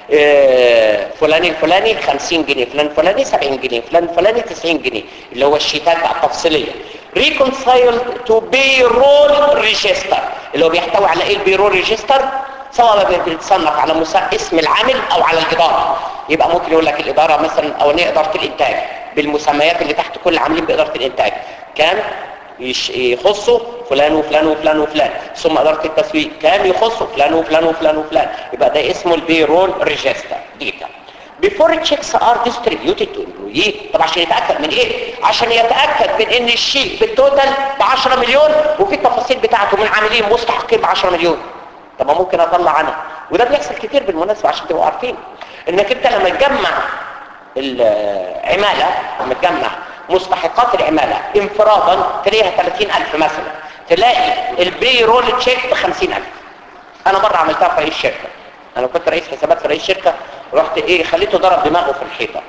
آه فلان الفلاني 50 جنيه فلان الفلاني 70 جنيه فلان الفلاني 90 جنيه اللي هو الشيتات بقى التفصيليه ريكونسايل تو بيرول ريجستر اللي هو بيحتوي على ايه البيرول ريجستر سواء بيتصنف على اسم العامل او على الاداره يبقى ممكن يقول لك الاداره مثلا او اداره الانتاج بالمسميات اللي تحت كل عاملين باداره الانتاج كان يخصه فلان وفلان وفلان وفلان ثم اداره التسويق كان يخصه فلان وفلان وفلان وفلان يبقى ده اسمه البيرول ريجستر ديتا before checks are distributed to employee طب عشان يتاكد من ايه عشان يتاكد من ان الشيك بالتوتال ب 10 مليون وفي التفاصيل بتاعته من عاملين مستحقين ب 10 مليون طب ما ممكن اطلع عنها وده بيحصل كتير بالمناسبه عشان تبقوا عارفين انك انت لما تجمع العماله لما تجمع مستحقات العماله انفرادا تلاقيها 30000 مثلا تلاقي البي رول تشيك ب 50000 انا مره عملتها في رئيس شركه انا كنت رئيس حسابات في رئيس شركه رحت ايه خليته ضرب دماغه في الحيطه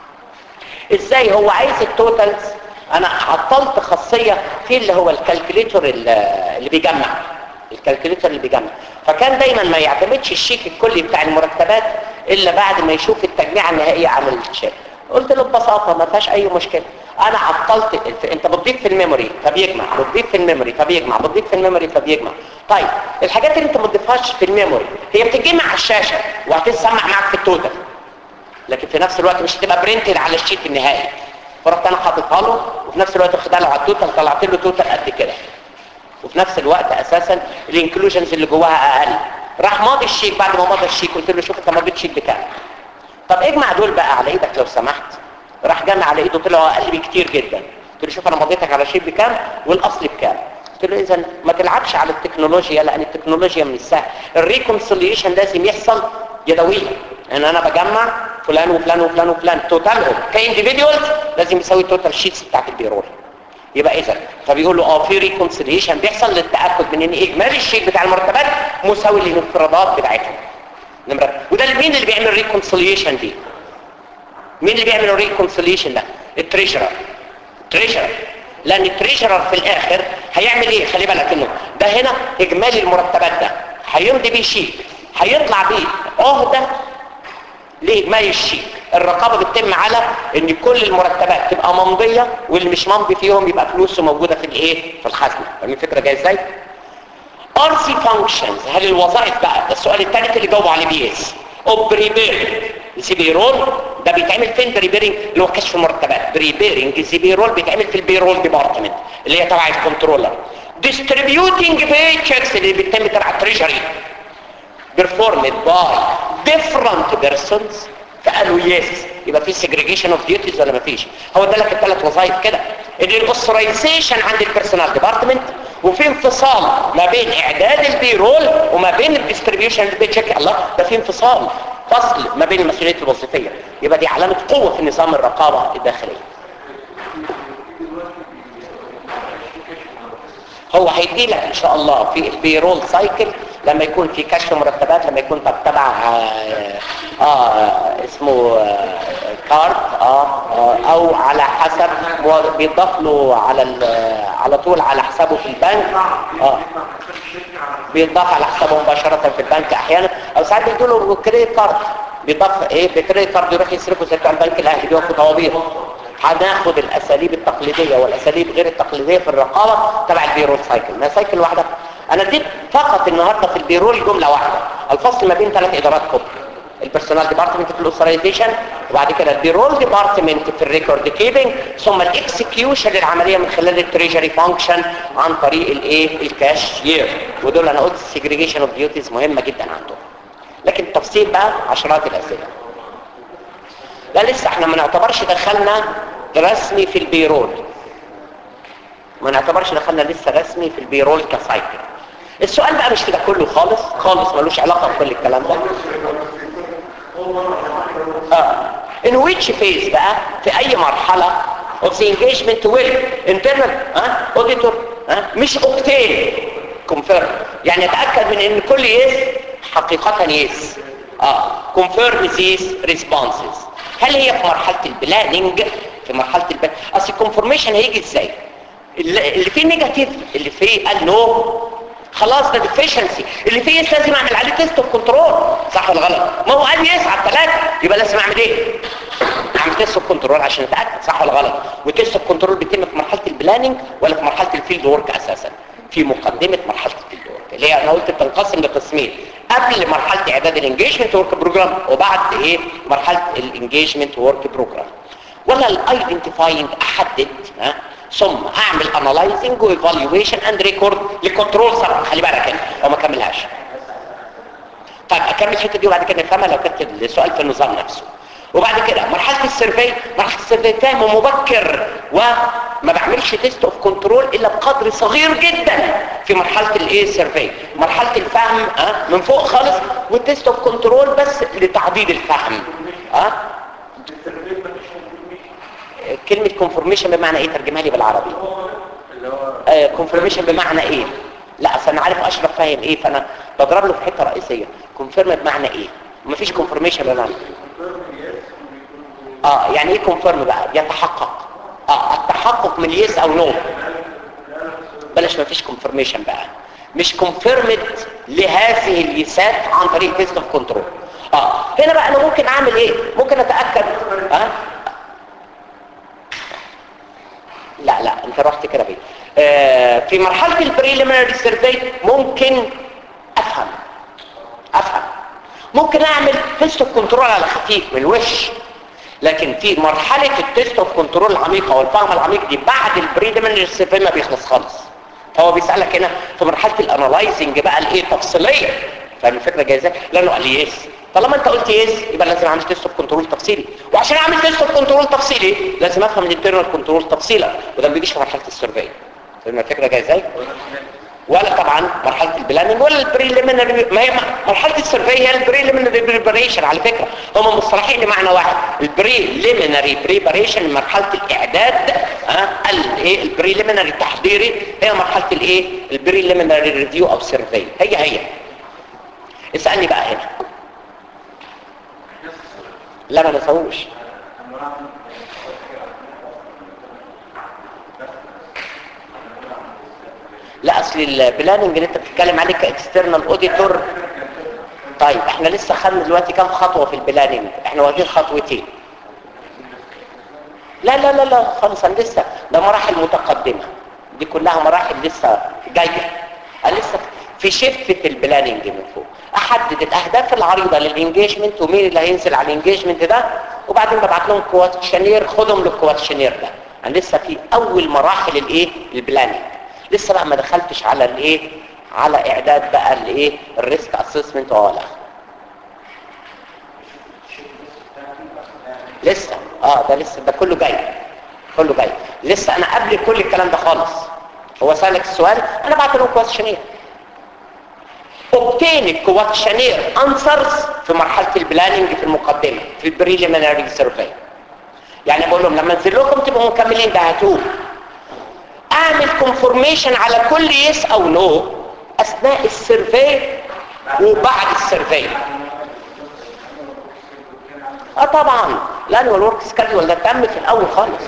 ازاي هو عايز التوتالز انا عطلت خاصيه في اللي هو الكالكوليتور اللي بيجمع الكالكوليتر اللي بيجمع فكان دايما ما يعتمدش الشيك الكلي بتاع المرتبات الا بعد ما يشوف التجميعه النهائيه على الشيك قلت له ببساطه ما فيهاش اي مشكله انا عطلت الف... انت بتضيف في الميموري فبيجمع بتضيف في الميموري فبيجمع بتضيف في الميموري فبيجمع طيب الحاجات اللي انت ما تضيفهاش في الميموري هي بتتجمع على الشاشه وهتسمع معاك في التوتال لكن في نفس الوقت مش هتبقى برنتد على الشيت النهائي فرحت انا حاططها له وفي نفس الوقت واخدها له على التوتال طلعت له توتال قد كده وفي نفس الوقت اساسا الانكلوجنز اللي جواها اقل راح ماضي الشيك بعد ما مضى الشيك قلت له شوف انت مضيت شيك بكام طب اجمع دول بقى على ايدك لو سمحت راح جمع على ايده طلعوا اقل بكتير جدا قلت له شوف انا مضيتك على شيك بكام والاصل بكام قلت له اذا ما تلعبش على التكنولوجيا لان التكنولوجيا من السهل الريكونسيليشن لازم يحصل يدويا ان انا بجمع فلان وفلان وفلان وفلان توتالهم كانديفيديوالز لازم يساوي التوتال شيتس بتاعت البيرول يبقى اذا فبيقول له اه في ريكونسيليشن بيحصل للتاكد من ان اجمالي الشيك بتاع المرتبات مساوي للانفرادات بتاعتهم نمرة وده اللي- مين اللي بيعمل ريكونسيليشن دي مين اللي بيعمل الريكونسيليشن ده التريجرر التريجرر لان التريجرر في الاخر هيعمل ايه خلي بالك انه ده هنا اجمالي المرتبات ده هيمضي بيه شيك هيطلع بيه عهده لاجمالي الشيك الرقابه بتتم على ان كل المرتبات تبقى ممضيه واللي مش ممضي فيهم يبقى فلوسه موجوده في الايه في الخزنه فاهم الفكره جايه ازاي ار سي فانكشنز هل الوظائف بقى ده السؤال الثالث اللي جاوبوا عليه بي اس اوف بريبيرنج سي بيرول ده بيتعمل فين بريبيرنج اللي هو كشف المرتبات بريبيرنج سي بيرول بيتعمل في البيرول ديبارتمنت اللي هي تبع الكنترولر ديستريبيوتنج باي تشيكس اللي بيتم تبع التريجري performed by different persons فقالوا يس يبقى في segregation of duties ولا مفيش هو ده لك الثلاث وظائف كده ان الاوثرايزيشن عند البيرسونال ديبارتمنت وفي انفصال ما بين اعداد البيرول وما بين الديستريبيوشن البيتشيك الله ده في انفصال فصل ما بين المسؤوليه الوظيفيه يبقى دي علامه قوه في نظام الرقابه الداخليه هو هيدي لك ان شاء الله في البيرول سايكل لما يكون في كشف مرتبات لما يكون تبع آه, اه اسمه آه كارت آه, اه او على حسب مو- بيضاف له على ال- على طول على حسابه في البنك اه بيضاف على حسابه مباشرة في البنك احيانا او ساعات بيدوا له كريدت كارد بيضاف ايه بكريدت كارد يروح يصرفه زي بتاع البنك الاهلي بياخد طوابير هناخد الاساليب التقليديه والاساليب غير التقليديه في الرقابه تبع البيرول سايكل ما سايكل واحده انا اديت فقط النهارده في البيرول جمله واحده الفصل ما بين ثلاث ادارات كبرى البيرسونال ديبارتمنت في الاوثرايزيشن وبعد كده البيرول ديبارتمنت في الريكورد كيبنج ثم الاكسكيوشن للعمليه من خلال التريجري فانكشن عن طريق الايه الكاشير ودول انا قلت السيجريجيشن اوف ديوتيز مهمه جدا عندهم لكن التفصيل بقى عشرات الاسئله لا لسه احنا ما نعتبرش دخلنا رسمي في البيرول ما نعتبرش دخلنا لسه رسمي في البيرول كسايكل السؤال بقى مش كده كله خالص خالص ملوش علاقه بكل الكلام ده اه in which phase بقى في اي مرحله of the engagement with internal ها auditor ها مش obtain confirm يعني اتاكد من ان كل يس حقيقه يس اه confirm these responses هل هي في مرحله البلاننج في مرحله البلاننج اصل الكونفورميشن هيجي ازاي اللي اللي فيه نيجاتيف اللي فيه قال نو خلاص ده ديفيشنسي اللي فيه يس لازم اعمل عليه تيست اوف كنترول صح ولا غلط ما هو قال يس على الثلاثه يبقى لازم اعمل ايه اعمل تيست اوف كنترول عشان اتاكد صح ولا غلط وتيست اوف كنترول بيتم في مرحله البلاننج ولا في مرحله الفيلد ورك اساسا في مقدمه مرحله الفيلد ورك اللي هي انا قلت بتنقسم لقسمين قبل مرحله اعداد الانجيجمنت ورك بروجرام وبعد ايه مرحله الانجيجمنت ورك بروجرام ولا الايدنتيفاينج احدد ها ثم اعمل انالايزنج وايفالويشن اند ريكورد لكنترول سبق خلي بالك هنا او ما كملهاش طيب اكمل الحته دي وبعد كده نفهمها لو كانت السؤال في النظام نفسه وبعد كده مرحله السيرفي مرحله السيرفي فهم مبكر وما بعملش تيست اوف كنترول الا بقدر صغير جدا في مرحله الايه السيرفي مرحله الفهم اه من فوق خالص والتيست اوف كنترول بس لتعديل الفهم اه كلمه كونفورميشن بمعنى ايه ترجمها لي بالعربي اللي هو كونفرميشن بمعنى ايه لا اصل انا عارف اشرف فاهم ايه فانا بضرب له في حته رئيسيه كونفيرم بمعنى ايه مفيش كونفرميشن بمعنى اه يعني ايه كونفيرم بقى يتحقق اه التحقق من يس او نو بلاش مفيش كونفرميشن بقى مش كونفيرمد لهذه اليسات عن طريق تيست اوف كنترول اه هنا بقى انا ممكن اعمل ايه ممكن اتاكد اه لا لا انت رحت كده بيه آه في مرحله البريليمينري سيرفي ممكن افهم افهم ممكن اعمل تيست اوف كنترول على خفيف من الوش لكن في مرحله التيست اوف كنترول العميقه والفهم العميق دي بعد البريليمينري سيرفي ما بيخلص خالص فهو بيسالك هنا في مرحله الانالايزنج بقى الايه تفصيليه فاهم الفكره جايه ازاي لانه قال لي يس طالما انت قلت يس يبقى لازم اعمل تيست اوف كنترول تفصيلي وعشان اعمل تيست اوف كنترول تفصيلي لازم افهم الانترنال كنترول تفصيلا وده ما بيجيش في مرحله السيرفي فاهم الفكره جايه ازاي ولا طبعا مرحله البلاننج ولا البريليمينري ما هي مرحله السيرفي هي البريليمينري بريباريشن على فكره هم مصطلحين لمعنى واحد البريليمينري بريباريشن مرحله الاعداد ها الايه البريليمينري التحضيري هي مرحله الايه البريليمينري ريفيو او سيرفي هي هي اسالني بقى هنا لا ما نسووش لا اصل البلاننج اللي انت بتتكلم عليه كاكسترنال اوديتور طيب احنا لسه خدنا دلوقتي كام خطوه في البلاننج احنا واخدين خطوتين لا لا لا لا خالص انا لسه ده مراحل متقدمه دي كلها مراحل لسه جايه انا لسه في شفه البلاننج من فوق احدد الاهداف العريضه للانجيجمنت ومين اللي هينزل على الانجيجمنت ده وبعدين ببعت لهم كواتشنير خدهم للكواتشنير ده انا لسه في اول مراحل الايه البلاننج لسه بقى ما دخلتش على الايه على اعداد بقى الايه الريسك اسسمنت ولا لسه اه ده لسه ده كله جاي كله جاي لسه انا قبل كل الكلام ده خالص هو سالك السؤال انا بعت له كويشنير obtain الكويشنير انسرز في مرحله البلاننج في المقدمه في البريليمينري سيرفي يعني بقول لهم لما انزل لكم تبقوا مكملين ده هاتوه اعمل كونفورميشن على كل يس او نو اثناء السيرفي وبعد السيرفي اه طبعا لانه الورك سكادول ده تم في الاول خالص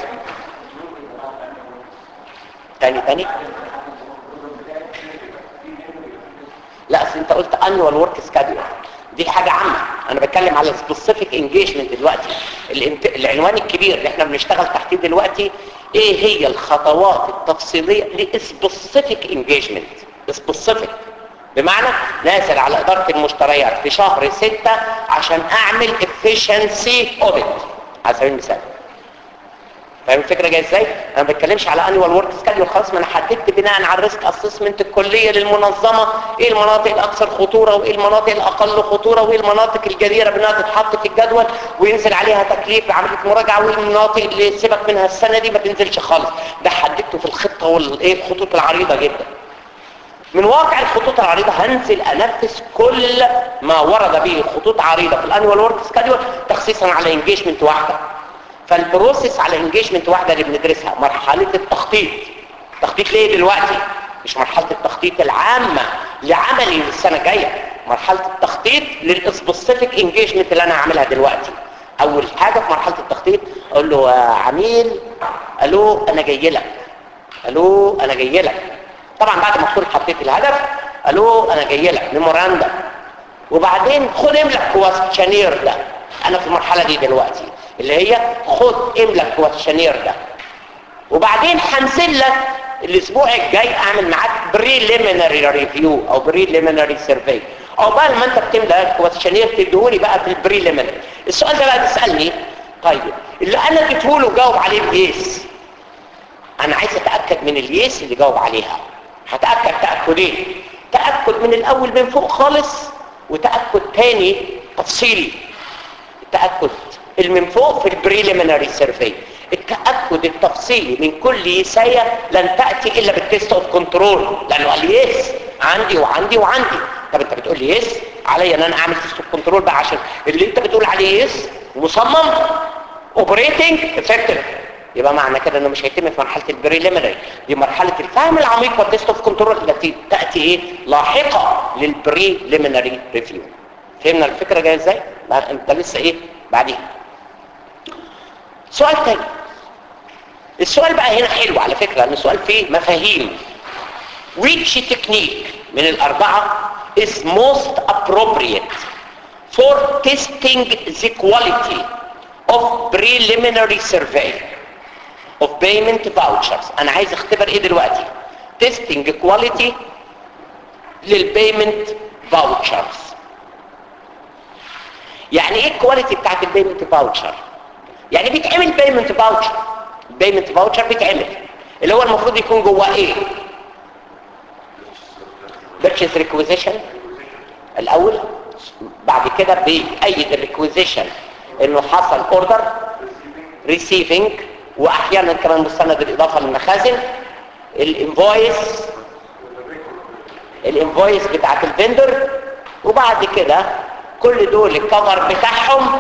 تاني تاني لا اصل انت قلت انوال ورك سكادول دي حاجة عامة انا بتكلم على سبيسيفيك انجيجمنت دلوقتي الانت... العنوان الكبير اللي احنا بنشتغل تحتيه دلوقتي ايه هي الخطوات التفصيلية لسبيسيفيك انجيجمنت سبيسيفيك بمعنى نازل على ادارة المشتريات في شهر ستة عشان اعمل efficiency audit على سبيل المثال فاهم الفكره جايه ازاي انا ما بتكلمش على انيوال ورك سكادول خلاص ما انا حددت بناء على الريسك اسسمنت الكليه للمنظمه ايه المناطق الاكثر خطوره وايه المناطق الاقل خطوره وايه المناطق الجديره بانها تتحط في الجدول وينزل عليها تكليف عمليه مراجعه وايه المناطق اللي سيبك منها السنه دي ما تنزلش خالص ده حددته في الخطه والايه الخطوط العريضه جدا من واقع الخطوط العريضة هنزل انفذ كل ما ورد به خطوط عريضة في الانوال ورك سكادول تخصيصا على انجيجمنت واحدة فالبروسيس على انجيجمنت واحدة اللي بندرسها مرحلة التخطيط تخطيط ليه دلوقتي مش مرحلة التخطيط العامة لعملي السنة الجاية مرحلة التخطيط للسبيسيفيك انجيجمنت اللي انا هعملها دلوقتي اول حاجة في مرحلة التخطيط اقول له يا عميل الو انا جاي لك الو انا جاي لك طبعا بعد ما تكون حطيت الهدف الو انا جاي لك ميموراندا وبعدين خد املك كويشنير ده انا في المرحله دي دلوقتي اللي هي خد املك كويشنير ده وبعدين هنزل لك الاسبوع الجاي اعمل معاك بريليمينري ريفيو او بريليمينري سيرفي او بقى لما انت بتملى الكويشنير تديهولي بقى في البريليمينري السؤال ده بقى تسالني طيب اللي انا اديته له جاوب عليه بيس انا عايز اتاكد من اليس اللي جاوب عليها هتأكد تأكدين تأكد من الأول من فوق خالص وتأكد تاني تفصيلي التأكد اللي من فوق في البريليمينري سيرفي التأكد التفصيلي من كل يساية لن تأتي إلا بالتست اوف كنترول لأنه قال يس عندي وعندي وعندي طب انت بتقول لي يس عليا ان انا اعمل تست اوف كنترول بقى عشان اللي انت بتقول عليه يس مصمم اوبريتنج افكتيف يبقى معنى كده انه مش هيتم في مرحله البريليمينري دي مرحله الفهم العميق والتست اوف كنترول التي تاتي ايه لاحقه للبريليمينري ريفيو فهمنا الفكره جايه ازاي انت لسه ايه بعديها سؤال تاني السؤال بقى هنا حلو على فكره لان السؤال فيه مفاهيم which technique من الاربعه is most appropriate for testing the quality of preliminary survey of payment vouchers انا عايز اختبر ايه دلوقتي testing quality للبيمنت فاوتشرز يعني ايه الكواليتي بتاعت البيمنت فاوتشر يعني بيتعمل بيمنت فاوتشر بيمنت فاوتشر بيتعمل اللي هو المفروض يكون جواه ايه purchase requisition الاول بعد كده بيأيد الريكويزيشن انه حصل اوردر ريسيفنج واحيانا كمان مستند الاضافه للمخازن الانفويس الانفويس بتاعت الفندر وبعد كده كل دول الكفر بتاعهم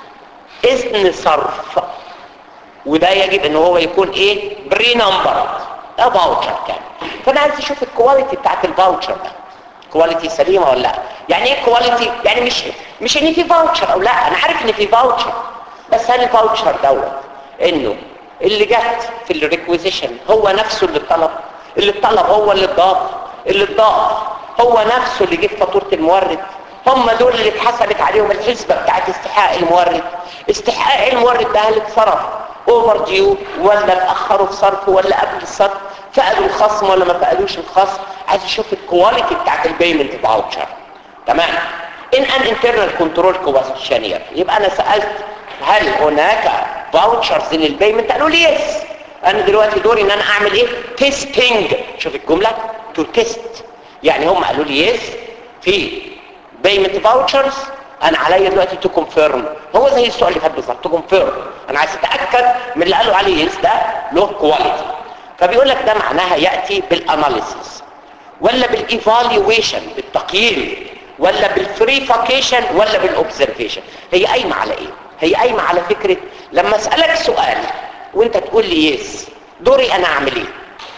اذن صرف وده يجب ان هو يكون ايه بري نمبر ده فاوتشر كان فانا عايز اشوف الكواليتي بتاعت الفاوتشر ده كواليتي سليمه ولا لا يعني ايه كواليتي يعني مش مش ان في فاوتشر او لا انا عارف ان في فاوتشر بس هل الفاوتشر دوت انه اللي جت في الريكويزيشن هو نفسه اللي طلب اللي طلب هو اللي اتضاف اللي اتضاف هو نفسه اللي جه في فاتوره المورد هم دول اللي اتحسبت عليهم الحسبه بتاعت استحقاق المورد استحقاق المورد ده هل اتصرف اوفر ديو ولا اتاخروا في صرفه ولا قبل الصرف فقدوا الخصم ولا ما فقدوش الخصم عايز اشوف الكواليتي بتاعت البيمنت فاوتشر تمام ان ان انترنال كنترول كويشنير يبقى انا سالت هل هناك فاوتشرز للبيمنت قالوا لي يس انا دلوقتي دوري ان انا اعمل ايه تيستنج شوف الجمله تو تيست يعني هم قالوا لي يس في بيمنت فاوتشرز انا عليا دلوقتي تو كونفيرم هو زي السؤال اللي فات بالظبط تو كونفيرم انا عايز اتاكد من اللي قالوا عليه يس ده له كواليتي فبيقول لك ده معناها ياتي بالاناليسيس ولا بالايفالويشن بالتقييم ولا بالفريفاكيشن ولا بالاوبزرفيشن هي قايمه على ايه هي قايمه على فكره لما اسالك سؤال وانت تقول لي يس دوري انا اعمل ايه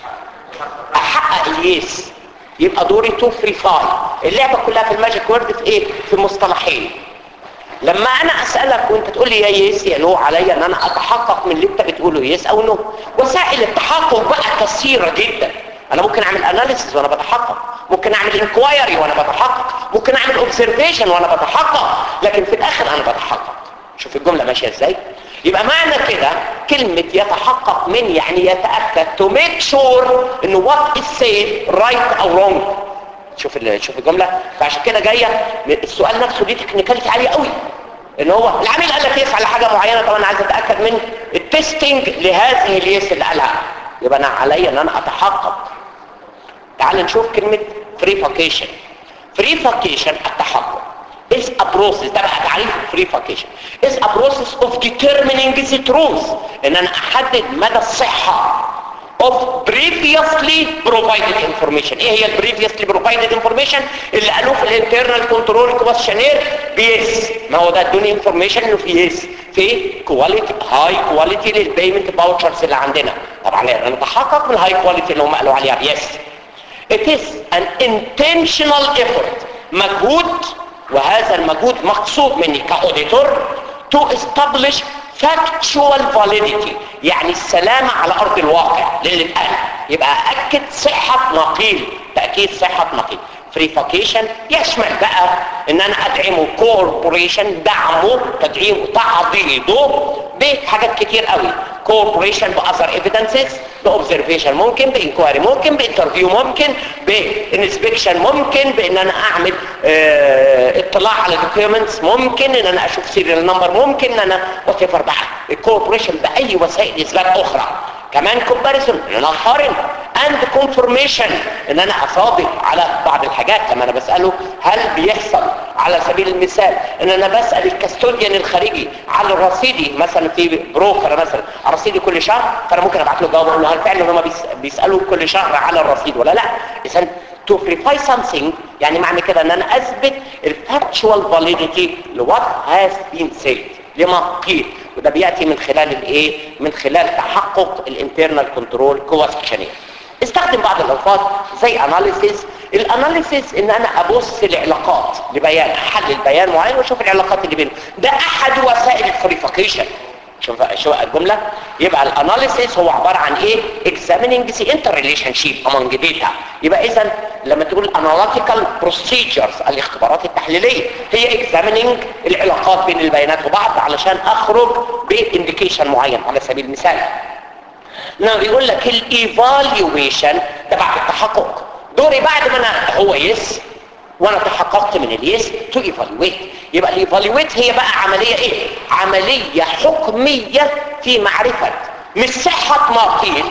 احقق اليس يبقى دوري تو فريفاي اللعبه كلها في الماجيك وورد في ايه في مصطلحين لما انا اسالك وانت تقول لي يا يس يا نو عليا ان انا اتحقق من اللي انت بتقوله يس او نو وسائل التحقق بقى كثيره جدا انا ممكن اعمل اناليسيس وانا بتحقق ممكن اعمل انكوايري وانا بتحقق ممكن اعمل اوبزرفيشن وانا بتحقق لكن في الاخر انا بتحقق شوف الجمله ماشيه ازاي يبقى معنى كده كلمة يتحقق من يعني يتأكد to make sure ان what is said right or wrong شوف شوف الجملة فعشان كده جاية السؤال نفسه دي تكنيكاليتي عالية قوي ان هو العميل قال لك يس على حاجة معينة طب انا عايز اتأكد من التستنج لهذه اليس اللي قالها يبقى انا عليا ان انا اتحقق تعال نشوف كلمة فريفاكيشن فريفاكيشن التحقق is a process ده بقى تعريف الفريفاكيشن is a process of determining the truth ان انا احدد مدى الصحة of previously provided information ايه هي ال previously provided information اللي قالوه في الانترنال كنترول كويشنير بيس ما هو ده ادوني انفورميشن انه في يس في كواليتي هاي كواليتي للبيمنت باوتشرز اللي عندنا طبعا انا نتحقق من الهاي كواليتي اللي هم قالوا عليها يس it is an intentional effort مجهود وهذا المجهود مقصود مني كاوديتور to establish factual validity يعني السلامة على أرض الواقع للي اتقال يبقى أكد صحة نقيل تأكيد صحة نقيل فريفاكيشن يشمل بقى ان انا ادعمه كوربوريشن دعمه تدعيمه تعضيده بحاجات كتير قوي كوربوريشن باذر ايفيدنسز باوبزرفيشن ممكن بانكواري ممكن بانترفيو ممكن بانسبكشن ممكن بان انا اعمل اه اطلاع على دوكيومنتس ممكن ان انا اشوف سيريال نمبر ممكن ان انا وات ايفر بقى الكوربوريشن باي وسائل اثبات اخرى كمان كومباريسون ان انا اقارن اند كونفورميشن ان انا اصادق على بعض الحاجات لما انا بساله هل بيحصل على سبيل المثال ان انا بسال الكاستوديان الخارجي على رصيدي مثلا في بروكر مثلا على رصيدي كل شهر فانا ممكن ابعت له جواب اقول له هل فعلا هم بيسالوا كل شهر على الرصيد ولا لا اذا to verify something يعني معنى كده ان انا اثبت الفاكتشوال فاليديتي لوات هاز بين سيد لما قيل وده بياتي من خلال الايه من خلال تحقق الانترنال كنترول كويشنير استخدم بعض الالفاظ زي اناليسيس الاناليسيس ان انا ابص العلاقات لبيان احلل بيان معين واشوف العلاقات اللي بينهم ده احد وسائل الفريفاكيشن شوف شو الجمله يبقى الاناليسيس هو عباره عن ايه examining the interrelationship among data يبقى اذا لما تقول analytical procedures الاختبارات التحليليه هي examining العلاقات بين البيانات وبعض علشان اخرج بانديكيشن معين على سبيل المثال لما بيقول لك الايفالويشن ده بعد التحقق دوري بعد ما انا هو يس وانا تحققت من اليس تو ايفالويت يبقى الايفالويت هي بقى عمليه ايه عمليه حكميه في معرفه مش صحه ما قيل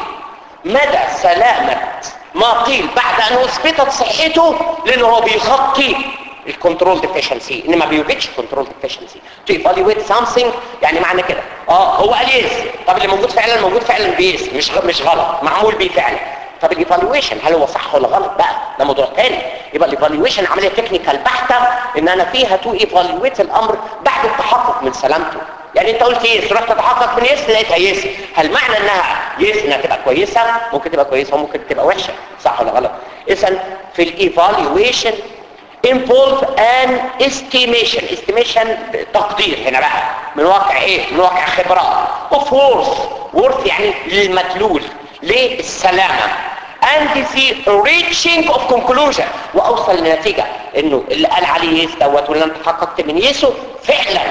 مدى سلامه ما قيل بعد ان اثبتت صحته لانه هو بيغطي الكنترول ديفيشنسي ان ما بيوجدش كنترول ديفيشنسي تو ايفالويت سامثينج يعني معنى كده اه هو قال يس طب اللي موجود فعلا موجود فعلا بيس مش غ- مش غلط معمول بيه فعلا طب الايفالويشن هل هو صح ولا غلط بقى ده موضوع تاني يبقى الايفالويشن عمليه تكنيكال بحته ان انا فيها تو ايفالويت الامر بعد التحقق من سلامته يعني انت قلت يس رحت تتحقق من يس لقيتها يس هل معنى انها يس انها تبقى كويسه ممكن تبقى كويسه وممكن تبقى وحشه صح ولا غلط اذا في الايفالويشن involve an estimation estimation تقدير هنا بقى من واقع ايه من واقع خبرات of worth worth يعني للمدلول للسلامة and the reaching of conclusion واوصل لنتيجة انه اللي قال عليه يس دوت واللي انا تحققت من يسه فعلا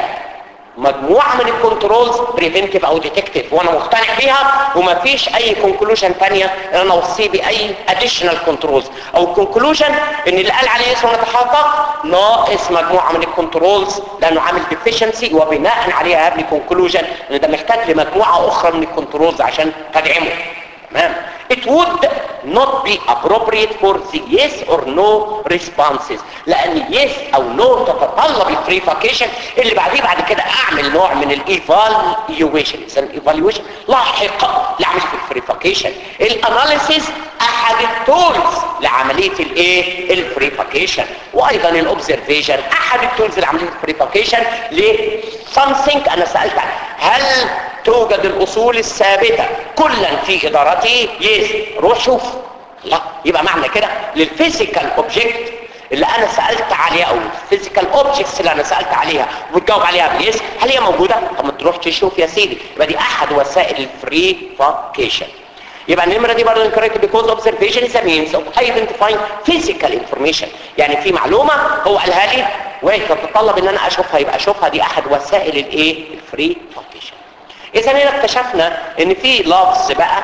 مجموعة من الكنترولز بريفنتيف او ديتكتيف وانا مقتنع بيها ومفيش اي كونكلوجن تانية ان انا اوصيه باي اديشنال كنترولز او كونكلوجن ان اللي قال عليه اسمه نتحقق ناقص مجموعة من الكنترولز لانه عامل ديفيشنسي وبناء عليها هبني كونكلوجن ان ده محتاج لمجموعة اخرى من الكنترولز عشان تدعمه تمام it would not be appropriate for the yes or no responses لان yes او no تتطلب الفريفاكيشن اللي بعديه بعد كده اعمل نوع من الايفالويشن اذا الايفالويشن لاحق لعمليه الفريفاكيشن الاناليسيس احد التولز لعمليه الايه الفريفاكيشن وايضا الاوبزرفيشن احد التولز لعمليه الفريفاكيشن ل something انا سالت عنه. هل توجد الاصول الثابته كلا في ادارته يس روح شوف لا يبقى معنى كده للفيزيكال اوبجكت اللي انا سالت عليها او الفيزيكال اوبجكتس اللي انا سالت عليها وبتجاوب عليها بيس هل هي موجوده طب ما تروح تشوف يا سيدي يبقى دي احد وسائل الفريفاكيشن يبقى النمره دي برضه incorrect because observation is a means of identifying physical information يعني في معلومه هو قالها لي وهي تتطلب ان انا اشوفها يبقى اشوفها دي احد وسائل الايه الفريفاكيشن اذا هنا اكتشفنا ان في لفظ بقى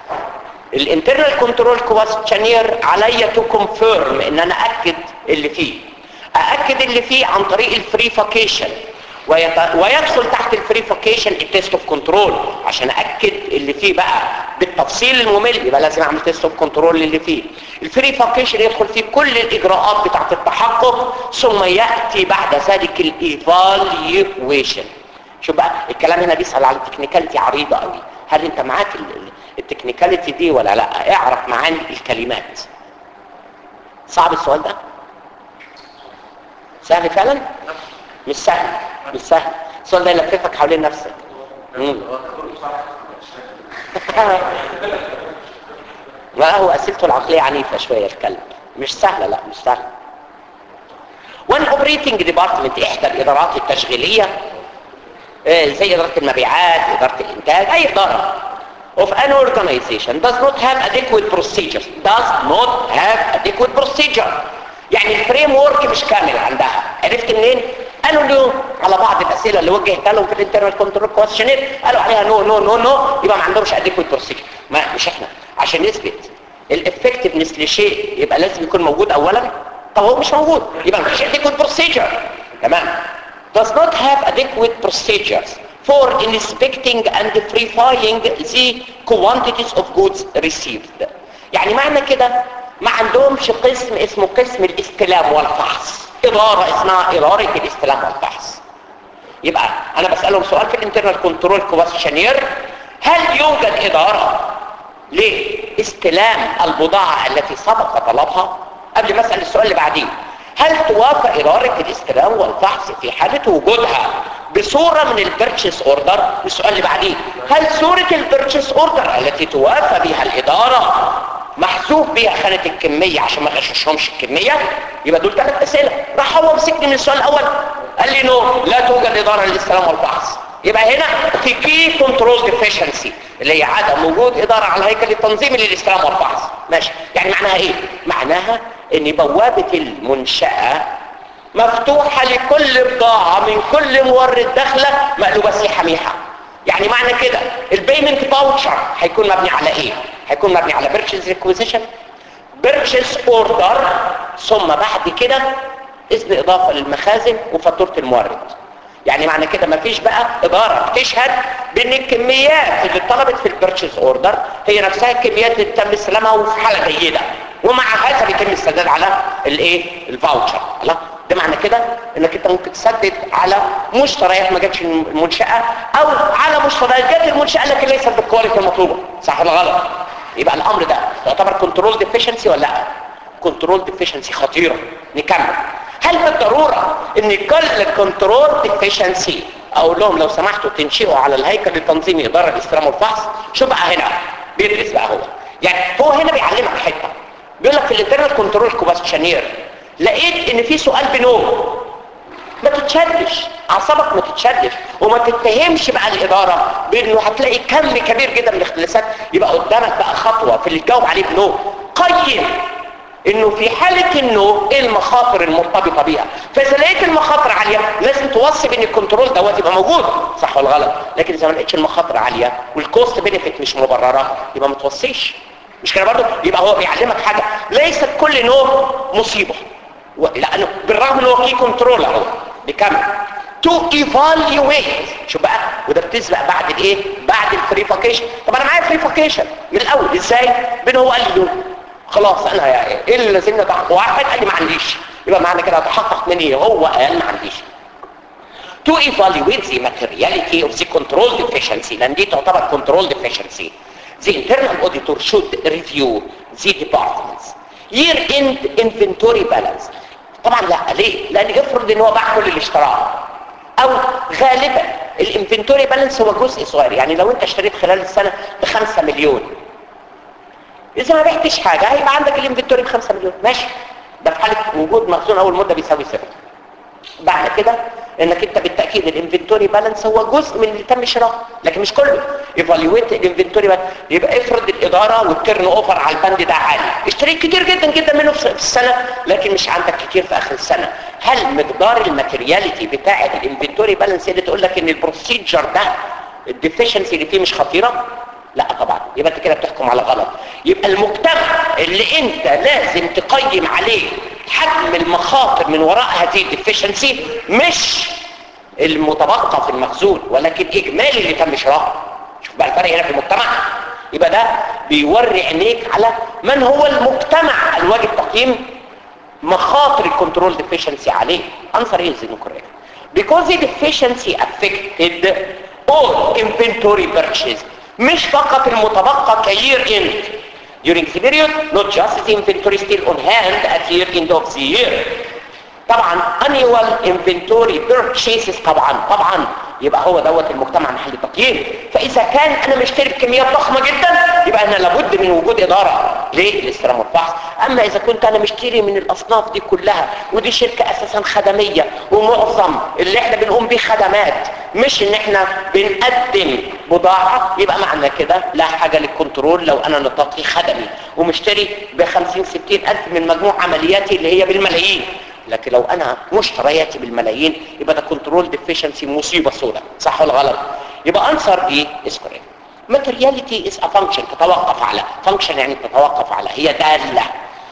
الانترنال كنترول كويستشنير عليا تو كونفيرم ان انا اكد اللي فيه ااكد اللي فيه عن طريق الفريفاكيشن ويت... ويدخل تحت الفريفاكيشن التيست اوف كنترول عشان اكد اللي فيه بقى بالتفصيل الممل يبقى لازم اعمل تيست اوف كنترول اللي فيه الفريفاكيشن يدخل فيه كل الاجراءات بتاعه التحقق ثم ياتي بعد ذلك الايفالويشن شوف بقى الكلام هنا بيسال على تكنيكاليتي عريضه قوي هل انت معاك التكنيكاليتي دي ولا لا اعرف معاني الكلمات صعب السؤال ده سهل فعلا مش سهل مش سهل السؤال ده يلففك حوالين نفسك مم. لا هو اسئلته العقليه عنيفه شويه الكلب مش سهله لا مش سهله وان اوبريتنج ديبارتمنت احدى الادارات التشغيليه آه، زي اداره المبيعات اداره الانتاج اي اداره of an organization does not have adequate procedures does not have adequate procedure يعني الفريم ورك مش كامل عندها عرفت منين قالوا له على بعض الاسئله اللي وجهتها لهم في الانترنال كنترول كويشنير قالوا عليها نو نو نو نو يبقى ما عندهمش اديكويت بروسيجر ما مش احنا عشان نثبت الافكتفنس لشيء يبقى لازم يكون موجود اولا طب هو مش موجود يبقى مفيش اديكويت بروسيجر تمام does not have adequate procedures for inspecting and verifying the quantities of goods received يعني معنى كده ما عندهمش قسم اسمه قسم الاستلام والفحص إدارة اسمها إدارة الاستلام والفحص يبقى أنا بسألهم سؤال في الانترنال كنترول كويشنير هل يوجد إدارة لاستلام البضاعة التي سبق طلبها قبل ما أسأل السؤال اللي بعديه هل توافق إدارة الاستلام والفحص في حالة وجودها بصورة من البيرتشيس اوردر السؤال اللي بعديه هل صورة البيرتشيس اوردر التي توافق بها الإدارة محذوف بيها خانة الكمية عشان ما غششهمش الكمية يبقى دول ثلاث أسئلة راح هو مسكني من السؤال الأول قال لي نو لا توجد إدارة للاستلام والفحص يبقى هنا في كي كنترول ديفيشنسي اللي هي عدم وجود إدارة على الهيكل التنظيمي للاستلام والفحص ماشي يعني معناها إيه؟ معناها ان بوابة المنشأة مفتوحة لكل بضاعة من كل مورد داخلة مقلوبة سيحة ميحة يعني معنى كده البيمنت باوتشر هيكون مبني على ايه هيكون مبني على بيرتشيز ريكويزيشن بيرتشيز اوردر ثم بعد كده اذن اضافه للمخازن وفاتوره المورد يعني معنى كده مفيش بقى اداره بتشهد بان الكميات اللي اتطلبت في البيرتشيز اوردر هي نفسها الكميات اللي تم استلامها وفي حاله جيده ومع هذا بيتم السداد على الايه الفاوتشر لا ده معنى كده انك انت ممكن تسدد على مشتريات ما جاتش المنشاه او على مشتريات جات المنشاه لكن ليست بالكواليتي المطلوبه صح ولا غلط يبقى الامر ده يعتبر كنترول ديفيشنسي ولا لا كنترول ديفيشنسي خطيره نكمل هل بالضروره ان كل كنترول ديفيشنسي اقول لهم لو سمحتوا تنشئوا على الهيكل التنظيمي اداره الاستلام والفحص شو بقى هنا بيدرس بقى هو يعني هو هنا بيعلمك حته بيقول لك في الانترنال كنترول كوباشنير لقيت ان في سؤال بنوم ما تتشدش اعصابك ما تتشدش وما تتهمش بقى الاداره بانه هتلاقي كم كبير جدا من الاختلاسات يبقى قدامك بقى خطوه في اللي تجاوب عليه بنو قيم انه في حالة انه ايه المخاطر المرتبطة بيها فاذا لقيت المخاطر عالية لازم توصي بان الكنترول دوت يبقى موجود صح ولا غلط لكن اذا ما لقيتش المخاطر عالية والكوست بينفيت مش مبررة يبقى ما توصيش مش كده برضه يبقى هو بيعلمك حاجة ليست كل نوع مصيبة و... لانه بالرغم انه في كنترول اهو بكمل تو ايفالويت شوف بقى وده بتسبق بعد الايه بعد الفريفاكيشن طب انا معايا فريفاكيشن من الاول ازاي بين هو قال لي خلاص انا يا ايه اللي لازمنا تحقق واحد قال لي ما عنديش يبقى معنى كده هتحقق من ايه هو قال ما عنديش to evaluate the materiality of the control deficiency لان دي تعتبر control deficiency the internal auditor should review the departments year end inventory balance طبعا لا ليه لان افرض ان هو باع كل اللي اشتراه او غالبا الانفنتوري بالانس هو جزء صغير يعني لو انت اشتريت خلال السنه ب 5 مليون اذا ما بعتش حاجه هيبقى عندك الانفنتوري ب 5 مليون ماشي ده في حاله وجود مخزون اول مده بيساوي صفر بعد كده انك انت بالتاكيد الانفنتوري بالانس هو جزء من اللي تم شراؤه لكن مش كله ايفالويت الانفنتوري يبقى افرض الاداره والتيرن اوفر على البند ده عالي اشتريت كتير جدا جدا منه في السنه لكن مش عندك كتير في اخر السنه هل مقدار الماتيرياليتي بتاعه الانفنتوري بالانس اللي تقول لك ان البروسيجر ده الديفيشنسي اللي فيه مش خطيره لا طبعا يبقى انت كده بتحكم على غلط يبقى المجتمع اللي انت لازم تقيم عليه حجم المخاطر من وراء هذه الديفيشنسي مش المتبقى في المخزون ولكن اجمالي اللي تم شراؤه شوف بقى الفرق هنا في المجتمع يبقى ده بيوري عينيك على من هو المجتمع الواجب تقييم مخاطر الكنترول ديفيشنسي عليه answer is incorrect because the deficiency affected all inventory purchase مش فقط المتبقى كيير end during the period not just the inventory still on hand at year end of the year طبعا annual inventory purchases طبعا طبعا يبقى هو دوت المجتمع محل تقييم فاذا كان انا مشتري بكميات ضخمه جدا يبقى انا لابد من وجود اداره ليه الاستلام والفحص اما اذا كنت انا مشتري من الاصناف دي كلها ودي شركه اساسا خدميه ومعظم اللي احنا بنقوم بيه خدمات مش ان احنا بنقدم بضاعه يبقى معنى كده لا حاجه للكنترول لو انا نطاقي خدمي ومشتري ب 50 60 الف من مجموع عملياتي اللي هي بالملايين لكن لو انا مشترياتي بالملايين يبقى ده كنترول ديفيشنسي مصيبه سوداء صح ولا غلط يبقى انسر دي از كوريكت materiality is a function تتوقف على function يعني تتوقف على هي داله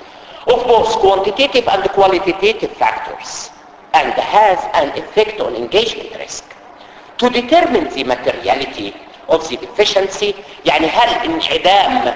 of both quantitative and qualitative factors and has an effect on engagement risk to determine the materiality of the deficiency يعني هل انعدام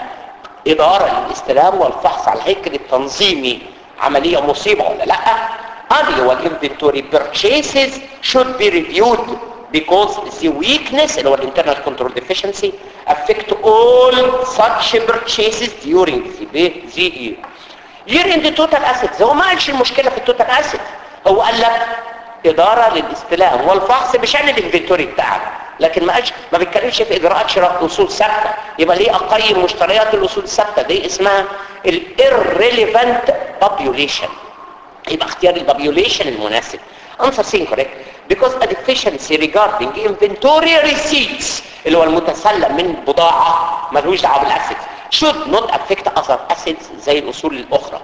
إدارة للاستلام والفحص على الهيكل التنظيمي عملية مصيبة ولا لا annual inventory purchases should be reviewed because the weakness اللي هو internal control deficiency affect all such purchases during the the year year in the total assets هو ما قالش المشكلة في التوتال assets هو قال لك إدارة للاستلام والفحص بشأن الانفنتوري بتاعك لكن ما قالش ما بيتكلمش في إجراءات شراء أصول ثابتة يبقى ليه أقيم مشتريات الأصول الثابتة دي اسمها ال irrelevant population يبقى اختيار البابيوليشن المناسب answer C incorrect because a deficiency regarding inventory receipts اللي هو المتسلم من بضاعة ملوش دعوه بالاسيتس should not affect other assets زي الأصول الأخرى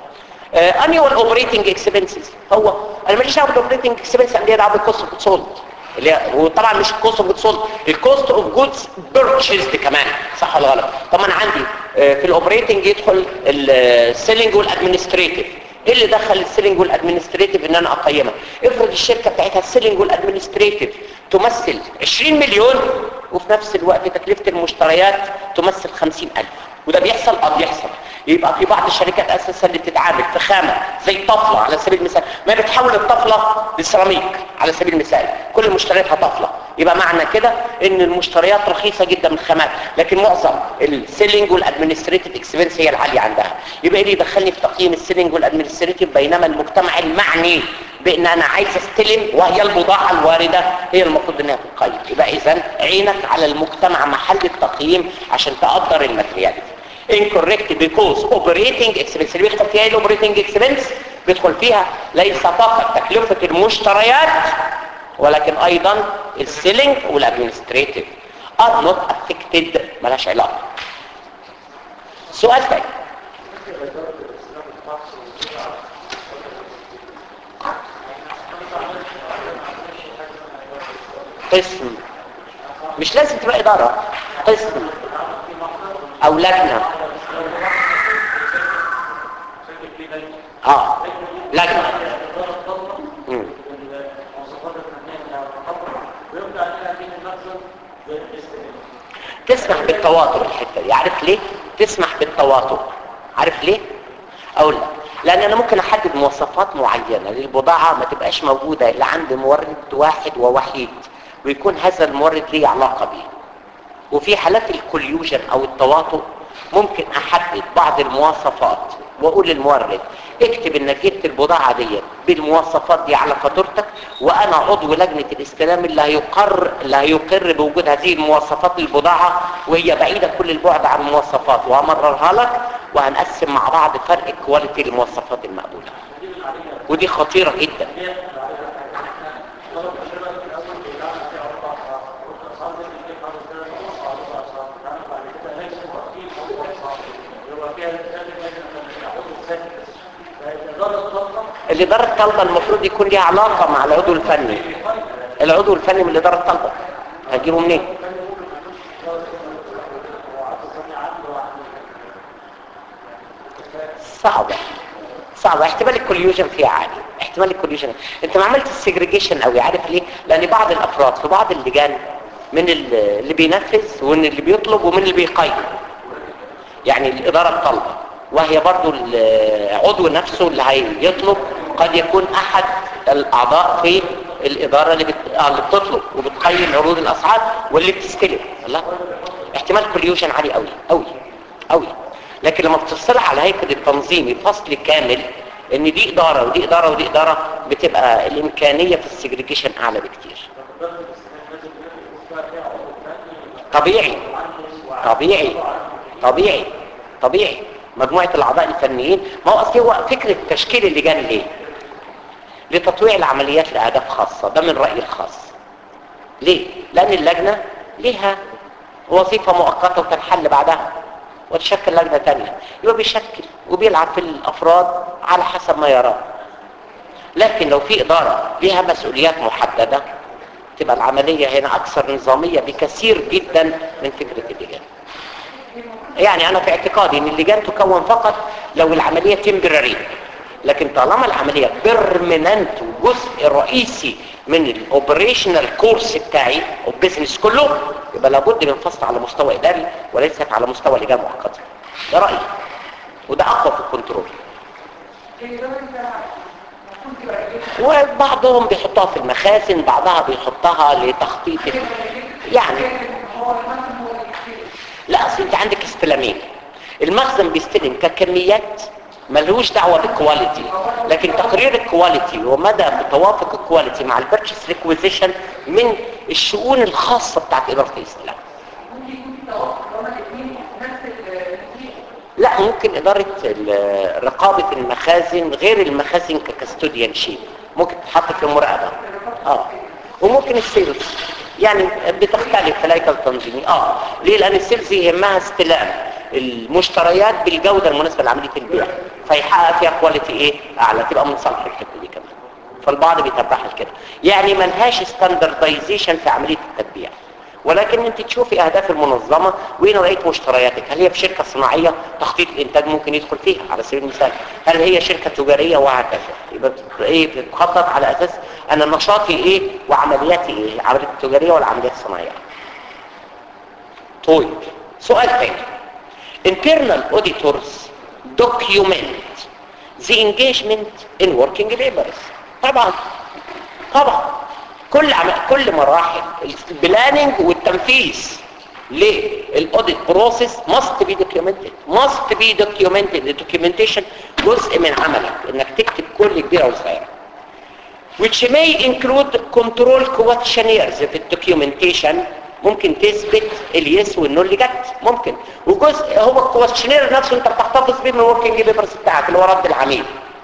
انيوال اوبريتنج اكسبنسز هو انا ماليش دعوه بالاوبريتنج اكسبنس انا ليا دعوه بالكوست اوف سولد اللي هي وطبعا مش الكوست اوف سولد الكوست اوف جودز بيرتشيزد كمان صح ولا غلط طب انا عندي آه، في الاوبريتنج يدخل السيلينج والادمنستريتيف ايه اللي دخل السيلينج والادمنستريتيف ان انا اقيمها افرض الشركه بتاعتها السيلينج والادمنستريتيف تمثل 20 مليون وفي نفس الوقت تكلفه المشتريات تمثل 50000 وده بيحصل اه بيحصل يبقى في بعض الشركات اساسا اللي بتتعامل في خامه زي طفله على سبيل المثال ما بتحول الطفله لسيراميك على سبيل المثال كل مشترياتها طفله يبقى معنى كده ان المشتريات رخيصه جدا من الخامات لكن معظم السيلينج والادمنستريتيف اكسبنس هي العاليه عندها يبقى ايه اللي يدخلني في تقييم السيلينج والادمنستريتيف بينما المجتمع المعني بان انا عايز استلم وهي البضاعه الوارده هي المفروض انها تقيم يبقى اذا عينك على المجتمع محل التقييم عشان تقدر الماترياليتي incorrect because operating expense اللي بيدخل فيها الاوبريتنج اكسبنس بيدخل فيها ليس فقط تكلفة المشتريات ولكن ايضا السيلينج والادمنستريتيف are not affected ملهاش علاقة سؤال ثاني قسم مش لازم تبقى إدارة قسم أو لجنة اه لجنة مم. تسمح بالتواتر الحتة دي عارف ليه تسمح بالتواتر عارف ليه اقول لك لان انا ممكن احدد مواصفات معينة للبضاعة ما تبقاش موجودة الا عند مورد واحد ووحيد ويكون هذا المورد ليه علاقة بيه وفي حالات الكوليوجن او التواطؤ ممكن احدد بعض المواصفات واقول للمورد اكتب انك جبت البضاعة دي بالمواصفات دي على فاتورتك وانا عضو لجنة الاستلام اللي هيقر اللي هيقر بوجود هذه المواصفات للبضاعة وهي بعيدة كل البعد عن المواصفات وهمررها لك وهنقسم مع بعض فرق كواليتي المواصفات المقبولة ودي خطيرة جدا الإدارة الطلبة المفروض يكون ليها علاقة مع العضو الفني العضو الفني من الإدارة الطلبة هتجيبه منين؟ صعبة صعبة احتمال الكوليوجن فيها عالي احتمال الكوليوجن انت ما عملت السيجريجيشن قوي عارف ليه؟ لان بعض الافراد في بعض اللجان من اللي بينفذ ومن اللي بيطلب ومن اللي بيقيم يعني الإدارة الطلبة وهي برضو العضو نفسه اللي هيطلب قد يكون احد الاعضاء في الاداره اللي, بت... آه اللي بتطلب وبتقيم عروض الاسعار واللي بتستلم الله احتمال كوليوشن عالي قوي قوي قوي لكن لما بتصلح على هيكل التنظيمي فصل كامل ان دي اداره ودي اداره ودي اداره بتبقى الامكانيه في السجريجيشن اعلى بكتير طبيعي طبيعي طبيعي طبيعي مجموعة الأعضاء الفنيين ما هو أصلي هو فكرة تشكيل اللجان ليه لتطويع العمليات لأهداف خاصة ده من رأيي الخاص ليه لأن اللجنة ليها وظيفة مؤقتة وتنحل بعدها وتشكل لجنة تانية يبقى بيشكل وبيلعب في الأفراد على حسب ما يراه لكن لو في إدارة ليها مسؤوليات محددة تبقى العملية هنا أكثر نظامية بكثير جدا من فكرة اللجان يعني انا في اعتقادي ان اللجان تكون فقط لو العملية تمبراري لكن طالما العملية بيرمننت وجزء رئيسي من الاوبريشنال كورس بتاعي والبيزنس كله يبقى لابد من فصل على مستوى اداري وليست على مستوى لجان مؤقته ده رايي وده اقوى في الكنترول وبعضهم بيحطها في المخازن بعضها بيحطها لتخطيط يعني لا اصل انت عندك استلامين المخزن بيستلم ككميات ملوش دعوه بالكواليتي لكن تقرير الكواليتي ومدى متوافق الكواليتي مع البيرتشيس ريكويزيشن من الشؤون الخاصه بتاعت اداره الاستلام لا ممكن اداره رقابه المخازن غير المخازن ككستوديان شيب ممكن تتحط في المراقبه اه وممكن السيلز يعني بتختلف في الهيكل التنظيمي اه ليه لان السيلز يهمها استلام المشتريات بالجوده المناسبه لعمليه البيع فيحقق فيها كواليتي ايه اعلى تبقى من صالح الحته دي كمان فالبعض بيتبعها كده يعني ملهاش ستاندردايزيشن في عمليه التتبيع ولكن انت تشوفي اهداف المنظمه وايه نوعيه مشترياتك هل هي في شركه صناعيه تخطيط الانتاج ممكن يدخل فيها على سبيل المثال هل هي شركه تجاريه وهكذا يبقى ايه بتخطط على اساس انا نشاطي ايه وعملياتي ايه العمليات التجاريه والعمليات الصناعيه طيب سؤال ثاني internal auditors document the engagement in working labors طبعا طبعا كل عم... كل مراحل البلاننج والتنفيذ للاوديت بروسيس must be documented must be documented الدوكيومنتيشن جزء من عملك انك تكتب كل كبيره وصغيره which may include control questionnaires في الدوكيومنتيشن ممكن تثبت اليس والنو اللي جت ممكن وجزء هو الكويشنير نفسه انت بتحتفظ بيه من الوركينج بيبرز بتاعك اللي هو رد العميل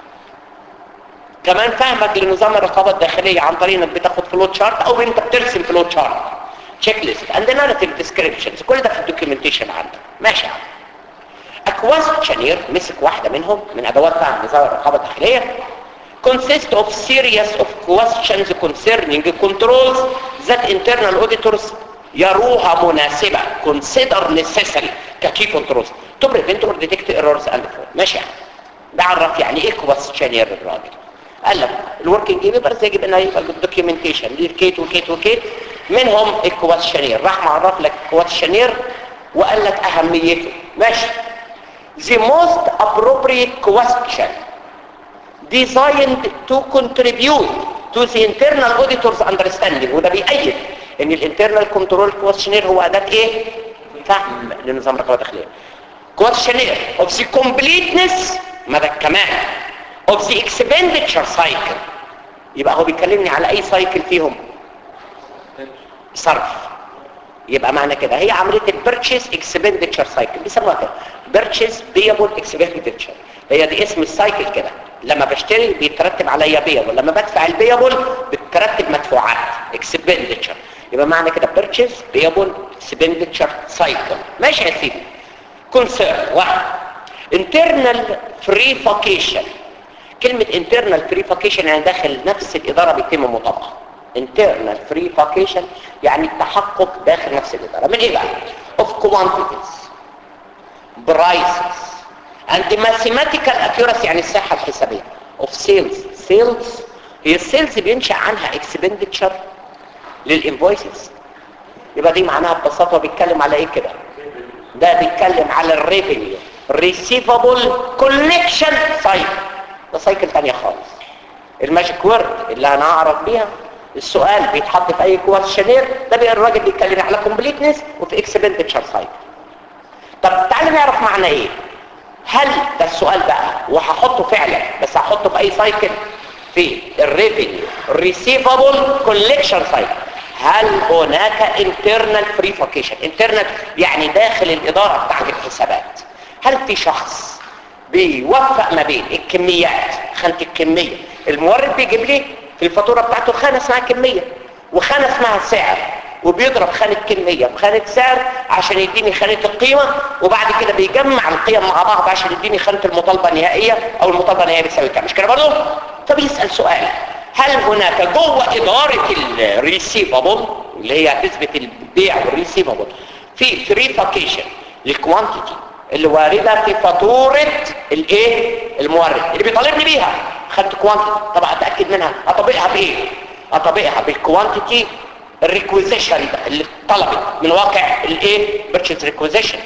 كمان فهمك لنظام الرقابه الداخليه عن طريق انك بتاخد فلو تشارت او انت بترسم فلو تشارت تشيك ليست اند ناريتيف ديسكريبشنز كل ده في الدوكيومنتيشن عندك ماشي يا عم الكويشنير مسك واحده منهم من ادوات فهم نظام الرقابه الداخليه consist of series of questions concerning controls that internal auditors يروها مناسبة consider necessary ككي controls to prevent or detect errors and fraud ماشي يعني ده عرف يعني ايه questionnaire الراجل قال لك الوركينج بيبرز يجب انها يبقى الدوكيومنتيشن للكيت وكيت وكيت منهم الكويشنير راح معرف لك الكويشنير وقال لك اهميته ماشي the most appropriate question designed to contribute to the internal auditor's understanding وده بيأيد ان الانترنال كنترول كويشنير هو اداه ايه فهم لنظام الرقابه الداخليه كويشنير of the completeness مدى الكمال of the expenditure cycle يبقى هو بيكلمني على اي سايكل فيهم صرف يبقى معنى كده هي عمليه البيرتشيز اكسبندتشر سايكل بيسموها كده بيرتشيز بيبل اكسبندتشر هي دي اسم السايكل كده لما بشتري بيترتب عليا بيبل لما بدفع البيبل بترتب مدفوعات اكسبندتشر يبقى معنى كده بيرتشيز بيبل اكسبندتشر سايكل ماشي يا سيدي كونسيرن واحد internal verification كلمة internal verification يعني داخل نفس الإدارة بيتم مطابقة internal verification يعني التحقق داخل نفس الإدارة من إيه بقى؟ of quantities prices and mathematical accuracy يعني الصحة الحسابية of sales sales هي السيلز بينشأ عنها expenditure للinvoices يبقى دي معناها ببساطة بيتكلم على ايه كده ده بيتكلم على الريفينيو receivable collection cycle ده سايكل تانية خالص الماجيك وورد اللي انا اعرف بيها السؤال بيتحط في اي كويشنير ده بقى الراجل بيتكلم على كومبليتنس وفي اكسبندتشر سايكل طب تعالى نعرف معنى ايه هل ده السؤال بقى وهحطه فعلا بس هحطه في اي سايكل في الريفينيو ريسيفابل كولكشن سايكل هل هناك انترنال فريفوكيشن انترنال يعني داخل الاداره بتاعت الحسابات هل في شخص بيوفق ما بين الكميات خانه الكميه المورد بيجيب لي في الفاتوره بتاعته خانه اسمها كميه وخانه اسمها سعر وبيضرب خانة كمية بخانة سعر عشان يديني خانة القيمة وبعد كده بيجمع القيم مع بعض عشان يديني خانة المطالبة النهائية او المطالبة النهائية بتساوي كام مش كده برضه؟ فبيسأل سؤال هل هناك جوه إدارة الريسيفابل اللي هي نسبة البيع والريسيفابل في فريفاكيشن للكوانتيتي اللي واردة في فاتورة الايه المورد اللي بيطالبني بيها خدت كوانتيتي طبعا اتاكد منها اطبقها بايه اطبقها بالكوانتيتي الريكويزيشن اللي طلبت من واقع الايه بيرتشيز ريكويزيشن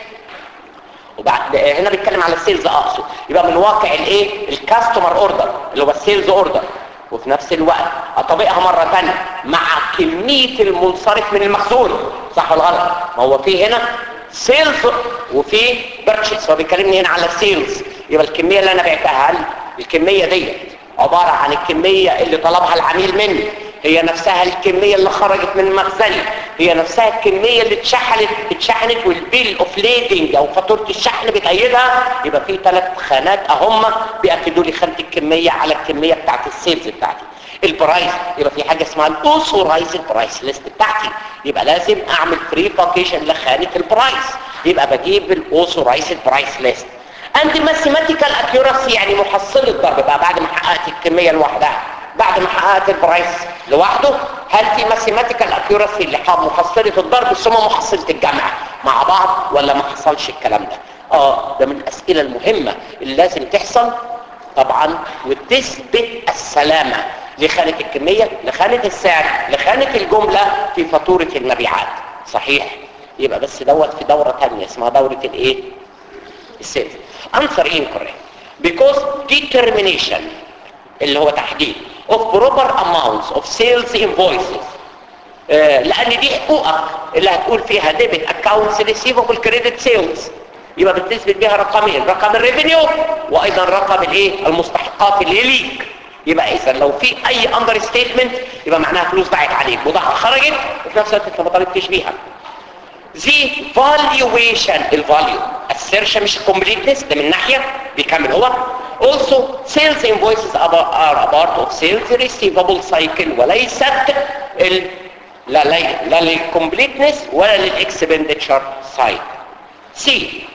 وبعد هنا بيتكلم على السيلز اقصد يبقى من واقع الايه الكاستمر اوردر اللي هو السيلز اوردر وفي نفس الوقت اطبقها مره ثانيه مع كميه المنصرف من المخزون صح ولا غلط ما هو في هنا سيلز وفي بيرتشيز هو بيكلمني هنا على السيلز يبقى الكميه اللي انا بعتها هل الكميه ديت عباره عن الكميه اللي طلبها العميل مني هي نفسها الكمية اللي خرجت من مخزني هي نفسها الكمية اللي اتشحنت اتشحنت والبيل اوف ليدنج او فاتورة الشحن بتأيدها يبقى في ثلاث خانات اهم بيأكدوا لي خانة الكمية على الكمية بتاعت السيلز بتاعتي البرايس يبقى في حاجة اسمها الاوثورايز برايس ليست بتاعتي يبقى لازم اعمل فري فاكيشن لخانة البرايس يبقى بجيب الاوثورايزد برايس ليست عندي ماثيماتيكال اكيوراسي يعني محصله الضرب بقى بعد ما حققت الكميه لوحدها بعد ما حققت البرايس لوحده هل في ماثيماتيكال اكيوراسي اللي حاب محصله الضرب ثم محصله الجمع مع بعض ولا ما حصلش الكلام ده اه ده من الاسئله المهمه اللي لازم تحصل طبعا وتثبت السلامه لخانه الكميه لخانه السعر لخانه الجمله في فاتوره المبيعات صحيح يبقى بس دوت في دوره ثانيه اسمها دوره الايه السيلز answer incorrect because determination اللي هو تحديد of proper amounts of sales invoices آه، لان دي حقوقك اللي هتقول فيها debit accounts receivable credit sales يبقى بتثبت بيها رقمين رقم الريفينيو وايضا رقم الايه المستحقات اللي ليك يبقى اذا لو في اي اندر ستيتمنت يبقى معناها فلوس ضاعت عليك بضاعه خرجت وفي نفس الوقت انت ما طالبتش بيها the valuation الفاليو assertion مش completeness ده من ناحية بيكمل هو also sales invoices are are a part of sales receivable cycle وليست ال لا لا لا للcompleteness ولا للاكسبندتشر cycle C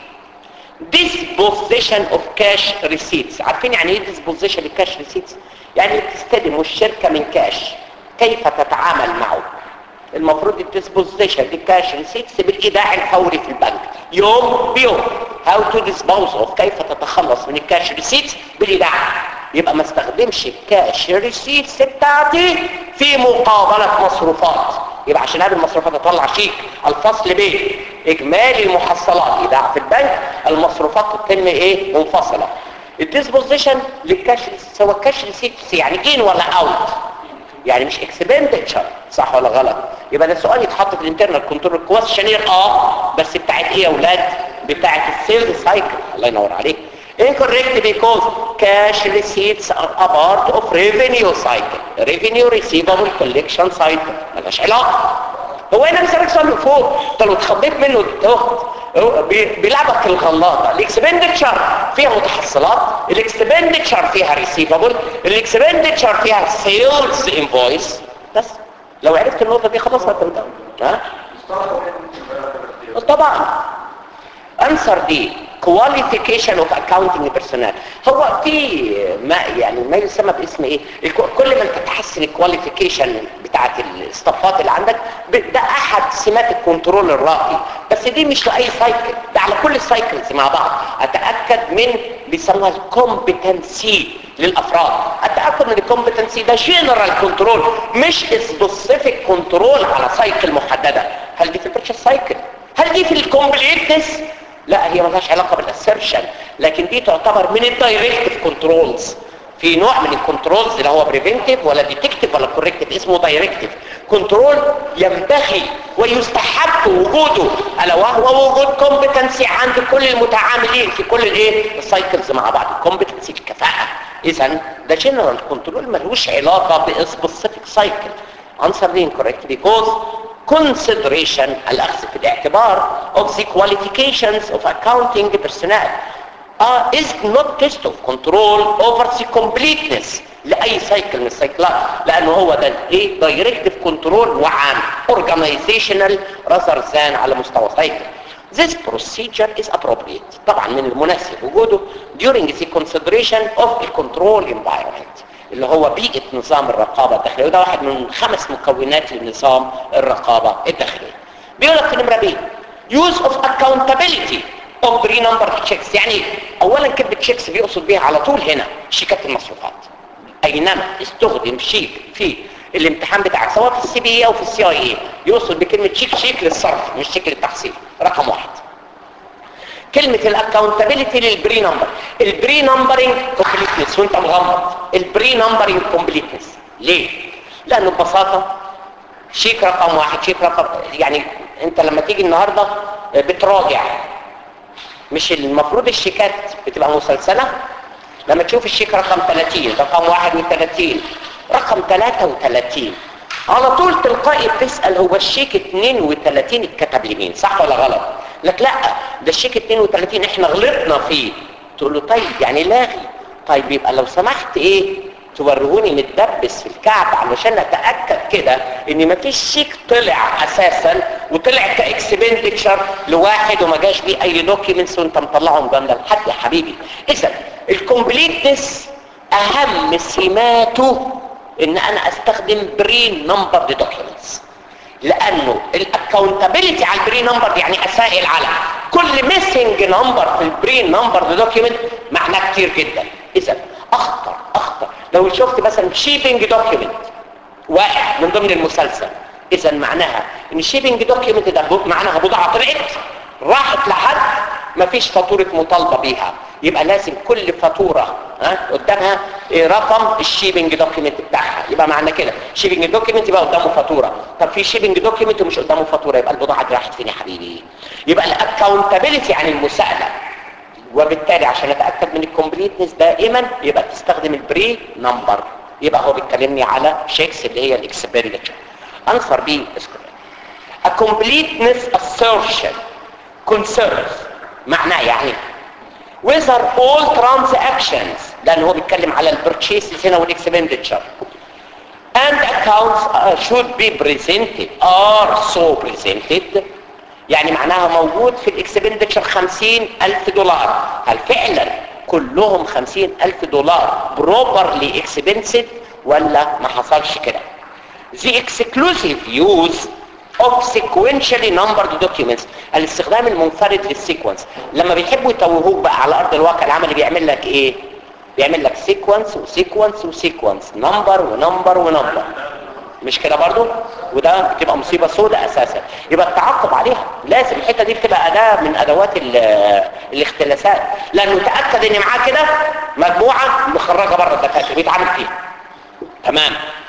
disposition of cash receipts عارفين يعني ايه disposition الكاش receipts يعني بتستلم الشركة من كاش كيف تتعامل معه المفروض الديسبوزيشن للكاش ريسيتس بالايداع الفوري في البنك يوم بيوم هاو تو ديسبوز اوف كيف تتخلص من الكاش ريسيتس بالايداع يبقى ما استخدمش الكاش ريسيتس بتاعتي في مقابله مصروفات يبقى عشان اقابل مصروفات اطلع شيك الفصل بين اجمالي المحصلات ايداع في البنك المصروفات تتم ايه منفصله الديسبوزيشن للكاش ريسيتس هو الكاش ريسيتس يعني ان ولا اوت يعني مش اكسبندتشر صح ولا غلط يبقى ده سؤال يتحط في الانترنال كنترول كويشنير اه بس بتاعت ايه يا اولاد بتاعت السيلز سايكل الله ينور عليك incorrect because cash receipts are a part of revenue cycle revenue receivable collection cycle ملهاش علاقه هو انا بسألك سؤال من فوق انت لو اتخضيت منه تهت بي- بيلعبك في الغلاطه الاكسبندتشر فيها متحصلات الاكسبندتشر فيها ريسيفبل الاكسبندتشر فيها سيلز انفويس بس لو عرفت النقطه دي خلاص انت بتقول ها طبعا انسر دي qualification of accounting personnel هو في ما يعني ما يسمى باسم ايه الكو- كل ما انت تحسن الكواليفيكيشن بتاعت الستافات اللي عندك ب- ده احد سمات الكنترول الراقي بس دي مش لاي سايكل ده على كل السايكلز مع بعض اتاكد من بيسموها الكومبتنسي للافراد اتاكد من الكومبتنسي ده جنرال كنترول مش سبيسيفيك كنترول على سايكل محدده هل دي في البرشس سايكل هل دي في الكومبليتنس لا هي ملهاش علاقه بالاسرشن لكن دي تعتبر من الدايركتيف كنترولز في نوع من الكنترولز اللي هو بريفنتيف ولا ديتكتيف ولا كوركتيف اسمه دايركتيف كنترول ينبغي ويستحب وجوده الا وهو وجود كومبتنسي عند كل المتعاملين في كل الايه السايكلز مع بعض الكومبتنسي الكفاءه اذا ده جنرال كنترول ملوش علاقه بسبيسيفيك سايكل answer the incorrect because consideration الاخذ في الاعتبار of the qualifications of accounting personnel uh, is not test of control over the completeness لاي سايكل من السايكلات لانه هو ده ايه دايركتيف كنترول وعام organizational rather than على مستوى سايكل This procedure is appropriate طبعا من المناسب وجوده during the consideration of the control environment اللي هو بيئة نظام الرقابة الداخلية وده واحد من خمس مكونات لنظام الرقابة الداخلية بيقول لك في نمرة بي use of accountability of pre-numbered checks يعني اولا كلمة checks بيقصد بيها على طول هنا شيكات المصروفات اينما استخدم شيك في الامتحان بتاعك سواء في السي بي اي او في السي اي اي يقصد بكلمة شيك شيك للصرف مش شيك للتحصيل رقم واحد كلمة الاكاونتابيلتي للبري نمبر البري نمبرنج كومبليتنس وانت مغمض البري نمبرنج كومبليتنس ليه؟ لانه ببساطة شيك رقم واحد شيك رقم يعني انت لما تيجي النهاردة بتراجع مش المفروض الشيكات بتبقى مسلسلة لما تشوف الشيك رقم 30 رقم 31 رقم 33 على طول تلقائي بتسأل هو الشيك 32 اتكتب لمين صح ولا غلط لك لا ده الشيك 32 احنا غلطنا فيه تقول له طيب يعني لاغي طيب يبقى لو سمحت ايه توروني متدبس في الكعب علشان اتاكد كده ان مفيش شيك طلع اساسا وطلع كاكسبندتشر لواحد وما جاش بيه اي دوكيومنتس وانت مطلعهم جنب حد يا حبيبي اذا الكومبليتنس اهم سماته ان انا استخدم بري نمبر دوكيومنتس لانه الاكونتابيلتي على البري نمبر يعني اسائل على كل ميسنج نمبر في البري نمبر دوكيومنت معناه كتير جدا اذا اخطر اخطر لو شفت مثلا شيبنج دوكيومنت واقع من ضمن المسلسل اذا معناها ان الشيبنج دوكيومنت ده معناها بضاعه طلعت راحت لحد مفيش فاتوره مطالبه بيها يبقى لازم كل فاتوره ها قدامها إيه رقم الشيبنج دوكيومنت بتاعها يبقى معنى كده شيبنج دوكيومنت يبقى قدامه فاتوره طب في شيبنج دوكيومنت ومش قدامه فاتوره يبقى البضاعه دي راحت فين يا حبيبي يبقى الاكونتابيلتي عن المساءله وبالتالي عشان اتاكد من الكومبليتنس دائما يبقى تستخدم البري نمبر يبقى هو بيتكلمني على شيكس اللي هي الاكسبندتشر انصر بي a completeness assertion concerns معناه يعني whether all transactions لان هو بيتكلم على البرتشيسز هنا والاكسبندتشر and accounts uh, should be presented are so presented يعني معناها موجود في الاكسبندتشر خمسين الف دولار هل فعلا كلهم خمسين الف دولار properly expensed ولا ما حصلش كده the exclusive use of sequentially numbered documents الاستخدام المنفرد للسيكونس لما بيحبوا يتوهوك بقى على ارض الواقع العملي بيعمل لك ايه بيعمل لك سيكونس وسيكونس وسيكونس نمبر ونمبر ونمبر مش كده برضو وده بتبقى مصيبة سوداء اساسا يبقى التعقب عليها لازم الحتة دي بتبقى اداة من ادوات الاختلاسات لانه تأكد ان معاه كده مجموعة مخرجة بره الدكاتره بيتعامل فيها تمام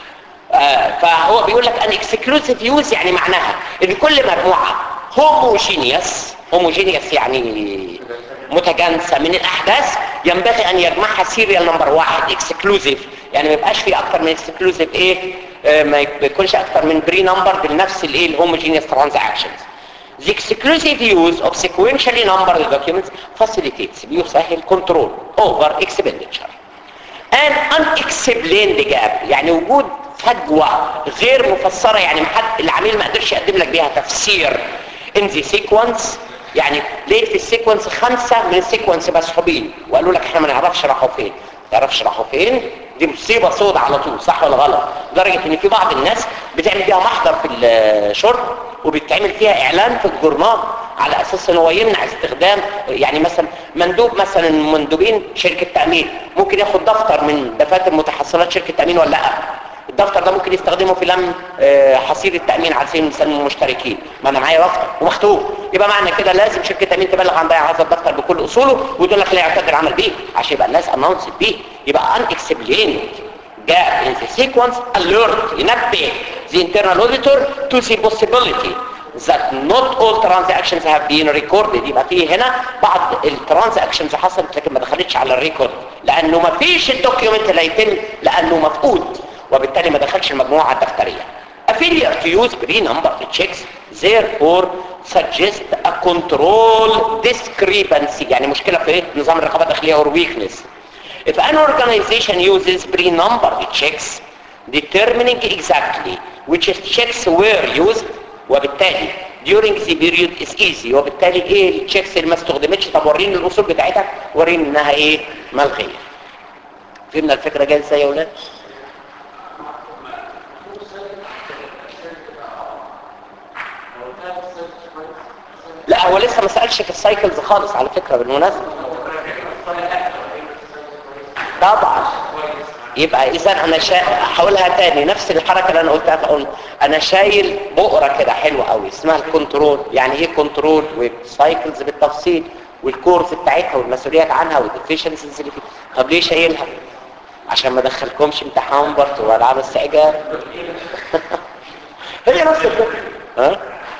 آه فهو بيقول لك ان اكسكلوسيف يوز يعني معناها ان كل مجموعة هوموجينيوس هوموجينيوس يعني متجانسة من الاحداث ينبغي ان يجمعها سيريال نمبر واحد اكسكلوسيف يعني ما يبقاش في اكتر من اكسكلوسيف ايه آه ما يكونش اكتر من بري نمبر بنفس الايه الهوموجينيوس ترانزاكشنز The exclusive use of sequentially numbered documents facilitates بيسهل control over expenditure. An unexplained gap يعني وجود فجوة غير مفسرة يعني محد العميل ما قدرش يقدم لك بيها تفسير in the sequence يعني لقيت في السيكونس خمسة من السيكونس مسحوبين وقالوا لك احنا ما نعرفش راحوا فين ما تعرفش راحوا فين دي مصيبة سودة على طول صح ولا غلط لدرجة ان في بعض الناس بتعمل فيها محضر في الشرطة وبتعمل فيها اعلان في الجورنال على اساس ان هو يمنع استخدام يعني مثلا مندوب مثلا مندوبين شركة تأمين ممكن ياخد دفتر من دفاتر متحصلات شركة تأمين ولا لا الدفتر ده ممكن يستخدمه في لم حصيل التأمين على سبيل المثال المشتركين ما انا معايا دفتر ومختوم يبقى معنى كده لازم شركة تأمين تبلغ عن بيع هذا الدفتر بكل اصوله وتقول لك لا يعتد العمل بيه عشان يبقى الناس انونس بيه يبقى unexplained gap in the sequence alert ينبه the internal auditor to the possibility that not all transactions have been recorded يبقى فيه هنا بعض الترانزاكشنز حصلت لكن ما دخلتش على الريكورد لانه ما فيش الدوكيومنت اللي هيتم لانه مفقود وبالتالي ما دخلش المجموعة الدفترية A failure to use pre-numbered checks therefore suggest a control discrepancy يعني مشكلة في نظام الرقابة الداخلية or weakness If an organization uses pre-numbered checks determining exactly which checks were used وبالتالي during the period is easy وبالتالي ايه التشيكس اللي ما استخدمتش طب وريني الاصول بتاعتها وريني انها ايه ملغيه فهمنا الفكره جايه ازاي يا ولاد لا هو لسه ما سالش في السايكلز خالص على فكره بالمناسبه طبعا يبقى اذا انا شا... هقولها تاني نفس الحركه اللي انا قلتها فقلت انا شايل بؤره كده حلوه قوي اسمها الكنترول يعني ايه كنترول والسايكلز بالتفصيل والكورس بتاعتها والمسؤوليات عنها والديفيشنسيز اللي فيها طب ليه شايلها عشان ما ادخلكمش امتحان برضه والعاب السعجه هي نفس الفكره ها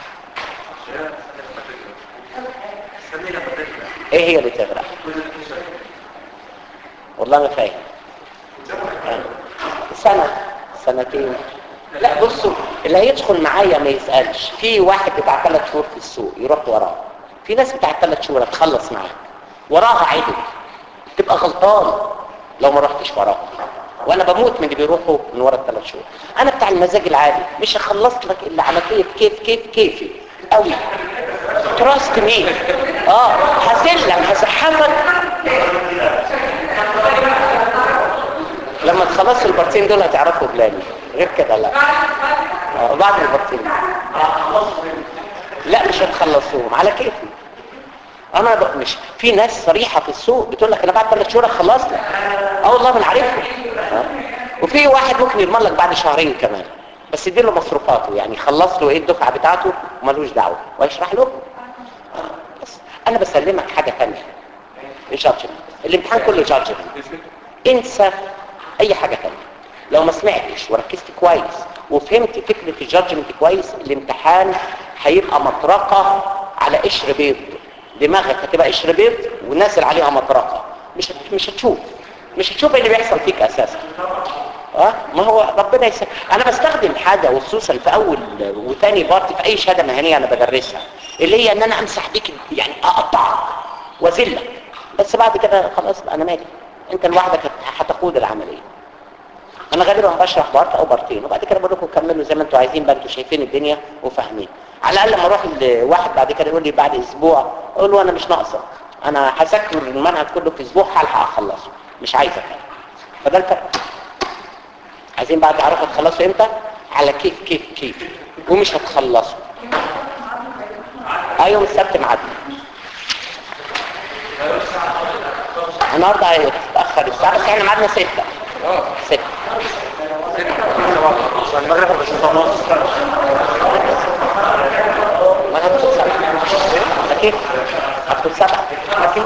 ايه هي اللي تغرق والله ما فاهم سنة سنتين لا بصوا اللي هيدخل معايا ما يسألش في واحد بتاع ثلاث شهور في السوق يروح وراه في ناس بتاع ثلاث شهور هتخلص معاك وراها عدل تبقى غلطان لو ما رحتش وراه وانا بموت من اللي بيروحوا من ورا الثلاث شهور انا بتاع المزاج العالي مش هخلص لك الا على كيف كيف كيف كيفي قوي تراست مي اه هزلك هسحبك لما تخلصوا البارتين دول هتعرفوا بلاني غير كده لا آه بعد البارتين لا مش هتخلصوهم على كيفي انا ب... مش في ناس صريحه في السوق بتقول لك انا بعد ثلاث شهور خلص لك اه والله ما عارفهم آه. وفي واحد ممكن يضمن لك بعد شهرين كمان بس يديله مصروفاته يعني خلص له ايه الدفعه بتاعته وملوش دعوه ويشرح له آه. بس انا بسلمك حاجه ثانيه جادجمنت الامتحان كله جادجمنت انسى اي حاجه ثانيه لو ما سمعتش وركزت كويس وفهمت فكره الجادجمنت كويس الامتحان هيبقى مطرقه على قشر بيض دماغك هتبقى قشر بيض ونازل عليها مطرقه مش هت... مش هتشوف مش هتشوف ايه اللي بيحصل فيك اساسا اه ما هو ربنا يسهل انا بستخدم حاجه وخصوصا في اول وثاني بارت في اي شهاده مهنيه انا بدرسها اللي هي ان انا امسح بيك يعني اقطعك واذلك بس بعد كده خلاص بقى انا مالي انت لوحدك هتقود العمليه انا غالبا بشرح بارت او بارتين وبعد كده بقول لكم كملوا زي ما انتوا عايزين بقى انتوا شايفين الدنيا وفاهمين على الاقل لما اروح لواحد بعد كده يقول لي بعد اسبوع اقول له انا مش ناقصك انا هذاكر المنهج كله في اسبوع هلحق اخلصه مش عايزك فده الفرق عايزين بقى تعرفوا تخلصوا امتى على كيف كيف كيف ومش هتخلصوا اه يوم السبت معدي النهارده هيتاخر الساعه بس احنا ميعادنا 6 6 المغرب بس ونص ما هتدخل سبعة أكيد هتدخل سبعة أكيد